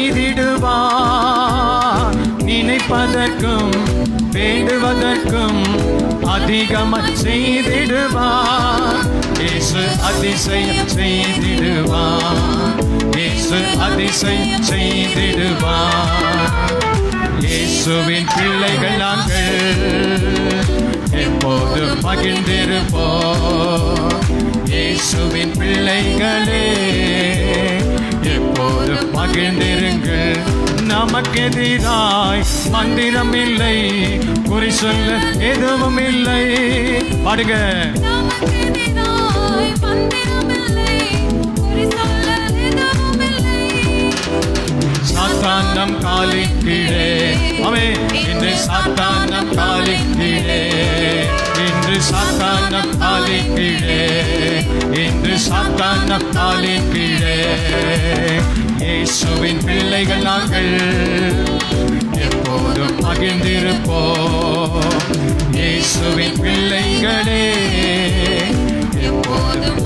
செய்திடுவார் நினைப்பதற்கும் வேண்டுவதற்கும் அதிகமாய் செய்திடுவார் இயேசு அதிசயம் செய்திடுவார் இயேசு அதிசயம் செய்திடுவார் இயேசுவின் பிள்ளைகள் நாங்கள் எப்போது மகிழ்ந்திருப்போம் இயேசுவின் பிள்ளைகளே எப்போது மகிழ்ந்திருங்கள் நமக்கெதிராய் மந்திரம் இல்லை குறி சொல்ல எதுவும் இல்லை பாடுங்க நமக்கெதிராய் மந்திரமில்லை, குறி சொல்ல எதுவுமில்லை. சாத்தான் நம் காலின் கீழே அவே இன்று சாத்தான் நம் காலின் கீழே இன்று சாத்தான் நம் காலின் கீழே இன்று சாத்தான் நம் காலின் கீழே இயேசுவின் பிள்ளைகள் நாங்கள் எப்போதும் மகிழ்ந்திருப்போம் இயேசுவின் பிள்ளைகளே எப்போதும்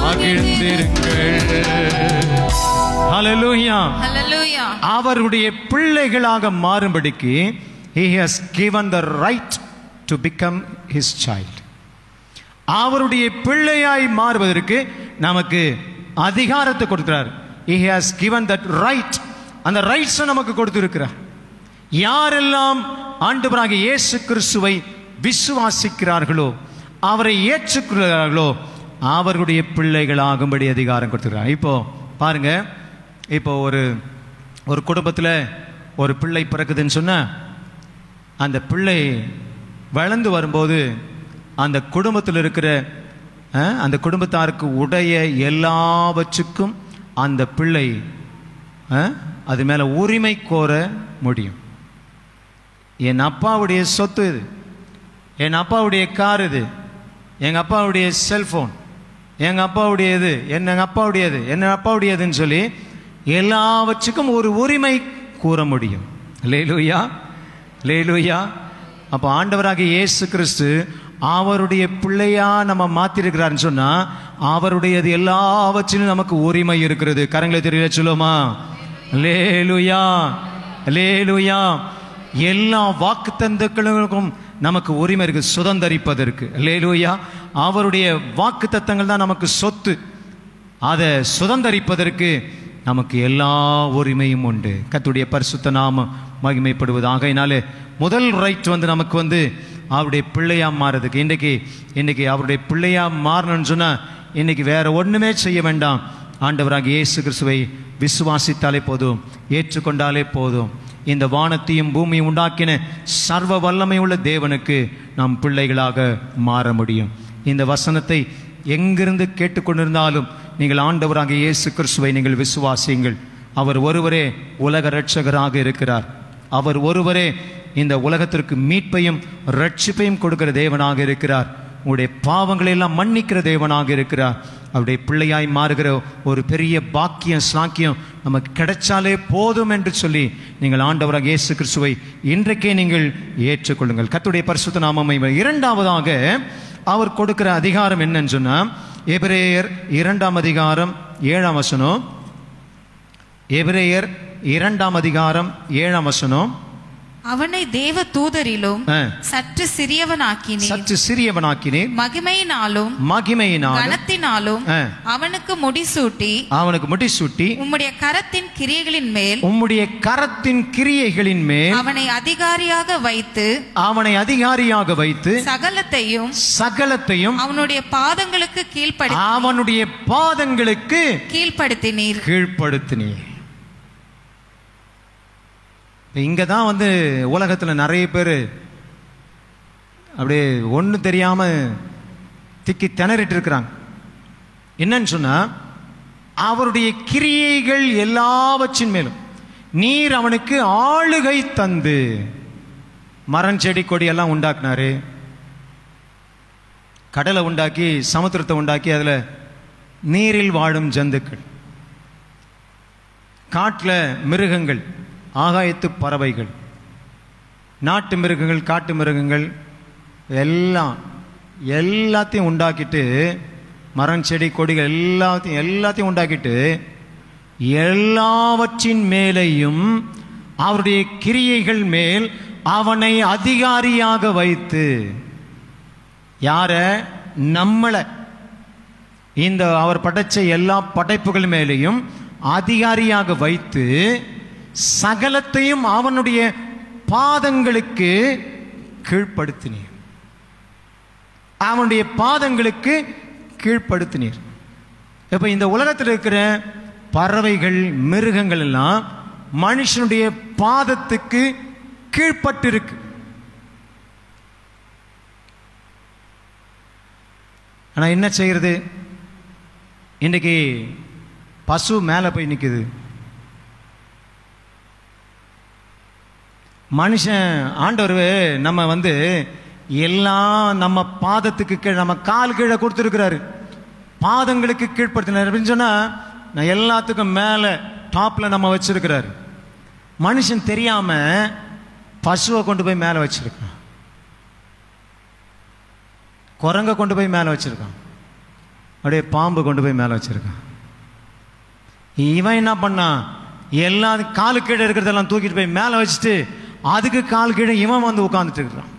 மகிழ்ந்திருங்கள் ஹalleluya ஹalleluya அவருடைய பிள்ளைகளாக மாறும்படிக்கு he has given the right to become his child அவருடைய பிள்ளையாய் மாறுவதற்கு நமக்கு அதிகாரத்தை கொடுக்கிறார் he has given that right அந்த ரைட்ஸை நமக்கு கொடுத்திருக்கிறார் யாரெல்லாம் ஆண்டவராகிய இயேசு கிறிஸ்துவை விசுவாசிக்கிறார்களோ அவரை ஏற்றுக்கொள்கிறார்களோ அவர்களுடைய பிள்ளைகளாகும்படி அதிகாரம் கொடுத்துருக்காங்க இப்போ பாருங்க இப்போ ஒரு ஒரு குடும்பத்தில் ஒரு பிள்ளை பிறக்குதுன்னு சொன்னா அந்த பிள்ளை வளர்ந்து வரும்போது அந்த குடும்பத்தில் இருக்கிற அஹ், அந்த குடும்பத்தாருக்கு உடைய எல்லாவற்றுக்கும் அந்த பிள்ளை அஹ், அது மேலே உரிமை கோர முடியும் என் அப்பாவுடைய சொத்து இது என் அப்பாவுடைய கார் இது எங்கள் அப்பாவுடைய செல்ஃபோன் எங்கள் அப்பாவுடைய இது எங்கள் அப்பாவுடையது என் அப்பாவுடையதுன்னு சொல்லி எல்லாவற்றுக்கும் ஒரு உரிமை கூற முடியும் லேலுயா லேலுயா அப்போ ஆண்டவராகிய இயேசு கிறிஸ்து அவருடைய பிள்ளையா நம்ம மாத்திருக்கிறாருன்னு சொன்னா அவருடையது எல்லாவற்றிலும் நமக்கு உரிமை இருக்கிறது கரங்களை தெரியல சொல்லுமா லேலுயா லேலுயா எல்லா வாக்குத்தந்தங்களுக்கும் நமக்கு உரிமை இருக்கு சுதந்தரிப்பதற்கு லேலுயா அவருடைய வாக்குத்தத்தங்கள் தான் நமக்கு சொத்து அதை சுதந்தரிப்பதற்கு நமக்கு எல்லா உரிமையும் உண்டு கத்துடைய பரிசுத்த நாம மகிமைப்படுவது ஆகையினாலே முதல் ரைட் வந்து நமக்கு வந்து அவருடைய பிள்ளையா மாறதுக்கு இன்றைக்கு இன்னைக்கு அவருடைய பிள்ளையா மாறணும்னு சொன்னா இன்னைக்கு வேற ஒண்ணுமே செய்ய வேண்டாம் ஆண்டவராக இயேசு கிறிஸ்துவை விசுவாசித்தாலே போதும் ஏற்றுக்கொண்டாலே போதும் இந்த வானத்தையும் பூமியும் உண்டாக்கின சர்வ வல்லமை உள்ள தேவனுக்கு நாம் பிள்ளைகளாக மாற முடியும் இந்த வசனத்தை எங்கிருந்து கேட்டுக்கொண்டிருந்தாலும் நீங்கள் ஆண்டவராக இயேசு கிறிஸ்துவை நீங்கள் விசுவாசியுங்கள் அவர் ஒருவரே உலக ரட்சகராக இருக்கிறார் அவர் ஒருவரே இந்த உலகத்திற்கு மீட்பையும் ரட்சிப்பையும் கொடுக்கிற தேவனாக இருக்கிறார் உங்களுடைய பாவங்களை எல்லாம் மன்னிக்கிற தேவனாக இருக்கிறார் அவருடைய பிள்ளையாய் மாறுகிற ஒரு பெரிய பாக்கியம் சாக்கியம் நமக்கு கிடைச்சாலே போதும் என்று சொல்லி நீங்கள் ஆண்டவராக இயேசு கிறிஸ்துவை இன்றைக்கே நீங்கள் ஏற்றுக்கொள்ளுங்கள் கர்த்தருடைய பரிசுத்த நாமமை இரண்டாவதாக அவர் கொடுக்கிற அதிகாரம் என்னன்னு சொன்னா எபிரேயர் இரண்டாம் அதிகாரம் ஏழாம் வசனம் எபிரேயர் இரண்டாம் அதிகாரம் ஏழாம் வசனம் அவனை தேவ தூதரிலும் ஆ. சற்று சிறியவனாக்கினேன் சற்று சிறியவனாக்கினேன் மகிமையினாலும் மகிமையினால் கனத்தினாலும் ஆ. அவனுக்கு முடிசூட்டி அவனுக்கு முடிசூட்டி உம்முடைய கரத்தின் கிரியைகளின் மேல் உம்முடைய கரத்தின் கிரியைகளின் மேல் அவனை அதிகாரியாக வைத்து அவனை அதிகாரியாக வைத்து சகலத்தையும் சகலத்தையும் அவனுடைய பாதங்களுக்கு கீழ்ப்படி அவனுடைய பாதங்களுக்கு கீழ்ப்படுத்தினீர் கீழ்ப்படுத்தினே இங்க தான் வந்து உலகத்துல நிறைய பேர் அப்படியே ஒன்றும் தெரியாம திக்கி திணறிட்டு இருக்கிறாங்க என்னன்னு சொன்னா அவருடைய கிரியைகள் எல்லாவற்றின் மேலும் நீர் அவனுக்கு ஆளுகை தந்து மரம் செடி கொடி எல்லாம் உண்டாக்குனாரு கடலை உண்டாக்கி சமுத்திரத்தை உண்டாக்கி அதுல நீரில் வாழும் ஜந்துக்கள் காட்டுல மிருகங்கள் ஆகாயத்து பறவைகள் நாட்டு மிருகங்கள் காட்டு மிருகங்கள் எல்லாம் எல்லாத்தையும் உண்டாக்கிட்டு மரம் செடி கொடிகள் எல்லாத்தையும் எல்லாத்தையும் உண்டாக்கிட்டு எல்லாவற்றின் மேலேயும் அவருடைய கிரியைகள் மேல் அவனை அதிகாரியாக வைத்து யார நம்மளை இந்த அவர் படைச்ச எல்லா படைப்புகள் மேலேயும் அதிகாரியாக வைத்து சகலத்தையும் அவனுடைய பாதங்களுக்கு கீழ்ப்படுத்தினீர் அவனுடைய பாதங்களுக்கு கீழ்ப்படுத்தினீர் இப்ப இந்த உலகத்தில் இருக்கிற பறவைகள் மிருகங்கள் எல்லாம் மனுஷனுடைய பாதத்துக்கு கீழ்ப்பட்டு இருக்கு ஆனா என்ன செய்யறது இன்னைக்கு பசு மேலே போய் நிக்குது மனுஷன் ஆண்டவர் நம்ம வந்து எல்லாம் நம்ம பாதத்துக்கு கீழே நம்ம கால் கீழே கொடுத்துருக்கிறாரு பாதங்களுக்கு கீழ்ப்படுத்தினார் அப்படின்னு சொன்னா நான் எல்லாத்துக்கும் மேலே டாப்ல நம்ம வச்சிருக்கிறாரு மனுஷன் தெரியாம பசுவை கொண்டு போய் மேலே வச்சிருக்கான் குரங்க கொண்டு போய் மேலே வச்சிருக்கான் அப்படியே பாம்பு கொண்டு போய் மேலே வச்சிருக்கான் இவன் என்ன பண்ணான் எல்லா காலு கீழே இருக்கிறதெல்லாம் தூக்கிட்டு போய் மேலே வச்சுட்டு அதுக்கு கால் கீழே இவன் வந்து உட்கார்ந்துட்டு இருக்கிறான்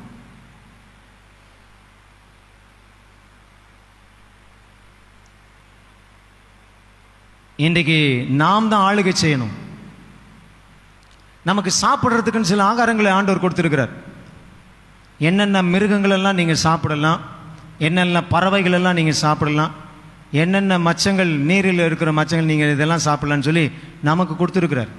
இன்றைக்கு நாம் தான் ஆளுகை செய்யணும் நமக்கு சாப்பிட்றதுக்குன்னு சில ஆகாரங்களை ஆண்டவர் கொடுத்துருக்கிறார் என்னென்ன மிருகங்கள் எல்லாம் நீங்கள் சாப்பிடலாம் என்னென்ன பறவைகள் எல்லாம் நீங்கள் சாப்பிடலாம் என்னென்ன மச்சங்கள் நீரில் இருக்கிற மச்சங்கள் நீங்கள் இதெல்லாம் சாப்பிடலாம்னு சொல்லி நமக்கு கொடுத்துருக்கிறார்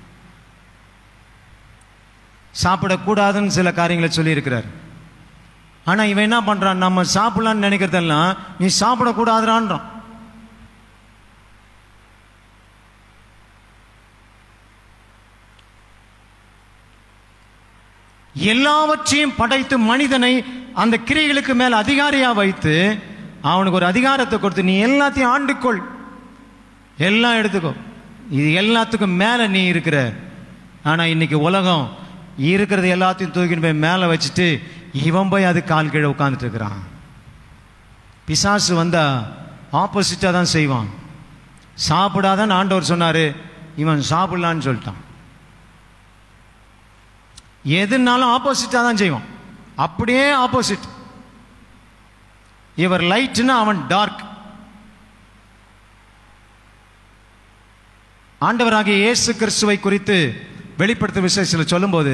சாப்பிடக்கூடாதுன்னு சில காரியங்களை சொல்லியிருக்கிறார் ஆனால் இவன் என்ன பண்ணுறான் நம்ம சாப்பிடலான்னு நினைக்கிறதெல்லாம் நீ சாப்பிடக்கூடாதுறான்றான் எல்லாவற்றையும் படைத்து மனிதனை அந்த கிரைகளுக்கு மேல் அதிகாரியா வைத்து அவனுக்கு ஒரு அதிகாரத்தை கொடுத்து நீ எல்லாத்தையும் ஆண்டுக்கொள் எல்லாம் எடுத்துக்கோ இது எல்லாத்துக்கும் மேல நீ இருக்கிற ஆனா இன்னைக்கு உலகம் இருக்கிறது எல்லாத்தையும் தூக்கிட்டு போய் மேல வச்சுட்டு இவன் போய் அது கால் கீழே உட்கார்ந்துட்டு இருக்கிறான் பிசாசு வந்தா ஆப்போசிட்டா தான் செய்வான் சாப்பிடாதான் ஆண்டவர் சொன்னாரு இவன் சாப்பிடலான்னு சொல்லிட்டான் எதுனாலும் ஆப்போசிட்டா தான் செய்வான் அப்படியே ஆப்போசிட் இவர் லைட்னா அவன் டார்க் ஆண்டவராகிய இயேசு கிறிஸ்துவை குறித்து வெளிப்படுத்த விசேஷத்தில் சொல்லும்போது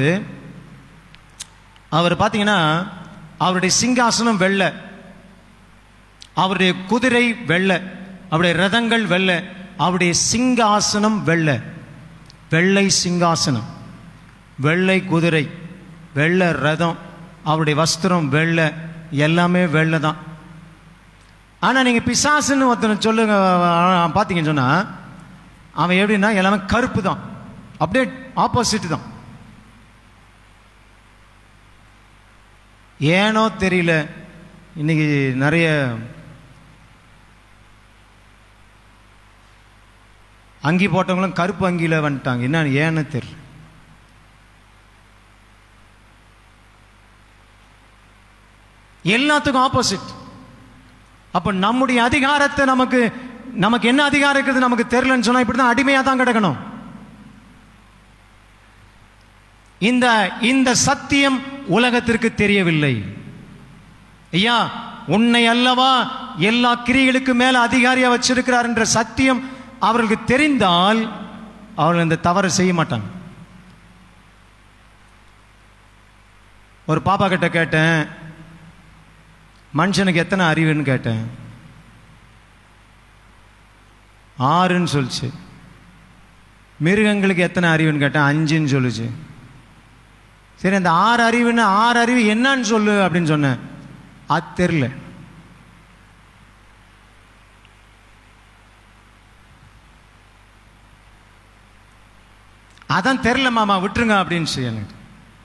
அவர் பார்த்தீங்கன்னா அவருடைய சிங்காசனம் வெள்ளை அவருடைய குதிரை வெள்ளை அவருடைய ரதங்கள் வெள்ளை அவருடைய சிங்காசனம் வெள்ளை வெள்ளை சிங்காசனம் வெள்ளை குதிரை வெள்ளை ரதம் அவருடைய வஸ்திரம் வெள்ளை எல்லாமே வெள்ளை தான் ஆனால் நீங்கள் பிசாசுன்னு ஒருத்தனை சொல்லுங்க அஹ், பார்த்தீங்கன்னு சொன்னால் அவன் எப்படின்னா எல்லாமே கருப்பு தான் அப்படியே ஆப்போசிட் தான் ஏனோ தெரியல இன்னைக்கு நிறைய அங்கி போட்டவங்களும் கருப்பு அங்கியில் வந்துட்டாங்க என்ன ஏன்னு தெரியல எல்லாத்துக்கும் ஆப்போசிட் அப்ப நம்முடைய அதிகாரத்தை நமக்கு நமக்கு என்ன அதிகாரம் இருக்குது நமக்கு தெரியலன்னு சொன்னா இப்படிதான் அடிமையா தான் கிடக்கணும் இந்த இந்த சத்தியம் உலகத்திற்கு தெரியவில்லை ஐயா உன்னை அல்லவா எல்லா கிரிகளுக்கு மேல அதிகாரியா வச்சிருக்கிறார் என்ற சத்தியம் அவர்களுக்கு தெரிந்தால் அவர்கள் இந்த தவறை செய்ய மாட்டாங்க ஒரு பாப்பா கிட்ட கேட்டேன் மனுஷனுக்கு எத்தனை அறிவுன்னு கேட்டேன் ஆறுன்னு சொல்லுச்சு மிருகங்களுக்கு எத்தனை அறிவுன்னு கேட்டேன் அஞ்சுன்னு சொல்லுச்சு சரி அந்த ஆறு அறிவுன்னு ஆறு அறிவு என்னன்னு சொல்லு அப்படின்னு சொன்னேன் அது தெரில அதான் தெரில மாமா விட்டுருங்க அப்படின்னு சொல்லி எனக்கு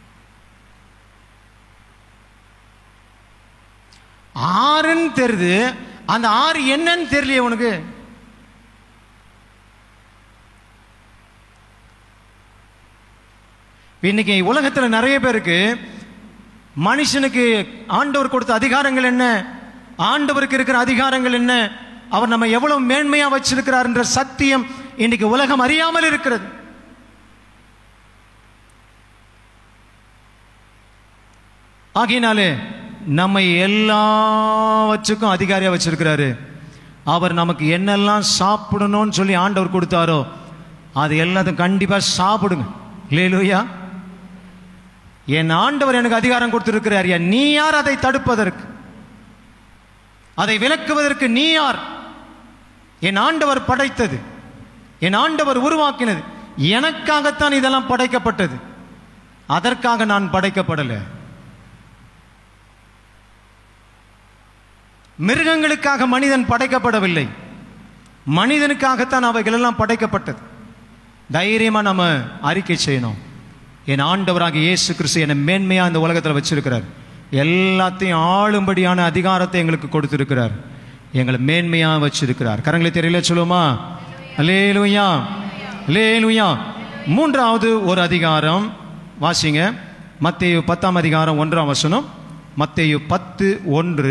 ஆறுன்னு தெரியுது அந்த ஆறு என்னன்னு தெரியலையே உனக்கு இன்னைக்கு உலகத்துல நிறைய பேருக்கு மனுஷனுக்கு ஆண்டவர் கொடுத்த அதிகாரங்கள் என்ன ஆண்டவருக்கு இருக்கிற அதிகாரங்கள் என்ன அவர் நம்ம எவ்வளவு மேன்மையா வச்சிருக்கிறார் என்ற சத்தியம் இன்னைக்கு உலகம் அறியாமல் இருக்கிறது ஆகையினாலே நம்மை எல்லாவற்றுக்கும் அதிகாரியா வச்சிருக்கிறாரு அவர் நமக்கு என்னெல்லாம் சாப்பிடணும்னு சொல்லி ஆண்டவர் கொடுத்தாரோ அது எல்லாத்தையும் கண்டிப்பா சாப்பிடுங்க லேலுயா என் ஆண்டவர் எனக்கு அதிகாரம் கொடுத்திருக்கிறார் ஐயா நீ யார் அதை தடுப்பதற்கு அதை விலக்குவதற்கு நீ யார் என் ஆண்டவர் படைத்தது என் ஆண்டவர் உருவாக்கினது எனக்காகத்தான் இதெல்லாம் படைக்கப்பட்டது அதற்காக நான் படைக்கப்படலை மிருகங்களுக்காக மனிதன் படைக்கப்படவில்லை மனிதனுக்காகத்தான் அவைகள் எல்லாம் படைக்கப்பட்டது தைரியமா நம்ம அறிக்கை செய்யணும் என் ஆண்டவராக இயேசு கிறிஸ்து என்னை மேன்மையா இந்த உலகத்தில் வச்சிருக்கிறார் எல்லாத்தையும் ஆளும்படியான அதிகாரத்தை எங்களுக்கு கொடுத்திருக்கிறார் எங்களை மேன்மையா வச்சிருக்கிறார் கரங்களை தெரியல சொல்லுமா அலேலுயா அலேலுயா மூன்றாவது ஒரு அதிகாரம் வாசிங்க மத்தேயு பத்தாம் அதிகாரம் ஒன்றாம் வசனம் மத்தேயு பத்து ஒன்று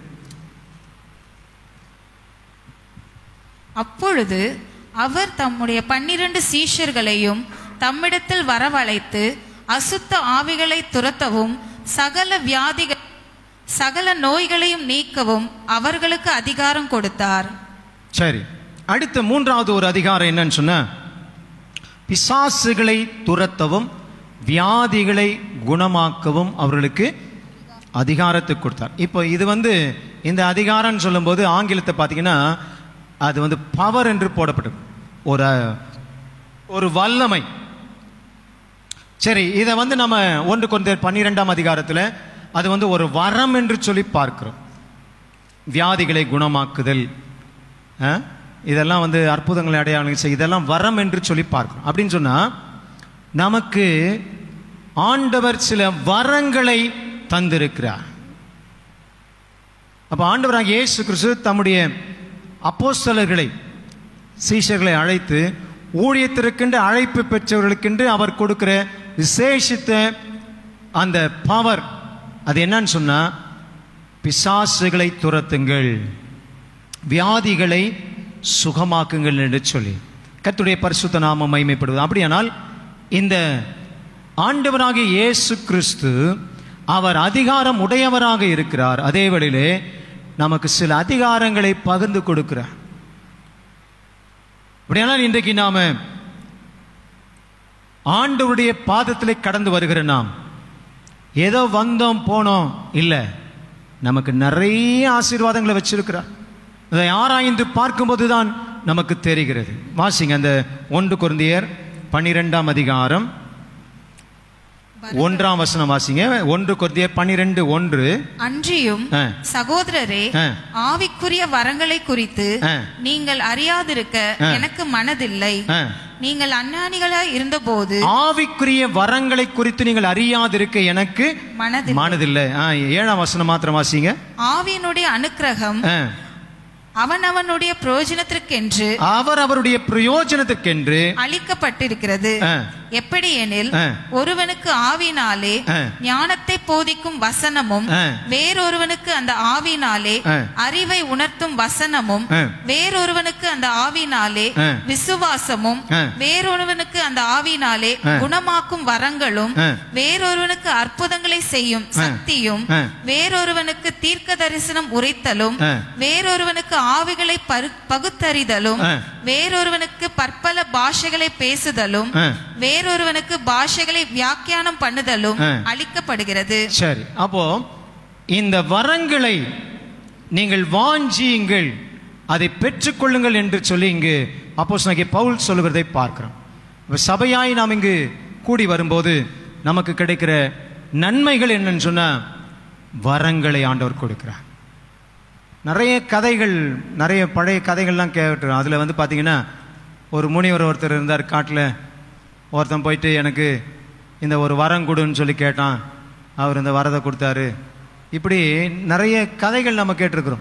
அப்பொழுது அவர் தம்முடைய பன்னிரண்டு சீஷர்களையும் தம்மிடத்தில் வரவழைத்து அசுத்த ஆவிகளை துரத்தவும் சகல வியாதிகள் சகல நோய்களையும் நீக்கவும் அவர்களுக்கு அதிகாரம் கொடுத்தார் சரி அடுத்த மூன்றாவது ஒரு அதிகாரம் என்னன்னு சொன்ன பிசாசுகளை துரத்தவும் வியாதிகளை குணமாக்கவும் அவர்களுக்கு அதிகாரத்தை கொடுத்தார் இப்போ இது வந்து இந்த அதிகாரம்னு சொல்லும்போது ஆங்கிலத்தை பார்த்தீங்கன்னா அது வந்து பவர் என்று போடப்பட்டது ஒரு ஒரு வல்லமை சரி இதை வந்து நம்ம ஒன்று கொண்டு பன்னிரெண்டாம் அதிகாரத்தில் அது வந்து ஒரு வரம் என்று சொல்லி பார்க்கிறோம் வியாதிகளை குணமாக்குதல் ஆ? இதெல்லாம் வந்து அற்புதங்களை அடையாளம் செய் இதெல்லாம் வரம் என்று சொல்லி பார்க்கிறோம் அப்படின்னு சொன்னா நமக்கு ஆண்டவர் சில வரங்களை தந்திருக்கிறார் அப்ப ஆண்டவராக இயேசு கிறிஸ்து தம்முடைய அப்போஸ்தலர்களை சீஷர்களை அழைத்து ஊழியத்திற்கென்று அழைப்பு பெற்றவர்களுக்கென்று அவர் கொடுக்கிற விசேஷித்த அந்த பவர் அது என்னன்னு சொன்னா பிசாசுகளை துரத்துங்கள் வியாதிகளை சுகமாக்குங்கள் என்று சொல்லி கர்த்தருடைய பரிசுத்த நாமம் மைமைப்படுவது அப்படியானால் இந்த ஆண்டவராகிய இயேசு கிறிஸ்து அவர் அதிகாரம் உடையவராக இருக்கிறார் அதே வேளையிலே நமக்கு சில அதிகாரங்களை பகிர்ந்து கொடுக்கிறார் அப்படியானால் இன்றைக்கு நாம ஆண்டவருடைய பாதத்திலே கடந்து வருகிற நாம் ஏதோ வந்தோம் போனோம் இல்லை நமக்கு நிறைய ஆசீர்வாதங்களை வச்சிருக்கிறார் அதை ஆராய்ந்து பார்க்கும்போது தான் நமக்கு தெரிகிறது வாசிங்க அந்த ஒன்று குருந்தியர் பன்னிரெண்டாம் அதிகாரம் ஒன்றாம் வசனம் வாசிங்க ஒன்று குருந்தியர் பன்னிரெண்டு ஒன்று அன்றியும் ஆ. சகோதரரே ஆ. ஆவிக்குரிய வரங்களை குறித்து ஆ. நீங்கள் அறியாதிருக்க ஆ. எனக்கு மனதில்லை ஆ. நீங்கள் அஞ்ஞானிகளாய் இருந்தபோது ஆவிக்குரிய வரங்களை குறித்து நீங்கள் அறியாதிருக்க எனக்கு மனதில்லை மனதில்லை ஆ, ஏழாம் வசனம் மாத்திரம் வாசிங்க ஆவியினுடைய அனுக்கிரகம் ஆ. அவனவனுடைய பிரயோஜனத்திற்கென்று அவர் அவருடைய பிரயோஜனத்துக்கென்று அளிக்கப்பட்டிருக்கிறது ஆ. எப்படி எனில் ஆ. ஒருவனுக்கு ஆவினாலே ஆ. ஞானத்தை போதிக்கும் வசனமும் ஆ. வேறொருவனுக்கு அந்த ஆவினாலே ஆ. அறிவை உணர்த்தும் வசனமும் ஆ. வேறொருவனுக்கு அந்த ஆவினாலே ஆ. விசுவாசமும் ஆ. வேறொருவனுக்கு அந்த ஆவினாலே ஆ. குணமாக்கும் வரங்களும் ஆ. வேறொருவனுக்கு அற்புதங்களை செய்யும் சக்தியும் ஆ. வேறொருவனுக்கு தீர்க்க தரிசனம் உரைத்தலும் ஆ. வேறொருவனுக்கு ஆவிகளை பரு- பகுத்தறிதலும் ஆ. வேறொருவனுக்கு பற்பல பாஷைகளை பேசுதலும் ஆ. வேறொருவனுக்கு பாஷைகளை வியாக்கியானம் பண்ணுதலும் ஆ. அளிக்கப்படுகிறது சரி அப்போ இந்த வரங்களை நீங்கள் வாஞ்சியுங்கள் அதை பெற்றுக்கொள்ளுங்கள் என்று சொல்லி இங்கு அப்போஸ் பவுல் சொல்லுகிறதை பார்க்கிறோம் இப்ப சபையாய் நாம் இங்கு கூடி வரும்போது நமக்கு கிடைக்கிற நன்மைகள் என்னன்னு சொன்னா வரங்களை ஆண்டவர் கொடுக்கிறார் நிறைய கதைகள் நிறைய பழைய கதைகள்லாம் கேட்டுருக்கோம் அதில் வந்து பார்த்தீங்கன்னா ஒரு முனிவர் ஒருத்தர் இருந்தார் காட்டில் ஒருத்தன் போயிட்டு எனக்கு இந்த ஒரு வரம் கொடுன்னு சொல்லி கேட்டான் அவர் இந்த வரதை கொடுத்தாரு இப்படி நிறைய கதைகள் நம்ம கேட்டிருக்கிறோம்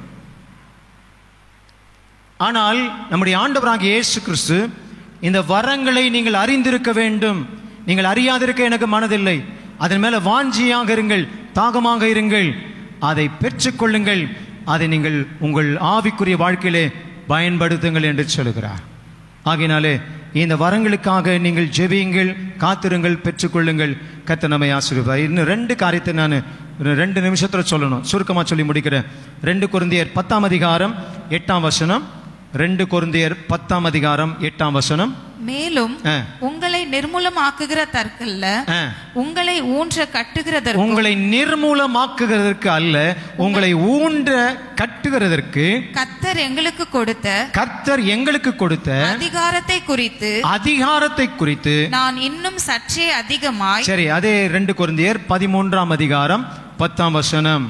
ஆனால் நம்முடைய ஆண்டவராகிய இயேசு கிறிஸ்து இந்த வரங்களை நீங்கள் அறிந்திருக்க வேண்டும் நீங்கள் அறியாதிருக்க எனக்கு மனதில்லை அதன் மேல வாஞ்சியாக இருங்கள் தாகமாக இருங்கள் அதை பெற்றுக்கொள்ளுங்கள் அதை நீங்கள் உங்கள் ஆவிக்குரிய வாழ்க்கையிலே பயன்படுத்துங்கள் என்று சொல்கிறார் ஆகையினாலே இந்த வரங்களுக்காக நீங்கள் ஜெபியுங்கள் காத்திருங்கள் பெற்றுக்கொள்ளுங்கள் கத்த நம்மை ஆசீர்வார் இன்னும் ரெண்டு காரியத்தை நான் ரெண்டு நிமிஷத்தில் சொல்லணும் சுருக்கமாக சொல்லி முடிக்கிறேன் ரெண்டு குருந்தியர் பத்தாம் அதிகாரம் எட்டாம் வசனம் ரெண்டு குருந்தியர் பத்தாம் அதிகாரம் எட்டாம் வசனம் மேலும் ஆ. உங்களை நிர்மூலமாக்குகிற தற்கல்ல ஆ. உங்களை ஊன்ற கட்டுகிறதற்கு உங்களை நிர்மூலமாக்குகிறதற்கு அல்ல உங்களை ஊன்ற கட்டுகிறதற்கு கத்தர் எங்களுக்கு கொடுத்த கர்த்தர் எங்களுக்கு கொடுத்த அதிகாரத்தை குறித்து அதிகாரத்தை குறித்து நான் இன்னும் சற்றே அதிகமாய் சரி அதே ரெண்டு குருந்தியர் பதிமூன்றாம் அதிகாரம் பத்தாம் வசனம்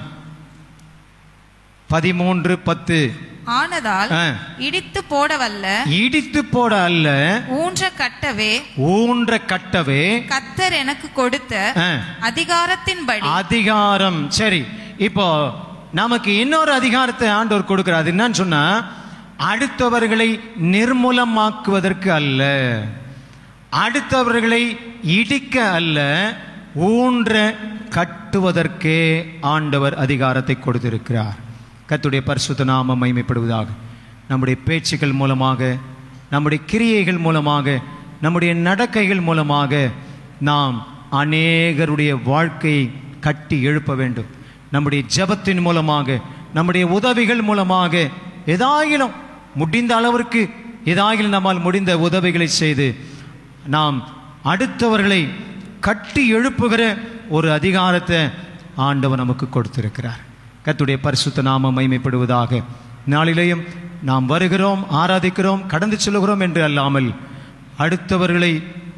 பதிமூன்று பத்து ஆனதால் ஆ. இடித்து போடவல்ல இடித்து போட அல்ல ஊன்ற கட்டவே ஊன்ற கட்டவே கத்தர் எனக்கு கொடுத்த ஆ, அதிகாரத்தின்படி அதிகாரம் சரி இப்போ நமக்கு இன்னொரு அதிகாரத்தை ஆண்டவர் கொடுக்கிறார் அது என்னன்னு சொன்னா அடுத்தவர்களை நிர்மூலமாக்குவதற்கு அல்ல அடுத்தவர்களை இடிக்க அல்ல ஊன்ற கட்டுவதற்கே ஆண்டவர் அதிகாரத்தை கொடுத்திருக்கிறார் கர்த்தருடைய பரிசுத்த நாமம் மைமைப்படுவதாக நம்முடைய பேச்சுக்கள் மூலமாக நம்முடைய கிரியைகள் மூலமாக நம்முடைய நடக்கைகள் மூலமாக நாம் அநேகருடைய வாழ்க்கையை கட்டி எழுப்ப வேண்டும் நம்முடைய ஜெபத்தின் மூலமாக நம்முடைய உதவிகள் மூலமாக ஏதாயிலும் முடிந்த அளவிற்கு ஏதாயிலும் நம்மால் முடிந்த உதவிகளை செய்து நாம் அடுத்தவர்களை கட்டி எழுப்புகிற ஒரு அதிகாரத்தை ஆண்டவர் நமக்கு கொடுத்திருக்கிறார் கர்த்தருடைய பரிசுத்த நாமம் மைமைப்படுவதாக நாளிலேயும் நாம் வருகிறோம் ஆராதிக்கிறோம் கடந்து செல்கிறோம் என்று அல்லாமல் அடுத்தவர்களை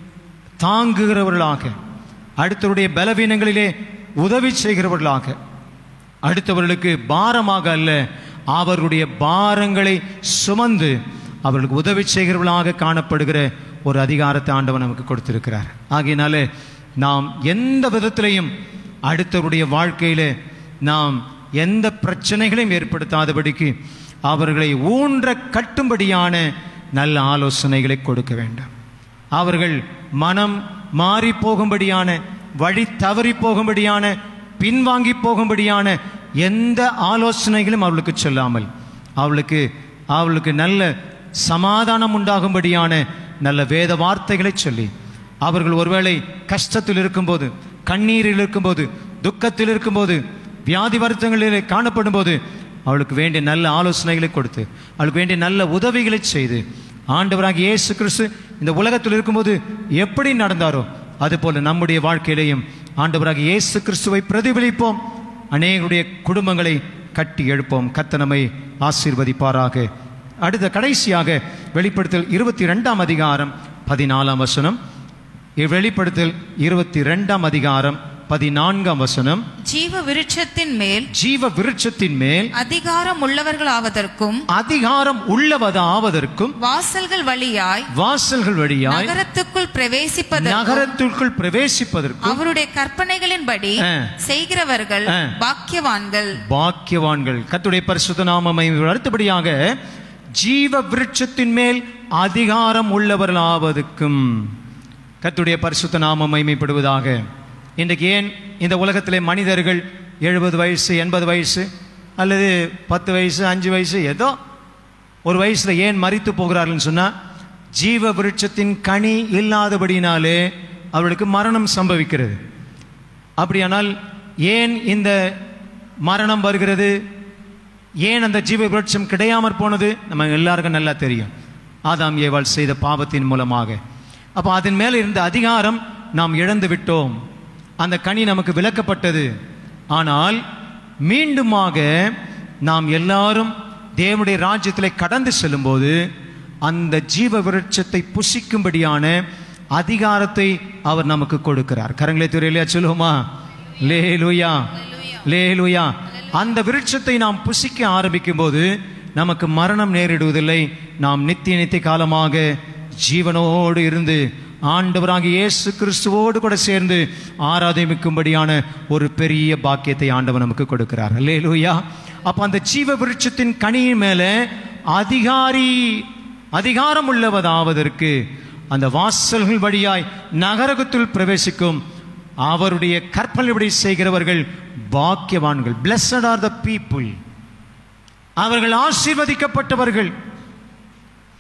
தாங்குகிறவர்களாக அடுத்தவருடைய பலவீனங்களிலே உதவி செய்கிறவர்களாக அடுத்தவர்களுக்கு பாரமாக அல்ல அவர்களுடைய பாரங்களை சுமந்து அவர்களுக்கு உதவி செய்கிறவர்களாக காணப்படுகிற ஒரு அதிகாரத்தை ஆண்டவன் நமக்கு கொடுத்திருக்கிறார் ஆகையினாலே நாம் எந்த விதத்திலையும் அடுத்தவருடைய வாழ்க்கையிலே நாம் எந்த பிரச்சனைகளையும் ஏற்படுத்தாதபடிக்கு அவர்களை ஊன்ற கட்டும்படியான நல்ல ஆலோசனைகளை கொடுக்க வேண்டும் அவர்கள் மனம் மாறி போகும்படியான வழி தவறி போகும்படியான பின்வாங்கி போகும்படியான எந்த ஆலோசனைகளும் அவளுக்கு சொல்லாமல் அவளுக்கு அவளுக்கு நல்ல சமாதானம் உண்டாகும்படியான நல்ல வேத வார்த்தைகளை சொல்லி அவர்கள் ஒருவேளை கஷ்டத்தில் இருக்கும்போது கண்ணீரில் இருக்கும்போது துக்கத்தில் இருக்கும்போது வியாதி வருத்தங்களில் காணப்படும் போது அவளுக்கு வேண்டிய நல்ல ஆலோசனைகளை கொடுத்து அவளுக்கு வேண்டிய நல்ல உதவிகளை செய்து ஆண்டவராகிய இயேசு கிறிஸ்து இந்த உலகத்தில் இருக்கும்போது எப்படி நடந்தாரோ அதுபோல நம்முடைய வாழ்க்கையிலையும் ஆண்டவராகிய இயேசு கிறிஸ்துவை பிரதிபலிப்போம் அநேகருடைய குடும்பங்களை கட்டி எழுப்போம் கர்த்தர் நம்மை ஆசீர்வதிப்பாராக அடுத்த கடைசியாக வெளிப்படுத்தல் இருபத்தி ரெண்டாம் அதிகாரம் பதினாலாம் வசனம் வெளிப்படுத்தல் இருபத்தி ரெண்டாம் அதிகாரம் பதினான்காம் வசனம் ஜீவ விருட்சத்தின் மேல் ஜீவ விருட்சத்தின் மேல் அதிகாரம் உள்ளவர்களாவதற்கும் அதிகாரம் உள்ளவதாவதற்கும் வாசல்கள் வழியாய் வாசல்கள் வழியாய் நகரத்துக்குள் பிரவேசிப்பதற்கும் நகரத்திற்குள் பிரவேசிப்பதற்கும் அவருடைய கற்பனைகளின்படி ஆ. செய்கிறவர்கள் ஆ. பாக்கியவான்கள் பாக்கியவான்கள் கர்த்தருடைய பரிசுத்த நாமமை அடுத்தபடியாக ஜீவ விருட்சத்தின் மேல் அதிகாரம் உள்ளவர்களாவதற்கும் கர்த்தருடைய பரிசுத்த நாமம் மைமைப்படுவதாக இன்றைக்கு ஏன் இந்த உலகத்திலே மனிதர்கள் எழுபது வயசு எண்பது வயசு அல்லது பத்து வயசு அஞ்சு வயசு ஏதோ ஒரு வயசுல ஏன் மரித்து போகிறார்கள்னு சொன்னா ஜீவ விருட்சத்தின் கனி இல்லாதபடினாலே அவர்களுக்கு மரணம் சம்பவிக்கிறது அப்படியானால் ஏன் இந்த மரணம் வருகிறது ஏன் அந்த ஜீவ விருட்சம் கிடையாமற் போனது நம்ம எல்லாருக்கும் நல்லா தெரியும் ஆதாம் ஏவாள் செய்த பாவத்தின் மூலமாக அப்போ அதன் மேலே இருந்த அதிகாரம் நாம் இழந்து விட்டோம் அந்த கனி நமக்கு விலக்கப்பட்டது ஆனால் மீண்டுமாக நாம் எல்லாரும் தேவனுடைய ராஜ்யத்திலே கடந்து செல்லும்போது அந்த ஜீவ விருட்சத்தை புசிக்கும்படியான அதிகாரத்தை அவர் நமக்கு கொடுக்கிறார் கரங்களை துறையிலையா சொல்லுவோமா லே லூயா லே லூயா அந்த விருட்சத்தை நாம் புசிக்க ஆரம்பிக்கும் போது நமக்கு மரணம் நேரிடுவதில்லை நாம் நித்திய நித்திய காலமாக ஜீவனோடு இருந்து ஆண்டவராகிய இயேசு கிறிஸ்துவோடு கூட சேர்ந்து ஆராதமிக்கும்படியான ஒரு பெரிய பாக்கியத்தை ஆண்டவர் நமக்கு கொடுக்கிறார் அல்லேலூயா அப்ப அந்த ஜீவ விருட்சத்தின் கனியின் மேல அதிகாரி அதிகாரம் உள்ளவதாவதற்கு அந்த வாசல்கள் வழியாய் நகரகத்துள் பிரவேசிக்கும் அவருடைய கற்பனைப்படி செய்கிறவர்கள் பாக்கியவான்கள் blessed ஆர் த பீப்புள் அவர்கள் ஆசீர்வதிக்கப்பட்டவர்கள்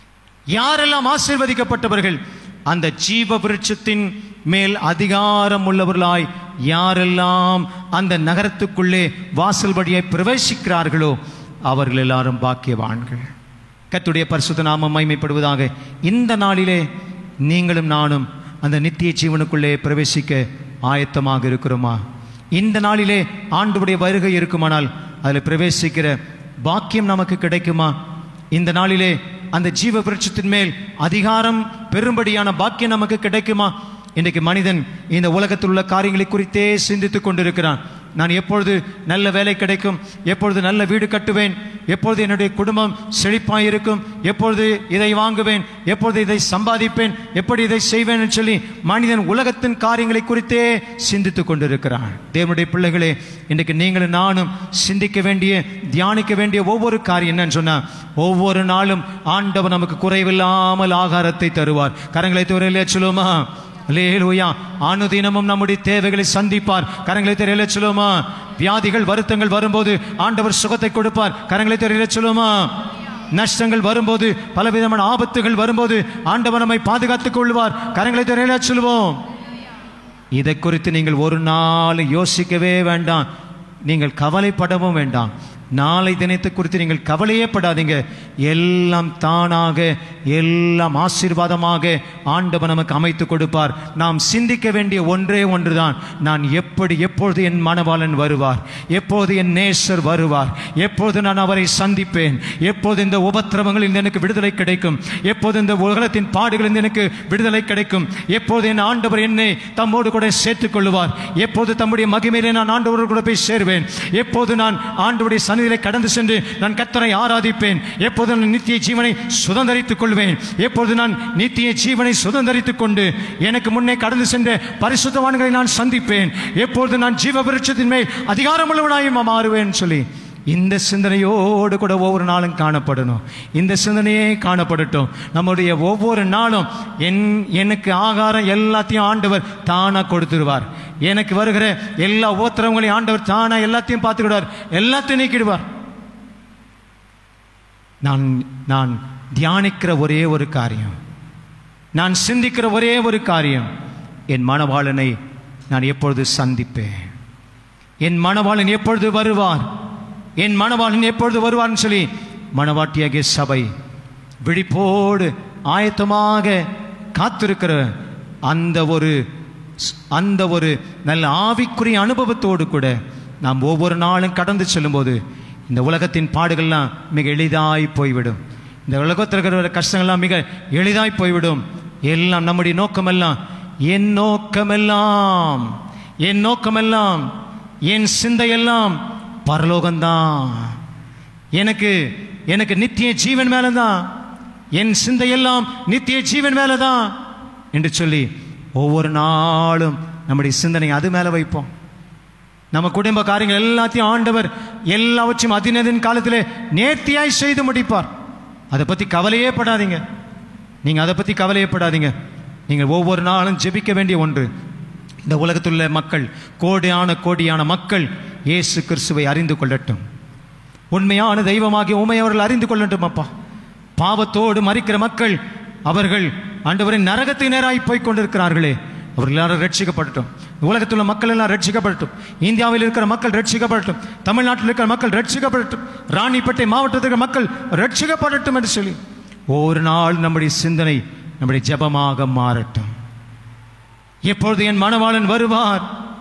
யாரெல்லாம் ஆசீர்வதிக்கப்பட்டவர்கள் அந்த ஜீவ விருட்சத்தின் மேல் அதிகாரம் உள்ளவர்களாய் யாரெல்லாம் அந்த நகரத்துக்குள்ளே வாசல் வழியை பிரவேசிக்கிறார்களோ அவர்கள் எல்லாரும் பாக்கியவான்கள் கர்த்தருடைய பரிசுத்த நாமம் மைமைப்படுவதாக இந்த நாளிலே நீங்களும் நானும் அந்த நித்திய ஜீவனுக்குள்ளே பிரவேசிக்க ஆயத்தமாக இருக்கிறோமா இந்த நாளிலே ஆண்டவருடைய வருகை இருக்குமானால் அதில் பிரவேசிக்கிற பாக்கியம் நமக்கு கிடைக்குமா இந்த நாளிலே அந்த ஜீவ விருட்சத்தின் மேல் அதிகாரம் பெரும்படியான பாக்கியம் நமக்கு கிடைக்குமா இன்றைக்கு மனிதன் இந்த உலகத்தில் உள்ள காரியங்களை குறித்தே சிந்தித்துக் கொண்டிருக்கிறான் நான் எப்பொழுது நல்ல வேலை கிடைக்கும் எப்பொழுது நல்ல வீடு கட்டுவேன் எப்பொழுது என்னுடைய குடும்பம் செழிப்பாய் இருக்கும் எப்பொழுது இதை வாங்குவேன் எப்பொழுது இதை சம்பாதிப்பேன் எப்படி இதை செய்வேன் என்று சொல்லி மனிதன் உலகத்தின் காரியங்களை குறித்தே சிந்தித்துக் கொண்டிருக்கிறான் தேவனுடைய பிள்ளைகளே இன்றைக்கு நீங்களும் நானும் சிந்திக்க வேண்டிய தியானிக்க வேண்டிய ஒவ்வொரு காரியம் என்னன்னு சொன்னா ஒவ்வொரு நாளும் ஆண்டவர் நமக்கு குறைவில்லாமல் ஆகாரத்தை தருவார் கரங்களை துறையிலே சொல்லுமா லேலூயா அனுதினமும் நம்முடைய தேவைகளை சந்திப்பார் கரங்களை தெரியல சொல்லுமா வியாதிகள் வருத்தங்கள் வரும்போது ஆண்டவர் சுகத்தை கொடுப்பார் கரங்களை தெரியல சொல்லுமா நஷ்டங்கள் வரும்போது பலவிதமான ஆபத்துகள் வரும்போது ஆண்டவர் நம்மை பாதுகாத்துக் கொள்வார் கரங்களை தெரியல சொல்லுவோம் இதை குறித்து நீங்கள் ஒரு நாள் யோசிக்கவே வேண்டாம் நீங்கள் கவலைப்படவும் வேண்டாம் நாளை தினத்தை குறித்து நீங்கள் கவலையே படாதீங்க எல்லாம் தானாக எல்லாம் ஆசீர்வாதமாக ஆண்டவர் நமக்கு அமைத்து கொடுப்பார் நாம் சிந்திக்க வேண்டிய ஒன்றே ஒன்றுதான் நான் எப்படி எப்பொழுது என் மணவாளன் வருவார் எப்போது என் நேசர் வருவார் எப்போது நான் அவரை சந்திப்பேன் எப்போது இந்த உபத்திரவங்களில் எனக்கு விடுதலை கிடைக்கும் எப்போது இந்த உலகத்தின் பாடுகளில் எனக்கு விடுதலை கிடைக்கும் எப்போது என் ஆண்டவர் என்னை தம்மோடு கூட சேர்த்துக் கொள்வார் எப்போது தம்முடைய மகிமையிலே நான் ஆண்டவரோடு கூட போய் சேர்வேன் எப்போது நான் ஆண்டவருடைய சந்நிதியிலே கடந்து சென்று நான் கத்தரை ஆராதிப்பேன் எப்போது நான் நித்திய ஜீவனை சுதந்தரித்துக் கொள்வேன் எப்போது நான் நித்திய ஜீவனை சுதந்தரித்துக் கொண்டு எனக்கு முன்னே கடந்து சென்ற பரிசுத்தவான்களை நான் சந்திப்பேன் எப்பொழுது நான் ஜீவ விருட்சத்தின் மேல் அதிகாரமுள்ளவனாய் மாறுவேன் சொல்லி இந்த சிந்தனையோடு கூட ஒவ்வொரு நாளும் காணப்படணும் இந்த சிந்தனையே காணப்படட்டும் நம்முடைய ஒவ்வொரு நாளும் என் எனக்கு ஆகாரம் எல்லாத்தையும் ஆண்டவர் தானா கொடுத்துருவார் எனக்கு வருகிற எல்லா உத்தரவுகளையும் ஆண்டவர் தானா எல்லாத்தையும் பார்த்துக்கிடுவார் எல்லாத்தையும் நீக்கிடுவார் நான் நான் தியானிக்கிற ஒரே ஒரு காரியம் நான் சிந்திக்கிற ஒரே ஒரு காரியம் என் மணவாளனை நான் எப்பொழுது சந்திப்பேன் என் மணவாளன் எப்பொழுது வருவார் என் மணவாளன் எப்பொழுது வருவார்னு சொல்லி மணவாட்டியாகிய சபை விழிப்போடு ஆயத்தமாக காத்திருக்கிற அந்த ஒரு அந்த ஒரு நல்ல ஆவிக்குரிய அனுபவத்தோடு கூட நாம் ஒவ்வொரு நாளும் கடந்து செல்லும்போது இந்த உலகத்தின் பாடுகள்லாம் மிக எளிதாய் போய்விடும் இந்த உலகத்தில் இருக்கிற கஷ்டங்கள்லாம் மிக எளிதாய் போய்விடும் எல்லாம் நம்முடைய நோக்கமெல்லாம் என் நோக்கமெல்லாம் என் நோக்கமெல்லாம் என் சிந்தையெல்லாம் பரலோகம்தான் எனக்கு எனக்கு நித்திய ஜீவன் மேலதான் என் சிந்தையெல்லாம் நித்திய ஜீவன் மேலதான் என்று சொல்லி ஒவ்வொரு நாளும் நம்முடைய சிந்தனை அது மேல வைப்போம் நம்ம குடும்ப காரியங்கள் எல்லாத்தையும் ஆண்டவர் எல்லாவற்றையும் அதினதின் காலத்திலே நேர்த்தியாய் செய்து முடிப்பார் அதை பத்தி கவலையே படாதீங்க நீங்க அதை பத்தி கவலையே படாதீங்க நீங்கள் ஒவ்வொரு நாளும் ஜெபிக்க வேண்டிய ஒன்று இந்த உலகத்தில் உள்ள மக்கள் கோடியான கோடியான மக்கள் இயேசு கிறிஸ்துவை அறிந்து கொள்ளட்டும் உண்மையான தெய்வமாகிய உண்மை அவர்கள் அறிந்து கொள்ளட்டும் அப்பா பாவத்தோடு மறிக்கிற மக்கள் அவர்கள் ஆண்டவரின் நரகத்தை நேராய் போய் கொண்டிருக்கிறார்களே அவர்கள் எல்லாரும் ரட்சிக்கப்படட்டும் உலகத்தில் உள்ள மக்கள் எல்லாம் ரட்சிக்கப்படட்டும் இந்தியாவில் இருக்கிற மக்கள் ரட்சிக்கப்படட்டும் தமிழ்நாட்டில் இருக்கிற மக்கள் ரட்சிக்கப்படட்டும் ராணிப்பேட்டை மாவட்டத்தில் இருக்கிற மக்கள் ரட்சிக்கப்படட்டும் என்று சொல்லி ஒவ்வொரு நாள் நம்முடைய சிந்தனை நம்முடைய ஜெபமாக மாறட்டும் எப்பொழுது என் மணவாளன் வருவார்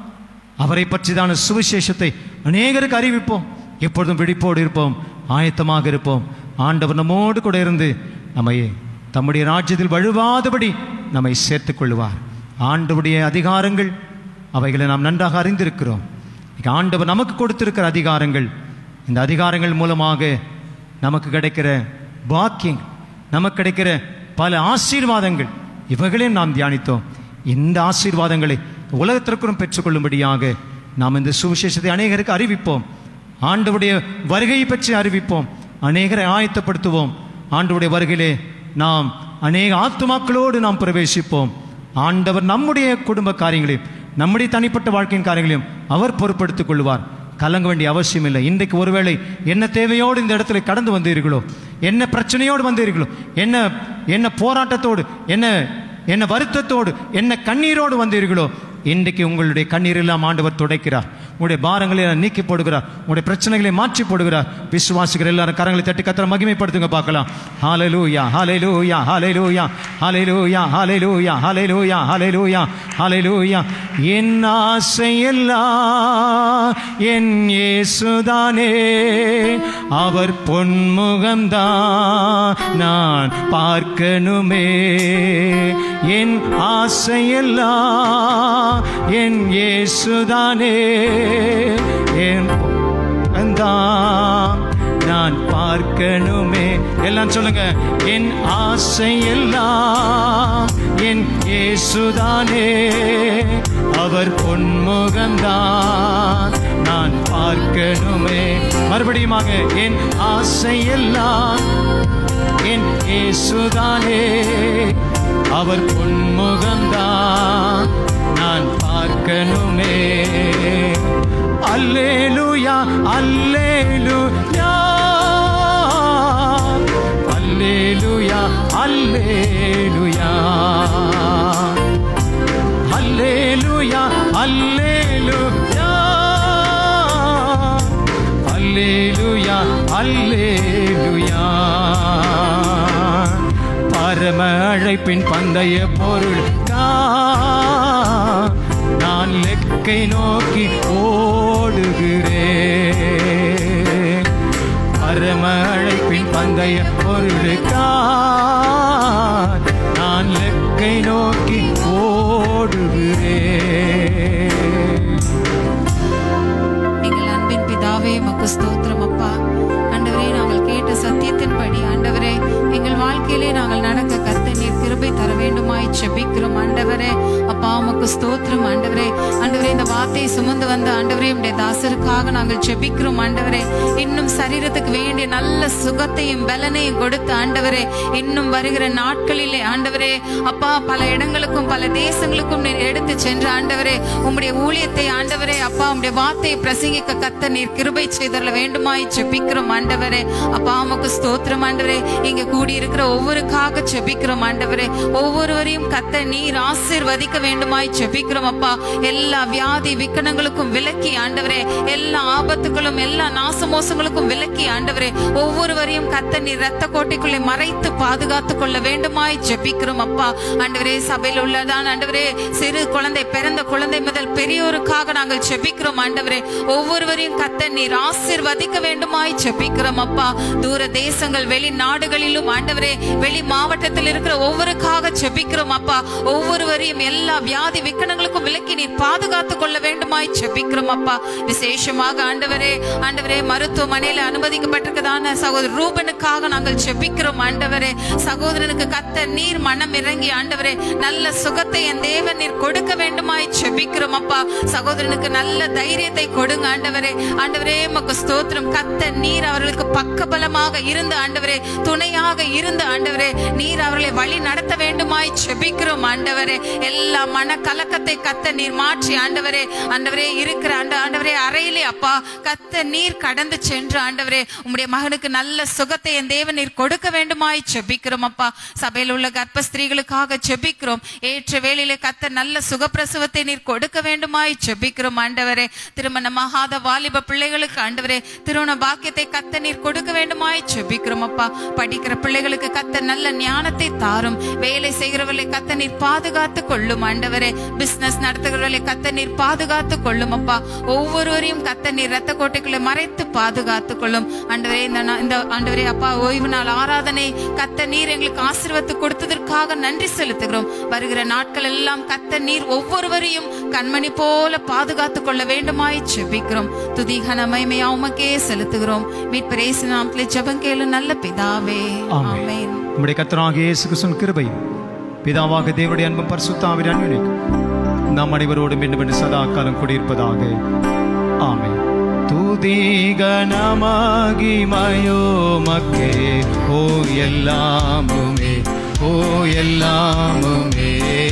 அவரை பற்றிதான சுவிசேஷத்தை அநேகருக்கு அறிவிப்போம் எப்பொழுதும் விழிப்போடு இருப்போம் ஆயத்தமாக இருப்போம் ஆண்டவர் நம்மோடு கூட இருந்து நம்மை தம்முடைய ராஜ்யத்தில் வழுவாதபடி நம்மை சேர்த்துக் கொள்வார் ஆண்டவருடைய அதிகாரங்கள் அவைகளை நாம் நன்றாக அறிந்திருக்கிறோம் இன்னைக்கு ஆண்டவர் நமக்கு கொடுத்திருக்கிற அதிகாரங்கள் இந்த அதிகாரங்கள் மூலமாக நமக்கு கிடைக்கிற பாக்கியம் நமக்கு கிடைக்கிற பல ஆசீர்வாதங்கள் இவைகளையும் நாம் தியானித்தோம் இந்த ஆசீர்வாதங்களை உலகத்திற்கும் பெற்றுக்கொள்ளும்படியாக நாம் இந்த சுவிசேஷத்தை அநேகருக்கு அறிவிப்போம் ஆண்டவருடைய வருகையை பற்றி அறிவிப்போம் அநேகரை ஆயத்தப்படுத்துவோம் ஆண்டவருடைய வருகையிலே நாம் அநேக ஆத்துமாக்களோடு நாம் பிரவேசிப்போம் ஆண்டவர் நம்முடைய குடும்ப காரியங்களையும் நம்முடைய தனிப்பட்ட வாழ்க்கையின் காரியங்களையும் அவர் பொறுப்படுத்திக் கொள்வார் கலங்க வேண்டிய அவசியம் இல்லை இன்றைக்கு ஒருவேளை என்ன தேவையோடு இந்த இடத்துல கடந்து வந்தீர்களோ என்ன பிரச்சனையோடு வந்தீர்களோ என்ன என்ன போராட்டத்தோடு என்ன என்ன வருத்தத்தோடு என்ன கண்ணீரோடு வந்தீர்களோ இன்றைக்கு உங்களுடைய கண்ணீர் எல்லாம் ஆண்டவர் துடைக்கிறார் உங்களுடைய பாரங்களை எல்லாம் நீக்கி போடுகிறார் உங்களுடைய பிரச்சனைகளை மாற்றி போடுகிறார் விசுவாசிகள் எல்லாரும் கரங்களை தட்டி கத்திர மகிமைப்படுத்துங்க பார்க்கலாம் ஹalleluya ஹalleluya ஹalleluya ஹalleluya ஹalleluya ஹalleluya ஹalleluya ஹalleluya என் ஆசையெல்லாம் என் இயேசுதானே அவர் பொன்முகம்தான் நான் பார்க்கணுமே என் ஆசையெல்லாம் என் இயேசுதானே என் பொன்முகம்தான் நான் பார்க்கணுமே எல்லாம் சொல்லுங்க என் ஆசையெல்லாம் என் இயேசுதானே அவர் பொன்முகம்தான் நான் பார்க்கணுமே மறுபடியுமாக என் ஆசையெல்லாம் என் இயேசுதானே அவர் பொன்முகம்தான் நான் பார்க்கணுமே அல்லேலூயா அல்லேலூயா அல்லேலூயா அல்லேலூயா அல்லேலூயா அல்லேலூயா அல்லேலூயா அல்லேலூயா பரம அழைப்பின் பந்தய பொருள் நான் லெக்கை நோக்கி ஓடுகிறேன் பரம அழைப்பின் பந்தய பொருளுக்கா நான் லெக்கை நோக்கி ஓடுகிறேன் எங்கள் அன்பின் பிதாவே மக்கு ஸ்தோத்திரம் அப்பா ஆண்டவரே நாங்கள் கேட்ட சத்தியத்தின்படி ஆண்டவரே எங்கள் வாழ்க்கையிலே நாங்கள் நடக்க கத்த நீர் கிருபை தர வேண்டுமாய் செபிக்கிறோம் ஆண்டவரே அப்பா உமக்கு ஸ்தோத்திரம் ஆண்டவரே ஆண்டவரே இந்த வார்த்தையை சுமந்து வந்த ஆண்டவரே உடைய தாசருக்காக நாங்கள் செபிக்கிறோம் ஆண்டவரே இன்னும் சரீரத்துக்கு வேண்டிய நல்ல சுகத்தையும் பலனையும் கொடுத்து ஆண்டவரே இன்னும் வருகிற நாட்களிலே ஆண்டவரே அப்பா பல இடங்களுக்கும் பல தேசங்களுக்கும் நீர் எடுத்து சென்ற ஆண்டவரே உம்முடைய ஊழியத்தை ஆண்டவரே அப்பா உம்முடைய வார்த்தையை பிரசங்கிக்க கத்த நீர் கிருபை செய்தரல வேண்டுமாய் செபிக்கிறோம் ஆண்டவரே அப்பா உமக்கு ஸ்தோத்திரம் ஆண்டவரே இங்க கூடி இருக்கிற ஒவ்வொருக்காக செபிக்கிறோம் ஆண்டவரே ஒவ்வொருவரையும் கத்த நீர் ஆசீர்வதிக்க வேண்டுமாய் செபிக்கிறோம் அப்பா எல்லா வியாதி விக்கனங்களுக்கும் விலக்கி ஆண்டவரே எல்லா ஆபத்துகளும் எல்லா நாசமோசங்களுக்கும் விலக்கி ஆண்டவரே ஒவ்வொருவரையும் கத்த நீர் ரத்த கோட்டைக்குள்ளே மறைத்து பாதுகாத்துக் கொள்ள வேண்டுமாய் ஜெபிக்கிறோம் அப்பா ஆண்டவரே சபையில் உள்ளதான் ஆண்டவரே சிறு குழந்தை பிறந்த குழந்தை முதல் பெரியோருக்காக நாங்கள் ஜெபிக்கிறோம் ஆண்டவரே ஒவ்வொருவரையும் கத்த நீர் ஆசீர்வதிக்க வேண்டுமாய் ஜெபிக்கிறோம் அப்பா தூர தேசங்கள் வெளி நாடுகளிலும் ஆண்டவரே வெளி மாவட்டத்தில் இருக்கிற ஒவ்வொருக்காக ஜெபிக்கிறோம் அப்பா ஒவ்வொருவரையும் எல்லா வியாதி விக்கனங்களுக்கும் விலக்கி நீர் பாதுகாத்துக் கொள்ள வேண்டுமாய் ஜெபிக்கிறோம் அப்பா விசேஷமாக ஆண்டவரே ஆண்டவரே மருத்துவமனையில அனுமதிக்கப்பட்டிருக்கதான சகோதரர் ரூபனுக்காக நாங்கள் ஜெபிக்கிறோம் ஆண்டவரே சகோதரனுக்கு கத்த நீர் மனம் இறங்கி ஆண்டவரே நல்ல சுகத்தை என் தேவன் நீர் கொடுக்க வேண்டுமாய் ஜெபிக்கிறோம் அப்பா சகோதரனுக்கு நல்ல தைரியத்தை கொடுங்க ஆண்டவரே ஆண்டவரே மக்கு ஸ்தோத்திரம் கத்த நீர் அவர்களுக்கு பக்கபலமாக இருந்து ஆண்டவரே துணையாக இருந்து ஆண்டவரே நீர் அவர்களை வழி நடத்த வேண்டுமாய் ஜெபிக்கிறோம் ஆண்டவரே எல்லா மன கலக்கத்தை கத்த நீர் மாற்றி ஆண்டவரே ஆண்டவரே இருக்கிற ஆண்ட ஆண்டவரே அறையிலே அப்பா கத்த நீர் கடந்து சென்று ஆண்டவரே உம்முடைய மகனுக்கு நல்ல சுகத்தை என் தேவன் நீர் கொடுக்க வேண்டுமாய் ஜெபிக்கிறோம் அப்பா சபையில் உள்ள கர்ப்ப ஸ்திரீகளுக்காக ஜெபிக்கிறோம் ஏற்ற வேளையிலே கத்த நல்ல சுகப்பிரசவத்தை நீர் கொடுக்க வேண்டுமாய் ஜெபிக்கிறோம் ஆண்டவரே திருமணமாகாத வாலிப பிள்ளைகளுக்கு ஆண்டவரே திருமண பாக்கியத்தை கத்த நீர் கொடுக்க வேண்டுமாய் ஜெபிக்கிறோம் அப்பா படிக்கிற பிள்ளைகளுக்கு கத்த நல்ல ஞானத்தை தாரும் வேலை செய்கிறவர்களை கத்த நீர் பாதுகாத்து கொள்ளும் ஆண்டவரே பிசினஸ் நடத்துகிறவர்களை கத்த நீர் பாதுகாத்து கொள்ளும் அப்பா ஒவ்வொருவரையும் கத்த நீர் ரத்த கோட்டைக்குள்ள மறைத்து பாதுகாத்து கொள்ளும் ஆண்டவரே இந்த நா- இந்த ஆண்டவரே அப்பா ஓய்வு நாள் ஆராதனை கத்த நீர் எங்களுக்கு ஆசீர்வாதத்தை கொடுத்ததற்காக நன்றி செலுத்துகிறோம் வருகிற நாட்கள் எல்லாம் கத்த நீர் ஒவ்வொருவரையும் கண்மணி போல பாதுகாத்து கொள்ள வேண்டுமாய் ஜெபிக்கிறோம் துதிகன மகிமையா உமக்கே செலுத்துகிறோம் மீட்பரேசு நாமத்திலே ஜெபம் கேளு நல்ல பிதாவே ஆமென். ஆமென் நம்முடைய கத்தராகிய இயேசு கிறிஸ்துவின் கிருபை பிதாவாக தேவனுடைய அன்பும் பரிசுத்தாவின் அன்பினைக்கும் நாம் அனைவரோடும் மீண்டும் என்று சதா காலம் குடியிருப்பதாக ஆமென் துதிகனமாகிமயோ மக்கே ஓ எல்லாமுமே ஓ எல்லாமுமே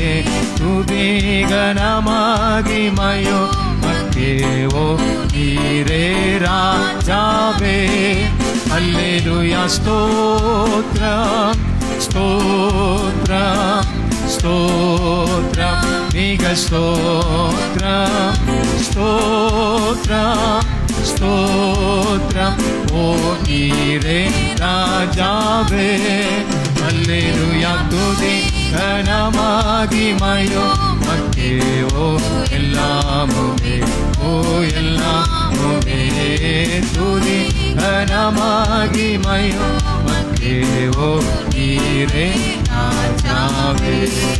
துதிகனமாகிமயோ மக்கே ஓ நீரே ராஜாவே அல்லேலூயா ஸ்தோத்ரம் ஸ்தோத்ரம் ஸ்தோத்ரம் மிக ஸ்தோத்ரம் ஸ்தோத்ரம் ஸ்தோத்ரம் ஓ நீரே ராஜாவே அல்லேலூயா துதி கனமாகிமயோ மக்கே ஓ எல்லாமுமே ஓ எல்லாமுமே துதி கனமாகிமயோ மக்கே ஓ நீரே ராஜாவே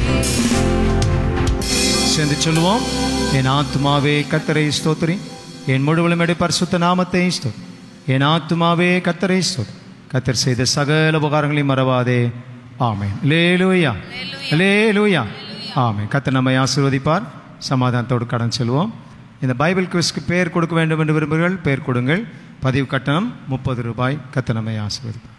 சேர்ந்து சொல்லுவோம் என் ஆத்மாவே கத்தரை ஸ்தோத்திரி என் முழுவலுமடி பரிசுத்த நாமத்தை ஸ்தோத் என் ஆத்மாவே கத்தரை ஸ்தோத் கத்தர் செய்த சகல உபகாரங்களையும் மறவாதே ஆமென் லேலூயா லேலூயா ஆமென் கத்தர் நம்மை ஆசீர்வதிப்பார் சமாதானத்தோடு கடன் செல்வோம் இந்த பைபிள் குவிஸ்க்கு பேர் கொடுக்க வேண்டும் என்று விரும்புகிறீர்கள் பேர் கொடுங்கள் பதிவு கட்டணம் முப்பது ரூபாய் கத்தர் நம்மை ஆசீர்வதிப்பார்